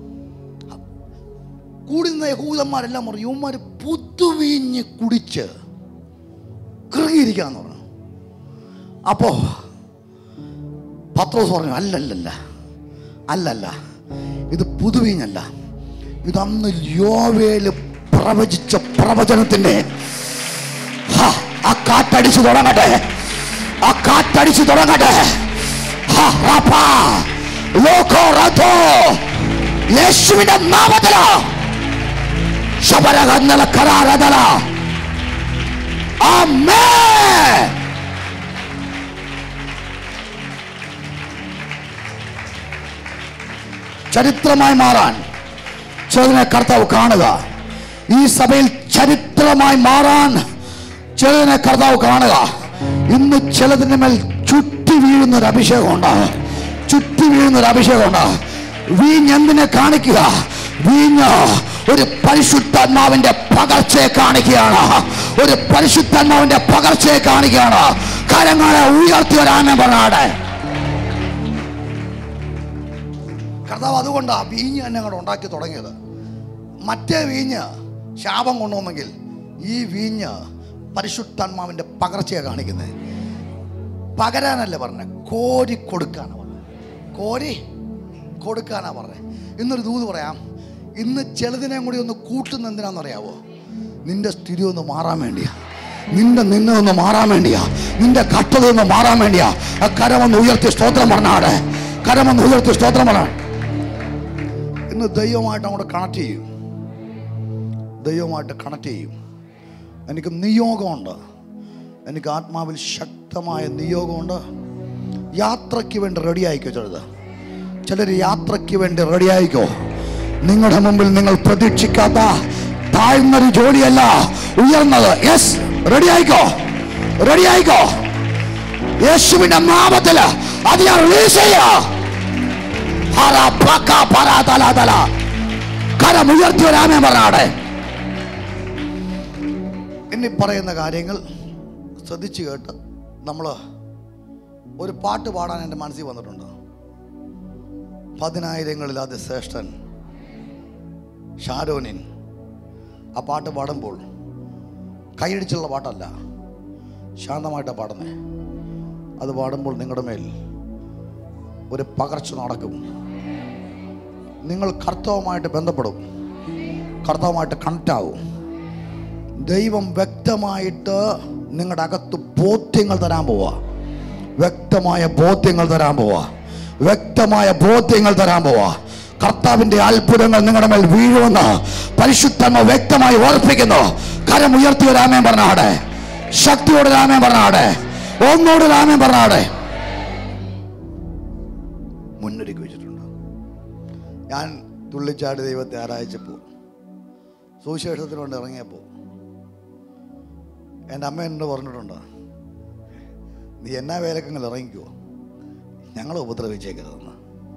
കൂടുന്ന യഹൂദന്മാരെല്ലാം പറഞ്ഞു ഇവന്മാർ പുതുവീഞ്ഞ് കുടിച്ച് കൃങ്ങിയിരിക്കാന്ന് പറഞ്ഞു അപ്പോ പത്രോസ് പറഞ്ഞു അല്ലല്ലല്ല അല്ലല്ല ഇത് പുതുവീഞ്ഞല്ല ഇതന്ന് യോവേല് പ്രവചിച്ച പ്രവചനത്തിന്റെ ഹാ, ആ കാറ്റടിച്ചു തുടങ്ങട്ടെ ആ കാറ്റടിച്ചു തുടങ്ങട്ടെ ഹാ, റാപ്പാ, ലോകോ റഥോ, യേശുവിന്റെ നാമത്തിലോ ശബരകന്നല കരാരതല ആമേ ചരിത്രമായി മാറാൻ ചിലതിനെ കർത്താവ് കാണുക ഈ സഭയിൽ ചരിത്രമായി മാറാൻ ചിലതിനെ കർത്താവ് കാണുക ഇന്ന് ചിലതിന്റെ മേൽ ചുറ്റി വീഴുന്ന ഒരു അഭിഷേകമുണ്ട് ചുറ്റി വീഴുന്ന ഒരു അഭിഷേകമുണ്ട് വീഞ്ഞ് എന്തിനെ കാണിക്കുക വീഞ്ഞ് ഒരു പരിശുദ്ധാത്മാവിന്റെ പകർച്ചയെ കാണിക്കുകയാണ് ഒരു പരിശുദ്ധാത്മാവിന്റെ പകർച്ചയെ കാണിക്കുകയാണ് കരങ്ങളെ ഉയർത്തി വരാനെ പറഞ്ഞാടെ കർത്താവ് അതുകൊണ്ടാണ് വീഞ്ഞ് തന്നെ അങ്ങോട്ട് ഉണ്ടാക്കി തുടങ്ങിയത് മറ്റേ വീഞ്ഞ് ശാപം കൊണ്ടുവന്നെങ്കിൽ ഈ വീഞ്ഞ് പരിശുദ്ധാത്മാവിന്റെ പകർച്ചയെ കാണിക്കുന്നത് പകരാനല്ല പറഞ്ഞത് കോരി കൊടുക്കാനാണ് പറഞ്ഞത് കോരി കൊടുക്കാനാ പറഞ്ഞത് ഇന്നൊരു ദൂത് പറയാം ഇന്ന് ചിലതിനെ കൂടി ഒന്ന് കൂട്ടുന്ന എന്തിനാണെന്നറിയാവോ നിന്റെ സ്ഥിതി ഒന്ന് മാറാൻ വേണ്ടിയാ നിന്റെ നിന്നെ ഒന്ന് മാറാൻ വേണ്ടിയാ നിന്റെ കട്ടത ഒന്ന് മാറാൻ വേണ്ടിയാ ആ കരമൊന്ന് ഉയർത്തി സ്തോത്രം പറഞ്ഞാടെ കരമൊന്ന് ഉയർത്തി സ്തോത്രം പറഞ്ഞ ഇന്ന് ദൈവമായിട്ട് അങ്ങോട്ട് കണക്ട് ചെയ്യും ദൈവമായിട്ട് കണക്ട് ചെയ്യും എനിക്ക് നിയോഗമുണ്ട് എനിക്ക് ആത്മാവിൽ ശക്തമായ നിയോഗമുണ്ട് യാത്രയ്ക്ക് വേണ്ടി റെഡി ആയിക്കോ ചിലത് ചിലർ യാത്രയ്ക്ക് വേണ്ടി റെഡി ആയിക്കോ നിങ്ങളുടെ മുമ്പിൽ നിങ്ങൾ പ്രതീക്ഷിക്കാത്ത താഴ്ന്നൊരു ജോലിയല്ല ഉയർന്നത് യെസ് റെഡി ആയിക്കോ റെഡി ആയിക്കോ യേശുവിന്റെ നാമത്തില് അത് ഞാൻ റിലീസ് ചെയ്യാ ഹറ പക പര തല തല. കരം ഉയർത്തി വരാമേ പറഞ്ഞാടെ ഇനി പറയുന്ന കാര്യങ്ങൾ ശ്രദ്ധിച്ചു കേട്ട് നമ്മൾ ഒരു പാട്ട് പാടാൻ എൻ്റെ മനസ്സിൽ വന്നിട്ടുണ്ട് പതിനായിരങ്ങളിൽ അതിശ്രേഷ്ഠൻ ഷാരോനിൻ ആ പാട്ട് പാടുമ്പോൾ കൈയടിച്ചുള്ള പാട്ടല്ല ശാന്തമായിട്ടാണ് പാടുന്നത് അത് പാടുമ്പോൾ നിങ്ങളുടെ മേൽ ഒരു പകർച്ച നടക്കും നിങ്ങൾ കർത്തവുമായിട്ട് ബന്ധപ്പെടും കർത്തവുമായിട്ട് കണക്റ്റ് ആവും ദൈവം വ്യക്തമായിട്ട് നിങ്ങളുടെ അകത്ത് ബോധ്യങ്ങൾ തരാൻ പോവാ വ്യക്തമായ ബോധ്യങ്ങൾ തരാൻ പോവാ വ്യക്തമായ ബോധ്യങ്ങൾ തരാൻ പോവാ കർത്താവിന്റെ അത്ഭുതങ്ങൾ നിങ്ങളുടെ മേൽ വീഴുമെന്ന് പരിശുദ്ധമ വ്യക്തമായി ഓർപ്പിക്കുന്നു കരം ഉയർത്തി രാമൻ പറഞ്ഞാടെ ശക്തിയോട് രാമൻ പറഞ്ഞാടെ ഒന്നോട് രാമൻ പറഞ്ഞാടെ മുന്നൊരുക്കി വെച്ചിട്ടുണ്ട് ഞാൻ തുള്ളിച്ചാടി ദൈവത്തെ ആരായിച്ചപ്പോൾ സുവിശേഷത്തിന് കൊണ്ട് ഇറങ്ങിയപ്പോൾ എൻ്റെ അമ്മ എന്നോട് പറഞ്ഞിട്ടുണ്ട് നീ എന്നാ വേലക്കങ്ങൾ ഇറങ്ങിക്കുവോ ഞങ്ങളെ ഉപദ്രവിച്ചേക്കരുതെന്ന്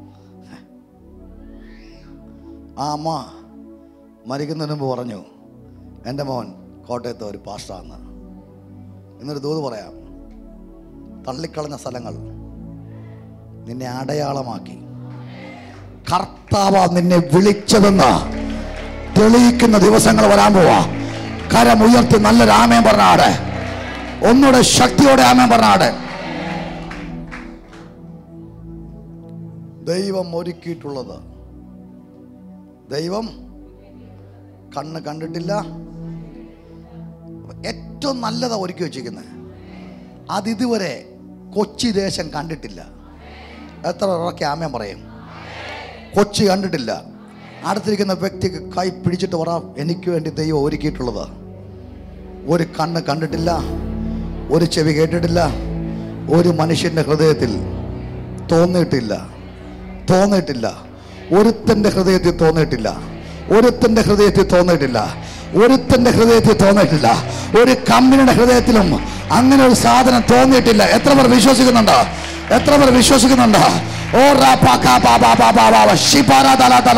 ആ അമ്മ മരിക്കുന്നതിന് മുമ്പ് പറഞ്ഞു എൻ്റെ മോൻ കോട്ടയത്തെ ഒരു പാസ്റ്റാന്ന് എന്നൊരു ദൂത് പറയാം തള്ളിക്കളഞ്ഞ സ്ഥലങ്ങൾ നിന്നെ അടയാളമാക്കി കർത്താവ് നിന്നെ വിളിച്ചതെന്ന് തെളിയിക്കുന്ന ദിവസങ്ങൾ വരാൻ പോവാ കരം ഉയർത്തി നല്ലൊരു ആമയം പറഞ്ഞാടെ ഒന്നുകൂടെ ശക്തിയോടെ ആമയം പറഞ്ഞാടെ ദൈവം ഒരുക്കിയിട്ടുള്ളത് ദൈവം കണ്ണ് കണ്ടിട്ടില്ല ഏറ്റവും നല്ലതാ ഒരുക്കി വെച്ചിരിക്കുന്നത് അതിതുവരെ കൊച്ചി ദേശം കണ്ടിട്ടില്ല എത്ര ഉറക്കെ ആമയം പറയും കൊച്ചി കണ്ടിട്ടില്ല അടുത്തിരിക്കുന്ന വ്യക്തിക്ക് കൈ പിടിച്ചിട്ട് പറ എനിക്ക് വേണ്ടി ദൈവം ഒരുക്കിയിട്ടുള്ളത് ഒരു കണ്ണ് കണ്ടിട്ടില്ല ഒരു ചെവി കേട്ടിട്ടില്ല ഒരു മനുഷ്യൻ്റെ ഹൃദയത്തിൽ തോന്നിയിട്ടില്ല തോന്നിയിട്ടില്ല ഒരുത്തൻ്റെ ഹൃദയത്തിൽ തോന്നിയിട്ടില്ല ഒരുത്തൻ്റെ ഹൃദയത്തിൽ തോന്നിയിട്ടില്ല ഒരുത്തൻ്റെ ഹൃദയത്തിൽ തോന്നിയിട്ടില്ല ഒരു കമ്പനിയുടെ ഹൃദയത്തിലും അങ്ങനെ ഒരു സാധനം തോന്നിയിട്ടില്ല എത്ര പേർ വിശ്വസിക്കുന്നുണ്ട് എത്ര പേർ വിശ്വസിക്കുന്നുണ്ട് ഓ റാ പാ കാ പാ പാ പാ പാ പാ പാ ശിപാരാ തല തല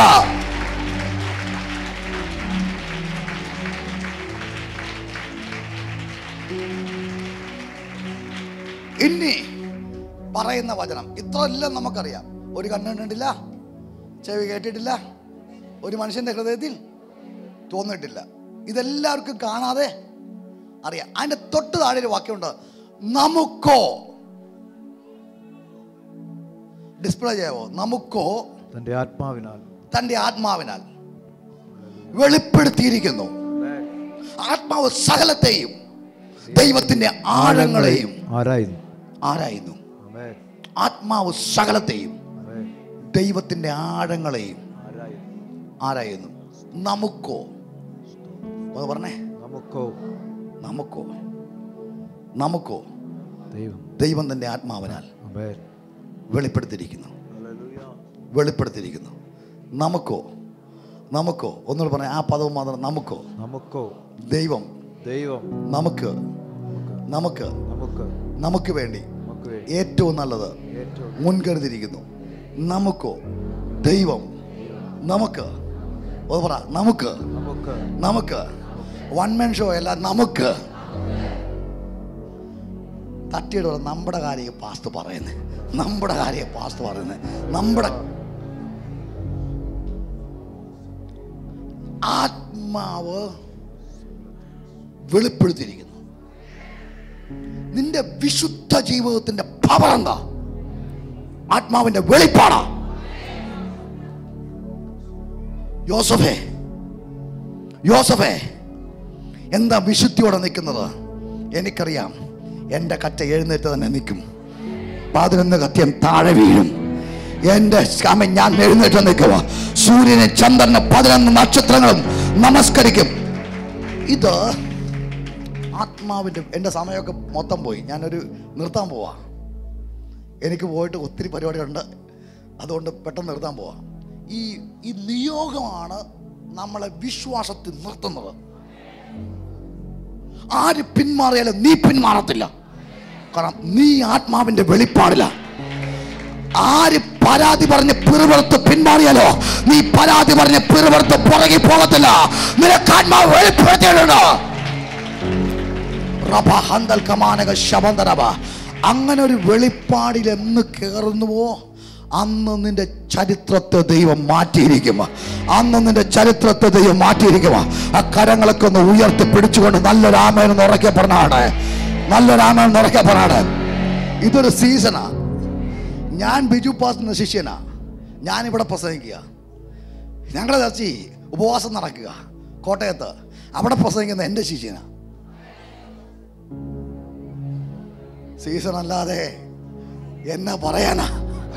ഇനി പറയുന്ന വചനം ഇത്രയെല്ലാം നമുക്കറിയാം ഒരു കണ്ണ് കണ്ടിട്ടില്ല ചെവി കേട്ടിട്ടില്ല ഒരു മനുഷ്യന്റെ ഹൃദയത്തിൽ തോന്നിയിട്ടില്ല ഇതെല്ലാവർക്കും കാണാതെ അറിയാം അതിന്റെ തൊട്ട് താഴെ ഒരു വാക്യമുണ്ട് നമുക്കോ ഡിസ്പ്ലേ ചെയ്യാവോ നമുക്കോ തന്റെ ആത്മാവിനാൽ തന്റെ ആത്മാവിനാൽ വെളിപ്പെടുത്തിയിരിക്കുന്നു ആത്മാവ് സകലത്തെയും ദൈവത്തിന്റെ ആഴങ്ങളെയും ആരായിരുന്നു ആരായുന്നു ആമേൻ. ആത്മാവ് സകലത്തെയും ആമേൻ. ദൈവത്തിന്റെ ആഴങ്ങളെയും ആരായിരുന്നു ആരായുന്നു നമുക്കോ ഒന്ന് പറഞ്ഞേ നമുക്കോ നമുക്കോ നമുക്കോ ദൈവം ദൈവം തന്റെ ആത്മാവിനാൽ ആമേൻ. വെളിപ്പെടുത്തിയിരിക്കുന്നു ഹല്ലേലൂയ. വെളിപ്പെടുത്തിയിരിക്കുന്നു നമുക്കോ നമുക്കോ ഒന്നുകൂടെ പറഞ്ഞേ ആ പദവും മാത്രം നമുക്കോ നമുക്കോ ദൈവം ദൈവം നമുക്ക് നമുക്ക് നമുക്ക് നമുക്ക് വേണ്ടി നമുക്ക് വേണ്ടി ഏറ്റവും നല്ലത് ഏറ്റവും മുൻകരുതിയിരിക്കുന്നു നമുക്കോ ദൈവം നമുക്ക് ഒന്ന് പറ നമുക്ക് നമുക്ക് നമുക്ക് വൺ മാൻ ഷോ അല്ല നമുക്ക് തട്ടിയുടെ പറ നമ്മുടെ കാര്യം പാസ്റ്റ് പറയുന്നത് നമ്മുടെ കാര്യം പാസ്റ്റ് പറയുന്നത് നമ്മുടെ ആത്മാവ് വെളിപ്പെടുത്തിയിരിക്കുന്നു നിന്റെ വിശുദ്ധ ജീവിതത്തിന്റെ പവർ എന്താ ആത്മാവിന്റെ വെളിപ്പാടാ യോസഫേ യോസഫേ എന്താ വിശുദ്ധിയോടെ നിൽക്കുന്നത് എനിക്കറിയാം എൻ്റെ കറ്റ എഴുന്നേറ്റ് തന്നെ നിൽക്കും പതിനൊന്ന് കത്യം താഴെ വീഴും എൻ്റെ സ്കാമ ഞാൻ എഴുന്നേറ്റ് നിൽക്കുക സൂര്യനെ ചന്ദ്രന് പതിനൊന്ന് നക്ഷത്രങ്ങളും നമസ്കരിക്കും ഇത് ആത്മാവിൻ്റെ എൻ്റെ സമയമൊക്കെ മൊത്തം പോയി ഞാനൊരു നിർത്താൻ പോവാ എനിക്ക് പോയിട്ട് ഒത്തിരി പരിപാടികളുണ്ട് അതുകൊണ്ട് പെട്ടെന്ന് നിർത്താൻ പോവാ ഈ ഈ നിയോഗമാണ് നമ്മളെ വിശ്വാസത്തിൽ നിർത്തുന്നത് ആര് പിന്മാറിയാലും നീ പിന്മാറത്തില്ല കാരണം നീ ആത്മാവിന്റെ വെളിപ്പാടില്ല ആര് പരാതി പറഞ്ഞ് പിറുപുറത്ത് പിന്മാറിയാലോ നീ പരാതി പറഞ്ഞ് പിറുപുറത്ത് പുറകെ പോകത്തില്ല നിനക്ക് ആത്മാവ് വെളിപ്പെടുത്തിയിട്ടുണ്ട് റബ ഹന്തൽ കമാനക ശബന്തരബ അങ്ങനെ ഒരു വെളിപ്പാടിൽ എന്ന് കയറുന്നുവോ അന്ന് നിന്റെ ചരിത്രത്തെ ദൈവം മാറ്റിയിരിക്കും അന്ന് നിന്റെ ചരിത്രത്തെ ദൈവം മാറ്റിയിരിക്കും ആ കരങ്ങളൊക്കെ ഒന്ന് ഉയർത്തി പിടിച്ചുകൊണ്ട് നല്ലൊരു ആമേനെന്ന് ഉറക്കെ പറഞ്ഞാണ് നല്ലൊരു ആമേനെന്ന് ഉറക്കെ പറഞ്ഞാണ് ഇതൊരു സീസണാ ഞാൻ ബിജു പാസ് ശിഷ്യനാ ഞാനിവിടെ പ്രസംഗിക്കുക ഞങ്ങളുടെ ചർച്ചി ഉപവാസം നടക്കുക കോട്ടയത്ത് അവിടെ പ്രസംഗിക്കുന്ന എൻ്റെ ശിഷ്യനാ സീസൺ അല്ലാതെ എന്നാ പറയാനാ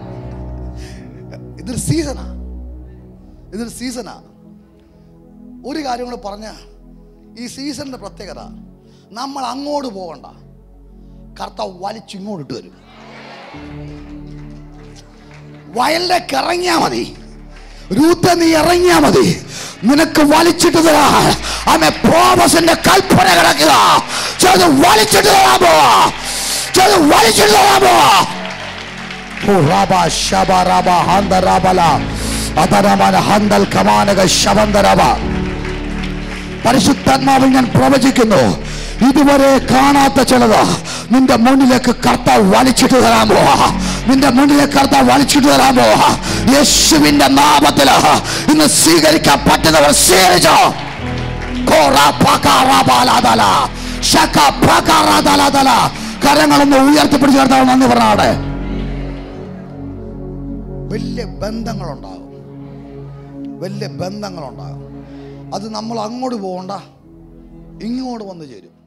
ഇതൊരു സീസണാ ഇതൊരു സീസണാ ഒരു കാര്യം കൂടെ പറഞ്ഞ ഈ സീസണിന്റെ പ്രത്യേകത നമ്മൾ അങ്ങോട്ട് പോകണ്ട കർത്താവ് വലിച്ചിങ്ങോട്ട് ഇട്ട് വരും വയലിലേക്ക് ഇറങ്ങിയാ മതി രൂത്ത നീ ഇറങ്ങിയാ മതി നിനക്ക് വലിച്ചിട്ട് തരാ അമ്മ പ്രോമസിന്റെ കൽപ്പന കിടക്കുക ചെറുത് വലിച്ചിട്ട് തരാൻ പോവാ ചെറുത് വലിച്ചിട്ട് തരാൻ പോവാ ഓ റബ ശബ റബ ഹന്ത റബല അതരമന ഹന്തൽ കമാനക ശബന്തരബ പരിശുദ്ധാത്മാവിൽ ഞാൻ പ്രവചിക്കുന്നു ഇതുവരെ കാണാത്ത ചിലത് നിന്റെ മുന്നിലേക്ക് കർത്താവ് വലിച്ചിട്ട് തരാൻ പോവാ നിന്റെ മുന്നിലേക്ക് കർത്താവ് വലിച്ചിട്ട് തരാൻ പോവാ യേശുവിന്റെ നാമത്തിൽ ഇന്ന് സ്വീകരിക്കാൻ പറ്റുന്നവർ സ്വീകരിച്ചോ കോറ പകാറാബാലാദല, ശക പകാറാദലാദല. കരങ്ങളൊന്ന് ഉയർത്തിപ്പിടിച്ച് കർത്താവ് നന്ദി പറഞ്ഞാടെ വലിയ ബന്ധങ്ങളുണ്ടാകും വലിയ ബന്ധങ്ങളുണ്ടാകും അത് നമ്മൾ അങ്ങോട്ട് പോകണ്ട ഇങ്ങോട്ട് വന്നു ചേരും